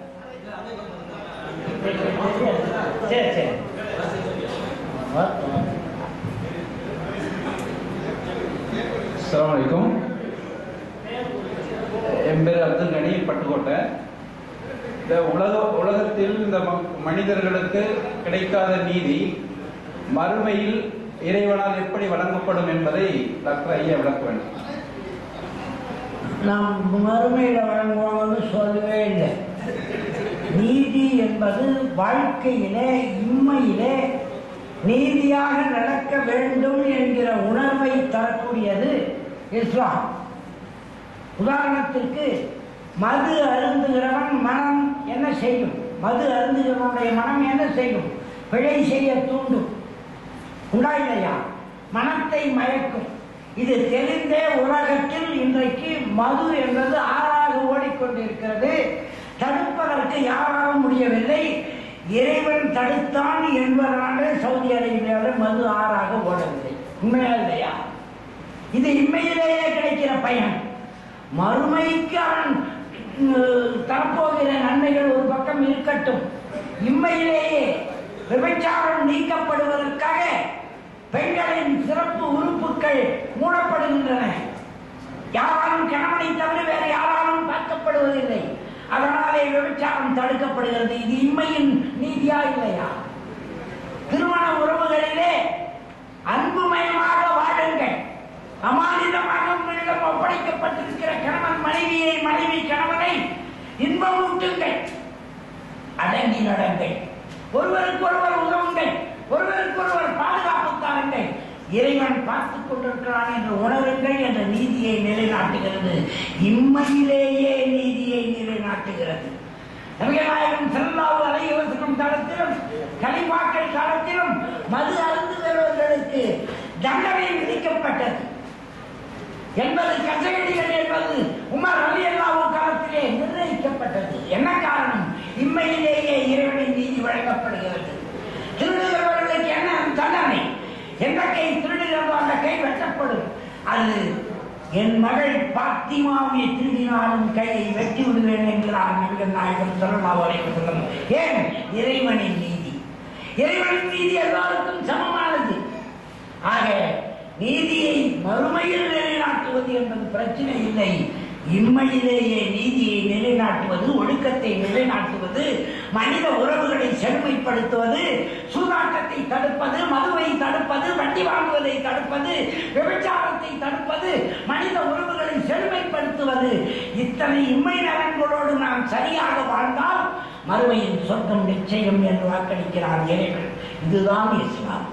சரி சரி அஸ்ஸலாமு அலைக்கும் என் பேர் அப்துல் கனி பட்டுக்கோட்டை இந்த உலக உலகத்தில் இந்த ம- மனிதர்களுக்கு கிடைக்காத நீதி மறுமையில் இறைவனால் எப்படி வழங்கப்படும் என்பதை டாக்டர் ஐயா விளக்க வேண்டும் நாம் மறுமையில வழங்குவாங்கன்னு சொல்லவே இல்லை நீதி என்பது வாழ்க்கையிலே இம்மையிலே நீதியாக நடக்க வேண்டும் என்கிற உணர்வை தரக்கூடியது இஸ்லாம் உதாரணத்திற்கு மது அருந்துகிறவன் மனம் என்ன செய்யும் மது அருந்துகிறவனுடைய மனம் என்ன செய்யும் பிழை செய்ய தூண்டும் உண்டா இல்லையா மனத்தை மயக்கும் இது தெரிந்தே உலகத்தில் இன்றைக்கு மது என்பது ஆறாக ஓடிக்கொண்டிருக்கிறது தடுப்பதற்கு யாராலும் முடியவில்லை இறைவன் தடுத்தான் என்பதனாலே சவுதி அரேபியாவில் மது ஆறாக ஓடவில்லை உண்மையா இல்லையா இது இம்மையிலேயே கிடைக்கிற பயன் மறுமைக்கு அவன் உம், தரப்போகிற நன்மைகள் ஒரு பக்கம் இருக்கட்டும் இம்மையிலேயே விபச்சாரம் நீக்கப்படுவதற்காக பெண்களின் சிறப்பு உறுப்புகள் மூடப்படுகின்றன யாராலும் கணவனை தவிர வேறு யாராலும் பார்க்கப்படுவதில்லை அதனாலே விபச்சாரம் தடுக்கப்படுகிறது இது இம்மையின் நீதியா இல்லையா திருமண உறவுகளிலே அன்புமயமாக வாழுங்கள் அமானிதமாக உங்களிடம் ஒப்படைக்கப்பட்டிருக்கிற கணவன் மனைவியை மனைவி கணவனை இன்பமூட்டுங்கள் அடங்கி நடங்கள் ஒருவருக்கு ஒருவர் உதவுங்கள் ஒருவருக்கு ஒருவர் பாதுகாப்பு தாருங்கள் இறைவன் பார்த்துக் கொண்டிருக்கிறான் என்று உணருங்கள் என்ற நீதியை நிலைநாட்டுகிறது இம்மையிலேயே நீதியை நிலைநாட்டுகிறது நபிகளாயிரம் செல்லாவு அலைவசம் தளத்திலும் கலிமாக்கள் காலத்திலும் மது அருந்துகிறவர்களுக்கு தண்டனை விதிக்கப்பட்டது என்பது கசகடிகள் என்பது உமர் அலி அல்லாஹ் காலத்திலே நிர்ணயிக்கப்பட்டது என்ன காரணம் இம்மையிலேயே இறைவனின் நீதி வழங்கப்படுகிறது திருடுகிறவர்களுக்கு என்ன தண்டனை எந்த கை திருடுகிறதோ அந்த கை வெட்டப்படும் அது என் மகள் பாத்திமாவை திருடினாலும் கையை வெட்டி விடுவேன் என்கிறார் நபிகள் நாயகம் சொல்லலாம் வரைக்கும் ஏன் இறைவனின் நீதி இறைவனின் நீதி எல்லாருக்கும் சமமானது ஆக நீதியை மறுமையில் நிலைநாட்டுவது என்பது பிரச்சனை இல்லை இம்மையிலேயே நீதியை நிலைநாட்டுவது ஒழுக்கத்தை நிலைநாட்டுவது மனித உறவுகளை செழுமைப்படுத்துவது சூதாட்டத்தை தடுப்பது மதுவை தடுப்பது வண்டி வாங்குவதை தடுப்பது விபச்சாரத்தை தடுப்பது மனித உறவுகளை செழுமைப்படுத்துவது இத்தனை இம்மை நலன்களோடு நாம் சரியாக வாழ்ந்தால் மறுமையின் சொர்க்கம் நிச்சயம் என்று வாக்களிக்கிறார் இறைவன் இதுதான் இஸ்லாம்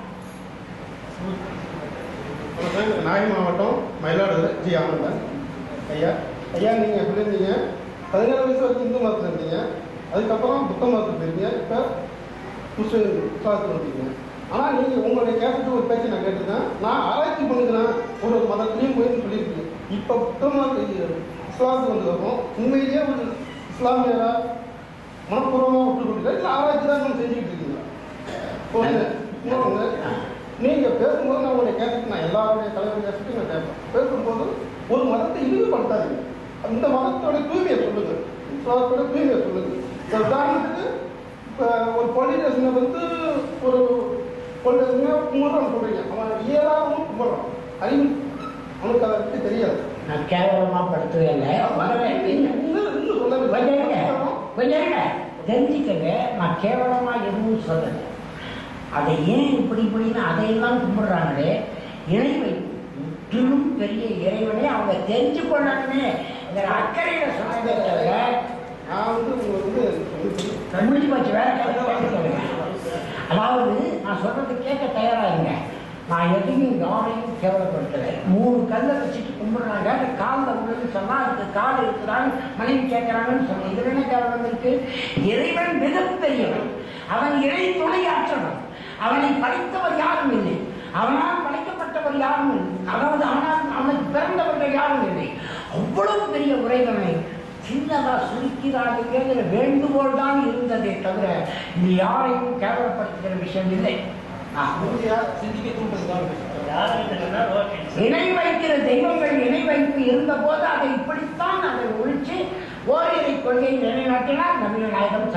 வணக்கம் நாகை மாவட்டம் மயிலாடுதுறை ஜி ஆனந்தன் ஐயா ஐயா நீங்கள் சொல்லியிருந்தீங்க பதினேழு வயசு வரைக்கும் இந்து மதத்தில் இருந்தீங்க அதுக்கப்புறம் புத்த மதத்தில் போயிருந்தீங்க இப்போ முஸ்லீம் இஸ்லாத்தில் இருக்கீங்க ஆனால் நீங்கள் உங்களுடைய கேட்டுட்டு ஒரு பேச்சு நான் கேட்டிருக்கேன் நான் ஆராய்ச்சி பண்ணுகிறேன் ஒரு ஒரு மதத்துலேயும் போய் சொல்லியிருக்கீங்க இப்போ புத்த மதத்துக்கு இஸ்லாத்துக்கு வந்ததுக்கும் உண்மையிலேயே ஒரு இஸ்லாமியரா மனப்பூர்வமாக விட்டு கொடுக்கல இல்லை ஆராய்ச்சி தான் நம்ம செஞ்சுக்கிட்டு இருக்கீங்களா ஒன்று இன்னொன்று நீங்க பேசும்போது நான் உங்களை கேட்டுட்டு நான் எல்லாருடைய தலைவர் கேட்டுட்டு நான் கேட்பேன் பேசும்போது ஒரு மதத்தை இழிவுபடுத்தாதீங்க அந்த மதத்தோட தூய்மையை சொல்லுங்க இஸ்லாத்தோட தூய்மையை சொல்லுங்க இப்ப உதாரணத்துக்கு இப்போ ஒரு போலீஸ் ஸ்டேஷனில் வந்து ஒரு போலீஸ் ஸ்டேஷனில் கும்பிட்றான் சொல்றீங்க அவன் இயலாமல் கும்பிட்றான் அறிவு அவனுக்கு அதை பற்றி தெரியாது நான் கேவலமா படுத்துவேங்க வரவேன் இன்னும் இன்னும் சொல்லவே கொஞ்சம் இருங்க. கொஞ்சம் இருங்க. தெரிஞ்சுக்கங்க நான் கேவலமா எதுவும் சொல்லல அதை ஏன் இப்படி இப்படின்னு அதையெல்லாம் கும்பிடுறாங்களே இணை வைப்பு முற்றிலும் பெரிய இறைவனை அவங்க தெரிஞ்சு கொள்ளணுமே இந்த அக்கறையில சொன்னதே தவிர நான் வந்து உங்களுக்கு வந்து முடிஞ்சு போச்சு வேற கேள்வி கேட்டுக்கோங்க. அதாவது நான் சொல்றது கேட்க தயாராகுங்க நான் எதையும் யாரையும் கேவலப்படுத்தலை மூணு கல்லை வச்சுட்டு கும்பிடுறாங்க அந்த காலில் உள்ளது சொன்னா அதுக்கு கால் இருக்குதான்னு மனைவி கேட்கறாங்கன்னு சொன்னேன் இதுல என்ன கேவலம் இருக்கு இறைவன் மிகப்பெரியவன் அவன் இறை துணையாற்றவன் அவனை படைத்தவர் யாரும் இல்லை அவனால் படைக்கப்பட்டவர் யாரும் இல்லை அதாவது அவனால் அவனுக்கு பிறந்தவர்கள் யாரும் இல்லை அவ்வளவு பெரிய உரைவனை சின்னதா சுருக்கிறாருங்கிற வேண்டுகோள் தான் இருந்ததே தவிர இது யாரையும் கேவலப்படுத்துகிற விஷயம் இல்லை ஆ. உறுதியாக சிந்திக்க தூண்டுறதுதான் இணை வைக்கிற தெய்வங்கள் இணை வைப்பு இருந்த போது அதை இப்படித்தான் அதை ஒழிச்சு ஓரிரை கொள்கையை நிலைநாட்டினார் நபிகள் நாயகம்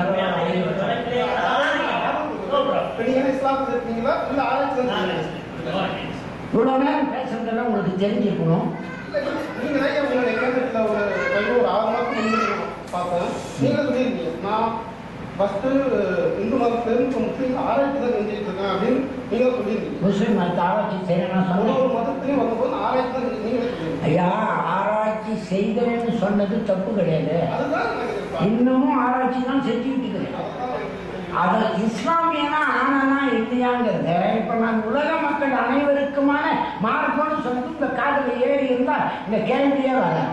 சர்வதா இப்போ நீங்கள் இஸ்லாத்தில் இருக்கீங்களா இல்லை ஆராய்ச்சி தான் செய்றீங்களா? இவ்வளவு நேரம் பேசுறதெல்லாம் உங்களுக்கு தெரிஞ்சிருக்கணும் நீங்க தான் உங்களுடைய கேண்டத்துல ஒரு கல்வி ஒரு ஆறு மாதம் முன்னாடி பார்த்தேன் நீங்க சொல்லியிருக்கீங்க நான் ஃபர்ஸ்ட் இந்து மதத்திலிருந்து இப்போ முஸ்லீம் ஆராய்ச்சி தான் செஞ்சுட்டு இருக்கேன் அப்படின்னு நீங்க சொல்லியிருக்கீங்க முஸ்லிம் மதத்தை ஆராய்ச்சி செய்யணும்னா ஒரு சொன்னேன் ஒரு மதத்திலையும் வந்தபோது ஆராய்ச்சி தான் செஞ்சு- நீங்களே சொல்லியிருக்கீங்க ஐயா ஆராய்ச்சி செய்தேன்னு சொன்னது தப்பு கிடையாது அதுதான் எனக்கு எதிர்பார்ப்பு. இன்னமும் ஆராய்ச்சி தான் செஞ்சுக்கிட்டு இருக்கிறேன் அதுதான் எனக்கு எதிர்பார்ப்பு. அது இஸ்லாமியனா ஆனானா இல்லையாங்கிறத இப்ப நான் உலக மக்கள் அனைவருக்குமான மார்க்கம்னு சொல்லிட்டு இந்த காதல ஏறி இருந்தா இந்த கேள்வியே வராது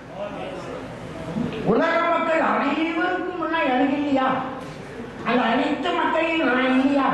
உலக மக்கள் அனைவருக்கும் முன்னா எனக்கு இல்லையா அந்த அனைத்து மக்களையும் நான் இல்லையா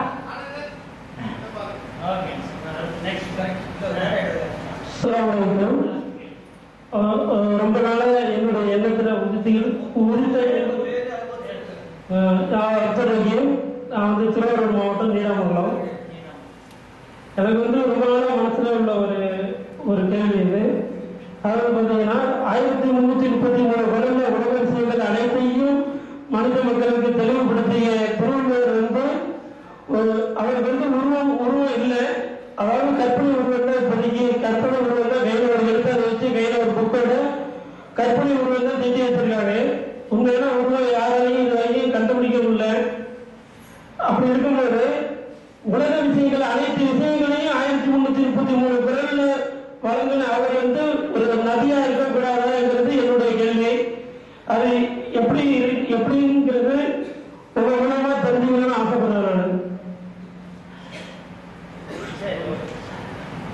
அஸ்ஸலாமு அஹ் அஹ் ரொம்ப நாளாக என்னுடைய எண்ணத்தில் உறுதி உறுத்த அஹ் நான் அர்த்தரகியம் நான் வந்து திருவாரூர் மாவட்டம் நீடாமங்கலம் எனக்கு வந்து ரொம்ப நாளாக மனசில் உள்ள ஒரு ஒரு கேள்வி இது அதாவது பார்த்தீங்கன்னா ஆயிரத்தி முன்னூற்றி முப்பத்தி மூணு வருட உலக விஷயங்கள் அனைத்தையும் மனித மக்களுக்கு தெளிவுபடுத்திய திருவள்ளுவர் வந்து ஒரு அவருக்கு வந்து உருவம் உருவம் இல்லை அதாவது கற்பனை உருவம் தான் இப்போதைக்கு கற்பனை உருவம் தான் கையில் ஒரு எழுத்து அதை வச்சு கையில் ஒரு புக்கோட கற்பனை உருவம் தான் செஞ்சு வச்சிருக்காங்க உண்மையான உருவம் யாராலையும் இது வரைக்கும் கண்டுபிடிக்க முடியல அப்படி இருக்கும்போது உலக விஷயங்கள் அனைத்து விஷயங்களையும் ஆயிரத்தி முன்னூத்தி முப்பத்தி மூணு குரல்ல வழங்கின அவர் வந்து ஒரு நதியா இருக்கக்கூடாதாங்கிறது என்னுடைய கேள்வி அது எப்படி இரு- எப்படிங்கிறது உங்க மூலமா தெரிஞ்சுக்கணும்னு ஆசைப்படுறேன் நான்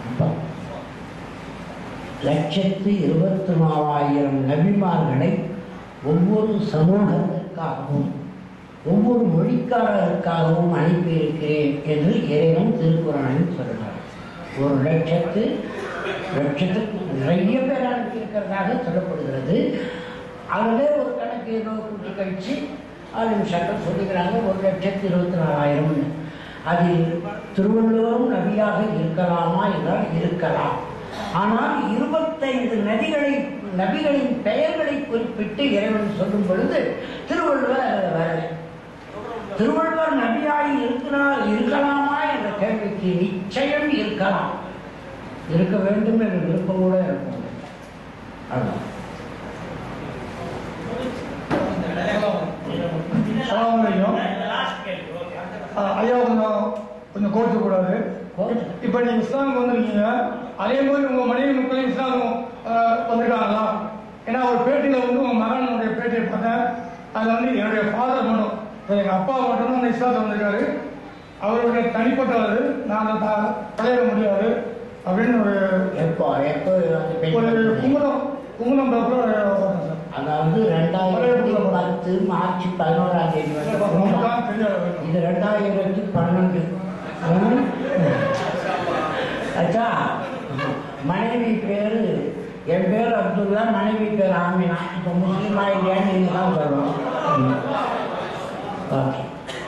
லட்சத்து இருபத்தி நாலாயிரம் நபிமார்களை ஒவ்வொரு சமூகத்திற்காகவும் ஒவ்வொரு மொழிக்காரருக்காகவும் அனுப்பியிருக்கிறேன் என்று இறைவன் திருக்குறானில் சொல்கிறார் ஒரு லட்சத்து லட்சத்துக்கு நிறைய பேர் அனுப்பியிருக்கிறதாக சொல்லப்படுகிறது அதில் ஒரு கணக்கு ஏதோ கூட்டி கழிச்சு ஆளும் சட்டம் சொல்லுகிறாங்க ஒரு லட்சத்து இருபத்தி நாலாயிரம்னு அதில் திருவள்ளுவரும் நபியாக இருக்கலாமா என்றால் இருக்கலாம் ஆனால் இருபத்தைந்து நதிகளை நபிகளின் பெயர்களை குறிப்பிட்டு இறைவன் சொல்லும் பொழுது திருவள்ளுவர் அதில் வரலை திருவள்ளுவர் நபியாகி இருக்கிறார் இருக்கலாமா என்ற கேள்விக்கு நிச்சயம் இருக்கலாம் இருக்க வேண்டும் என்ற விருப்பம் கூட இருக்கும் அதுதான் சலாம் வலைக்கும் ஐயா கொஞ்சம் கொஞ்சம் கோர்த்துக்கூடாது இப்போ நீங்கள் இஸ்லாமுக்கு வந்திருக்கீங்க அதே மாதிரி உங்கள் மனைவி மக்களும் இஸ்லாம் வந்திருக்காங்களா ஏன்னா ஒரு பேட்டியில் வந்து உங்கள் மகனுடைய பேட்டியை பார்த்தேன் அதில் வந்து என்னுடைய ஃபாதர் மட்டும் எங்கள் அப்பா மட்டும் தான் இஸ்லாத்தில் வந்திருக்காரு அவருடைய தனிப்பட்டவர் நான் அதை த- தலையிட முடியாது அப்படின்னு ஒரு எப்போ எப்போ அந்த ஒரு பெண் குங்குமம் குங்குமம் பேப்பர் சார் அதாவது ரெண்டாயிரத்தி பத்து மார்ச் பதினோராம் தேதி வந்த கூட்டம். இது ரெண்டாயிரத்தி பன்னெண்டு ம்? அச்சா மனைவி பேரு என் பேர் அப்துல்லா மனைவி பேர் ஆமினா இப்போ முஸ்லீமா இல்லையான்னு நீங்கள் தான் சொல்லணும் ம். ஓகே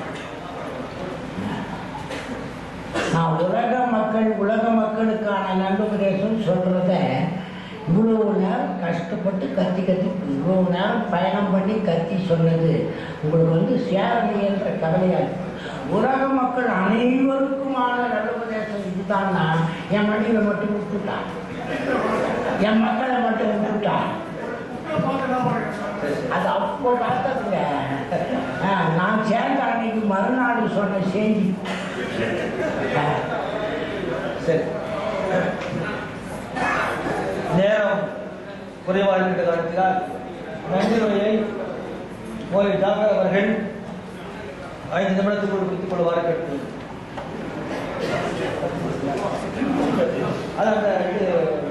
நான் உலக மக்கள் உலக மக்களுக்கான நல்லுபதேசம் சொல்றத இவ்வளவு நேரம் கஷ்டப்பட்டு கத்தி கத்தி இவ்வளவு நேரம் பயணம் பண்ணி கத்தி சொன்னது உங்களுக்கு வந்து சேரலையன்ற கவலையா இருக்கு. உலக மக்கள் அனைவருக்குமான நல்லுபதேசம் இதுதான்னா என் மனைவியை மட்டும் விட்டுட்டான் என் மக்களை மட்டும் விட்டுட்டான் அது அப்போ பார்த்ததுங்க ஆ, நான் சேர்ந்த அன்னைக்கு மறுநாள் சொன்ன செய்தி சரி நேரம் குறைவாக இருக்கிற காரணத்தினால் நன்றியுரையை ஓய் டாக்டர் அவர்கள் ஐந்து நிமிடத்துக்குள் முடித்துக் கொள்வார் கேட்டு அது அந்த இது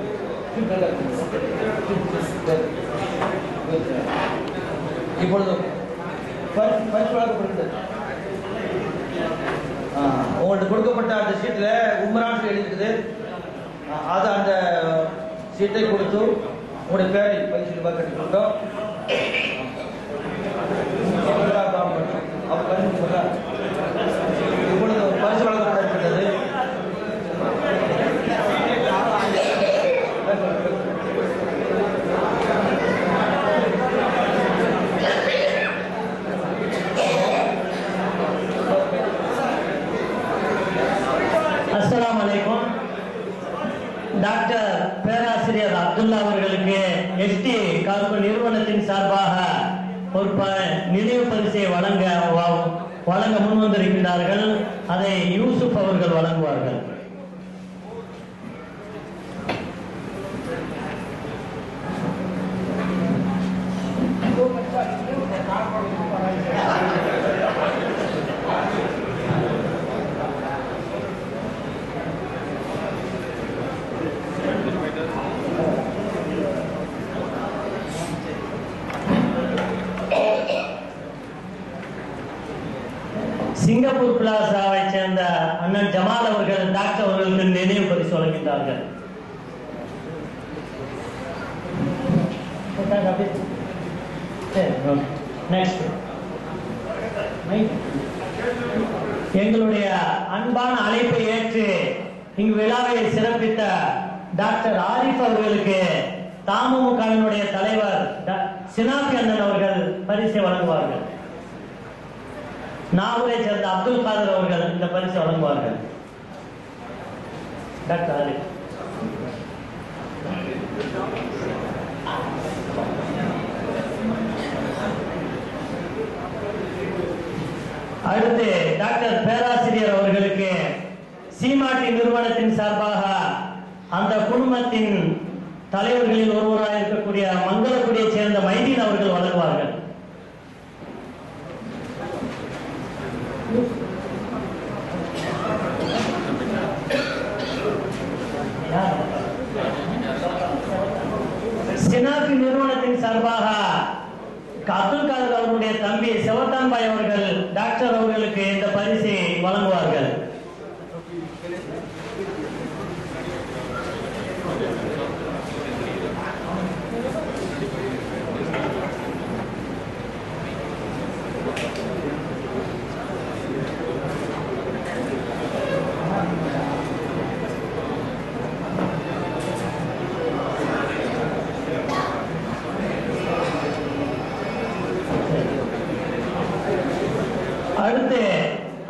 இப்பொழுது பரிசு பரிசு வழங்கப்படுகிறது ஆ, உங்களுக்கு கொடுக்கப்பட்ட அந்த சீட்டில் உம்ரான் எழுதிருக்குது ஆ, அது அந்த சீட்டை கொடுத்து உங்களுடைய பேரை பதிவு கட்டி கொடுத்தோம் அவர் பதிவு சொல்றார். இப்பொழுது பரிசு வழங்கப்பட இருக்கின்றது அஸ்ஸலாமு அலைக்கும் டாக்டர் பேராசிரியர் அப்துல்லா அவர்களுக்கு எஸ்டி காப்பு நிறுவனத்தின் சார்பாக ஒரு ப நினைவு பரிசை வழங்க வ- வழங்க முன் வந்திருக்கின்றார்கள் அதை யூசுப் அவர்கள் வழங்குவார்கள் சிங்கப்பூர் பிளாசாவை சேர்ந்த அண்ணன் ஜமால் அவர்கள் டாக்டர் அவர்களுக்கு நினைவு பரிசு வழங்குகின்றார்கள் நெக்ஸ்ட் எங்களுடைய அன்பான அழைப்பை ஏற்று இங்கு விழாவை சிறப்பித்த டாக்டர் ஆரிஃப் அவர்களுக்கு தமுகவினுடைய தலைவர் ட- சினாபி அண்ணன் அவர்கள் பரிசை வழங்குவார்கள் நாகூரை சேர்ந்த அப்துல் காதர் அவர்கள் இந்த பரிசு வழங்குவார்கள் டாக்டர் ஆரிஃப் அடுத்து டாக்டர் பேராசிரியர் அவர்களுக்கு சீமாட்டி நிறுவனத்தின் சார்பாக அந்த குடும்பத்தின் தலைவர்களில் ஒருவராக இருக்கக்கூடிய மங்களக்குடியைச் சேர்ந்த மைதீன் அவர்கள் வழங்குவார்கள்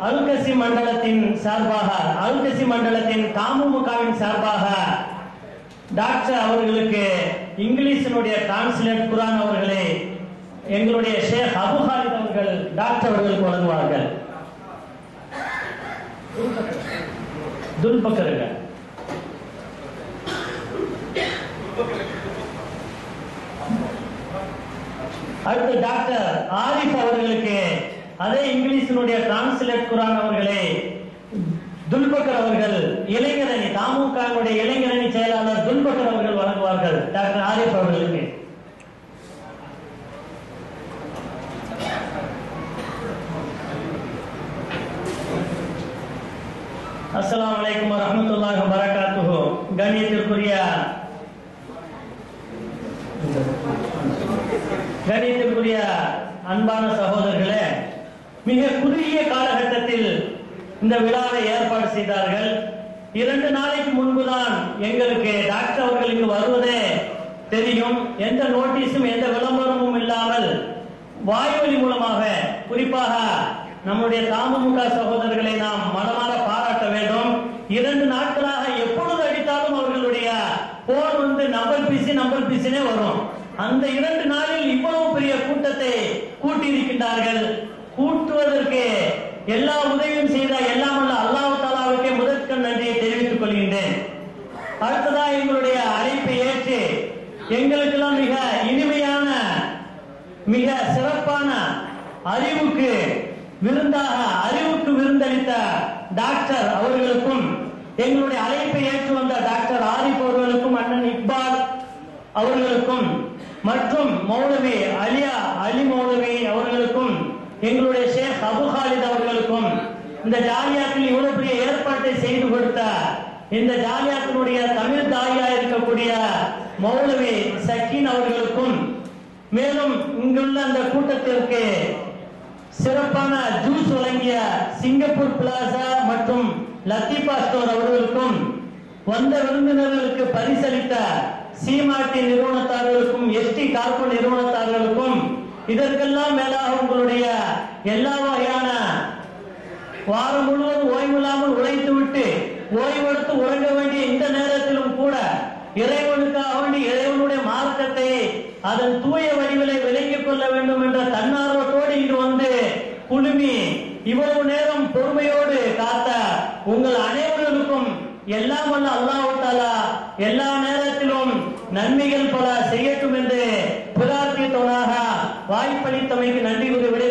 அல்கசி மண்டலத்தின் சார்பாக அல்கசி மண்டலத்தின் தாமுமுகவின் சார்பாக டாக்டர் அவர்களுக்கு இங்கிலீஷினுடைய டிரான்ஸ்லேட் குரான் அவர்களை எங்களுடைய ஷேக் அபு ஹாலித் அவர்கள் டாக்டர் அவர்களுக்கு வழங்குவார்கள் துல்பக்கருங்க அடுத்து டாக்டர் ஆரிஃப் அவர்களுக்கு அதே இங்கிலீஷினுடைய டிரான்ஸ்லேட் குரான் அவர்களே துல்பக்கர் அவர்கள் இளைஞரணி தாமுகனுடைய இளைஞரணி செயலாளர் துல்பக்கர் அவர்கள் வழங்குவார்கள் டாக்டர் ஆரிஃப் அவர்களுக்கு அஸ்ஸலாமு அலைக்கும் வரஹ்மத்துல்லாஹி வபரகாத்துஹு கண்ணியத்திற்குரிய கணியத்திற்குரிய அன்பான சகோதரர்களே மிக குறுகிய காலகட்டத்தில் இந்த விழாவை ஏற்பாடு செய்தார்கள் இரண்டு நாளைக்கு முன்புதான் எங்களுக்கு டாக்டர் அவர்கள் இங்கு வருவதே தெரியும் எந்த நோட்டீஸும் எந்த விளம்பரமும் இல்லாமல் வாய்வழி மூலமாக குறிப்பாக நம்முடைய தாமமுக சகோதரர்களை நாம் மனமாற பாராட்ட வேண்டும் இரண்டு நாட்களாக எப்பொழுது அடித்தாலும் அவர்களுடைய போன் வந்து நம்பர் பிசி நம்பர் பிசினே வரும் அந்த இரண்டு நாளில் இவ்வளவு பெரிய கூட்டத்தை கூட்டியிருக்கின்றார்கள் கூட்டுவதற்கு எல்லா உதவியும் செய்த எல்லாம் வல்ல அல்லாஹ் தாலாவுக்கே முதற்கண் நன்றியை தெரிவித்துக் கொள்கின்றேன் அடுத்ததா எங்களுடைய அழைப்பை ஏற்று எங்களுக்கெல்லாம் மிக இனிமையான மிக சிறப்பான அறிவுக்கு விருந்தாக அறிவுக்கு விருந்தளித்த டாக்டர் அவர்களுக்கும் எங்களுடைய அழைப்பை ஏற்று வந்த டாக்டர் ஆரிஃப் அவர்களுக்கும் அண்ணன் இக்பால் அவர்களுக்கும் மற்றும் மௌலவி அலியா அலி மௌலவி அவர்களுக்கும் எங்களுடைய ஷேக் அபு ஹாலித் அவர்களுக்கும் இந்த ஜாலியாத்தில் இவ்வளவு பெரிய ஏற்பாட்டை செய்து கொடுத்த இந்த ஜாலியாத்தினுடைய தமிழ் தாயா இருக்கக்கூடிய மௌலவி சக்கீன் அவர்களுக்கும் மேலும் இங்குள்ள அந்த கூட்டத்திற்கு சிறப்பான ஜூஸ் வழங்கிய சிங்கப்பூர் பிளாசா மற்றும் லத்தீபா ஸ்டோர் அவர்களுக்கும் வந்த விருந்தினர்களுக்கு பரிசளித்த சீமாட்டி நிறுவனத்தார்களுக்கும் எஸ்டி கார்பன் நிறுவனத்தார்களுக்கும் இதற்கெல்லாம் மேலாக உங்களுடைய எல்லா வகையான வாரம் முழுவதும் ஓய்வில்லாமல் உழைத்து விட்டு ஓய்வெடுத்து உறங்க வேண்டிய இந்த நேரத்திலும் கூட இறைவனுக்காக வேண்டி இறைவனுடைய மார்க்கத்தை அதன் தூய வடிவிலை விலகிக் கொள்ள வேண்டும் என்ற தன்னார்வத்தோடு இங்கு வந்து குழுமி இவ்வளவு நேரம் பொறுமையோடு காத்த உங்கள் அனைவர்களுக்கும் எல்லாம் வல்ல அல்லாஹ் தாலா எல்லா நேரத்திலும் நன்மைகள் பல செய்யட்டும் என்று பிரார்த்தித்தவனாக வாய்ப்பளித்தமைக்கு நன்றி கூறி விடை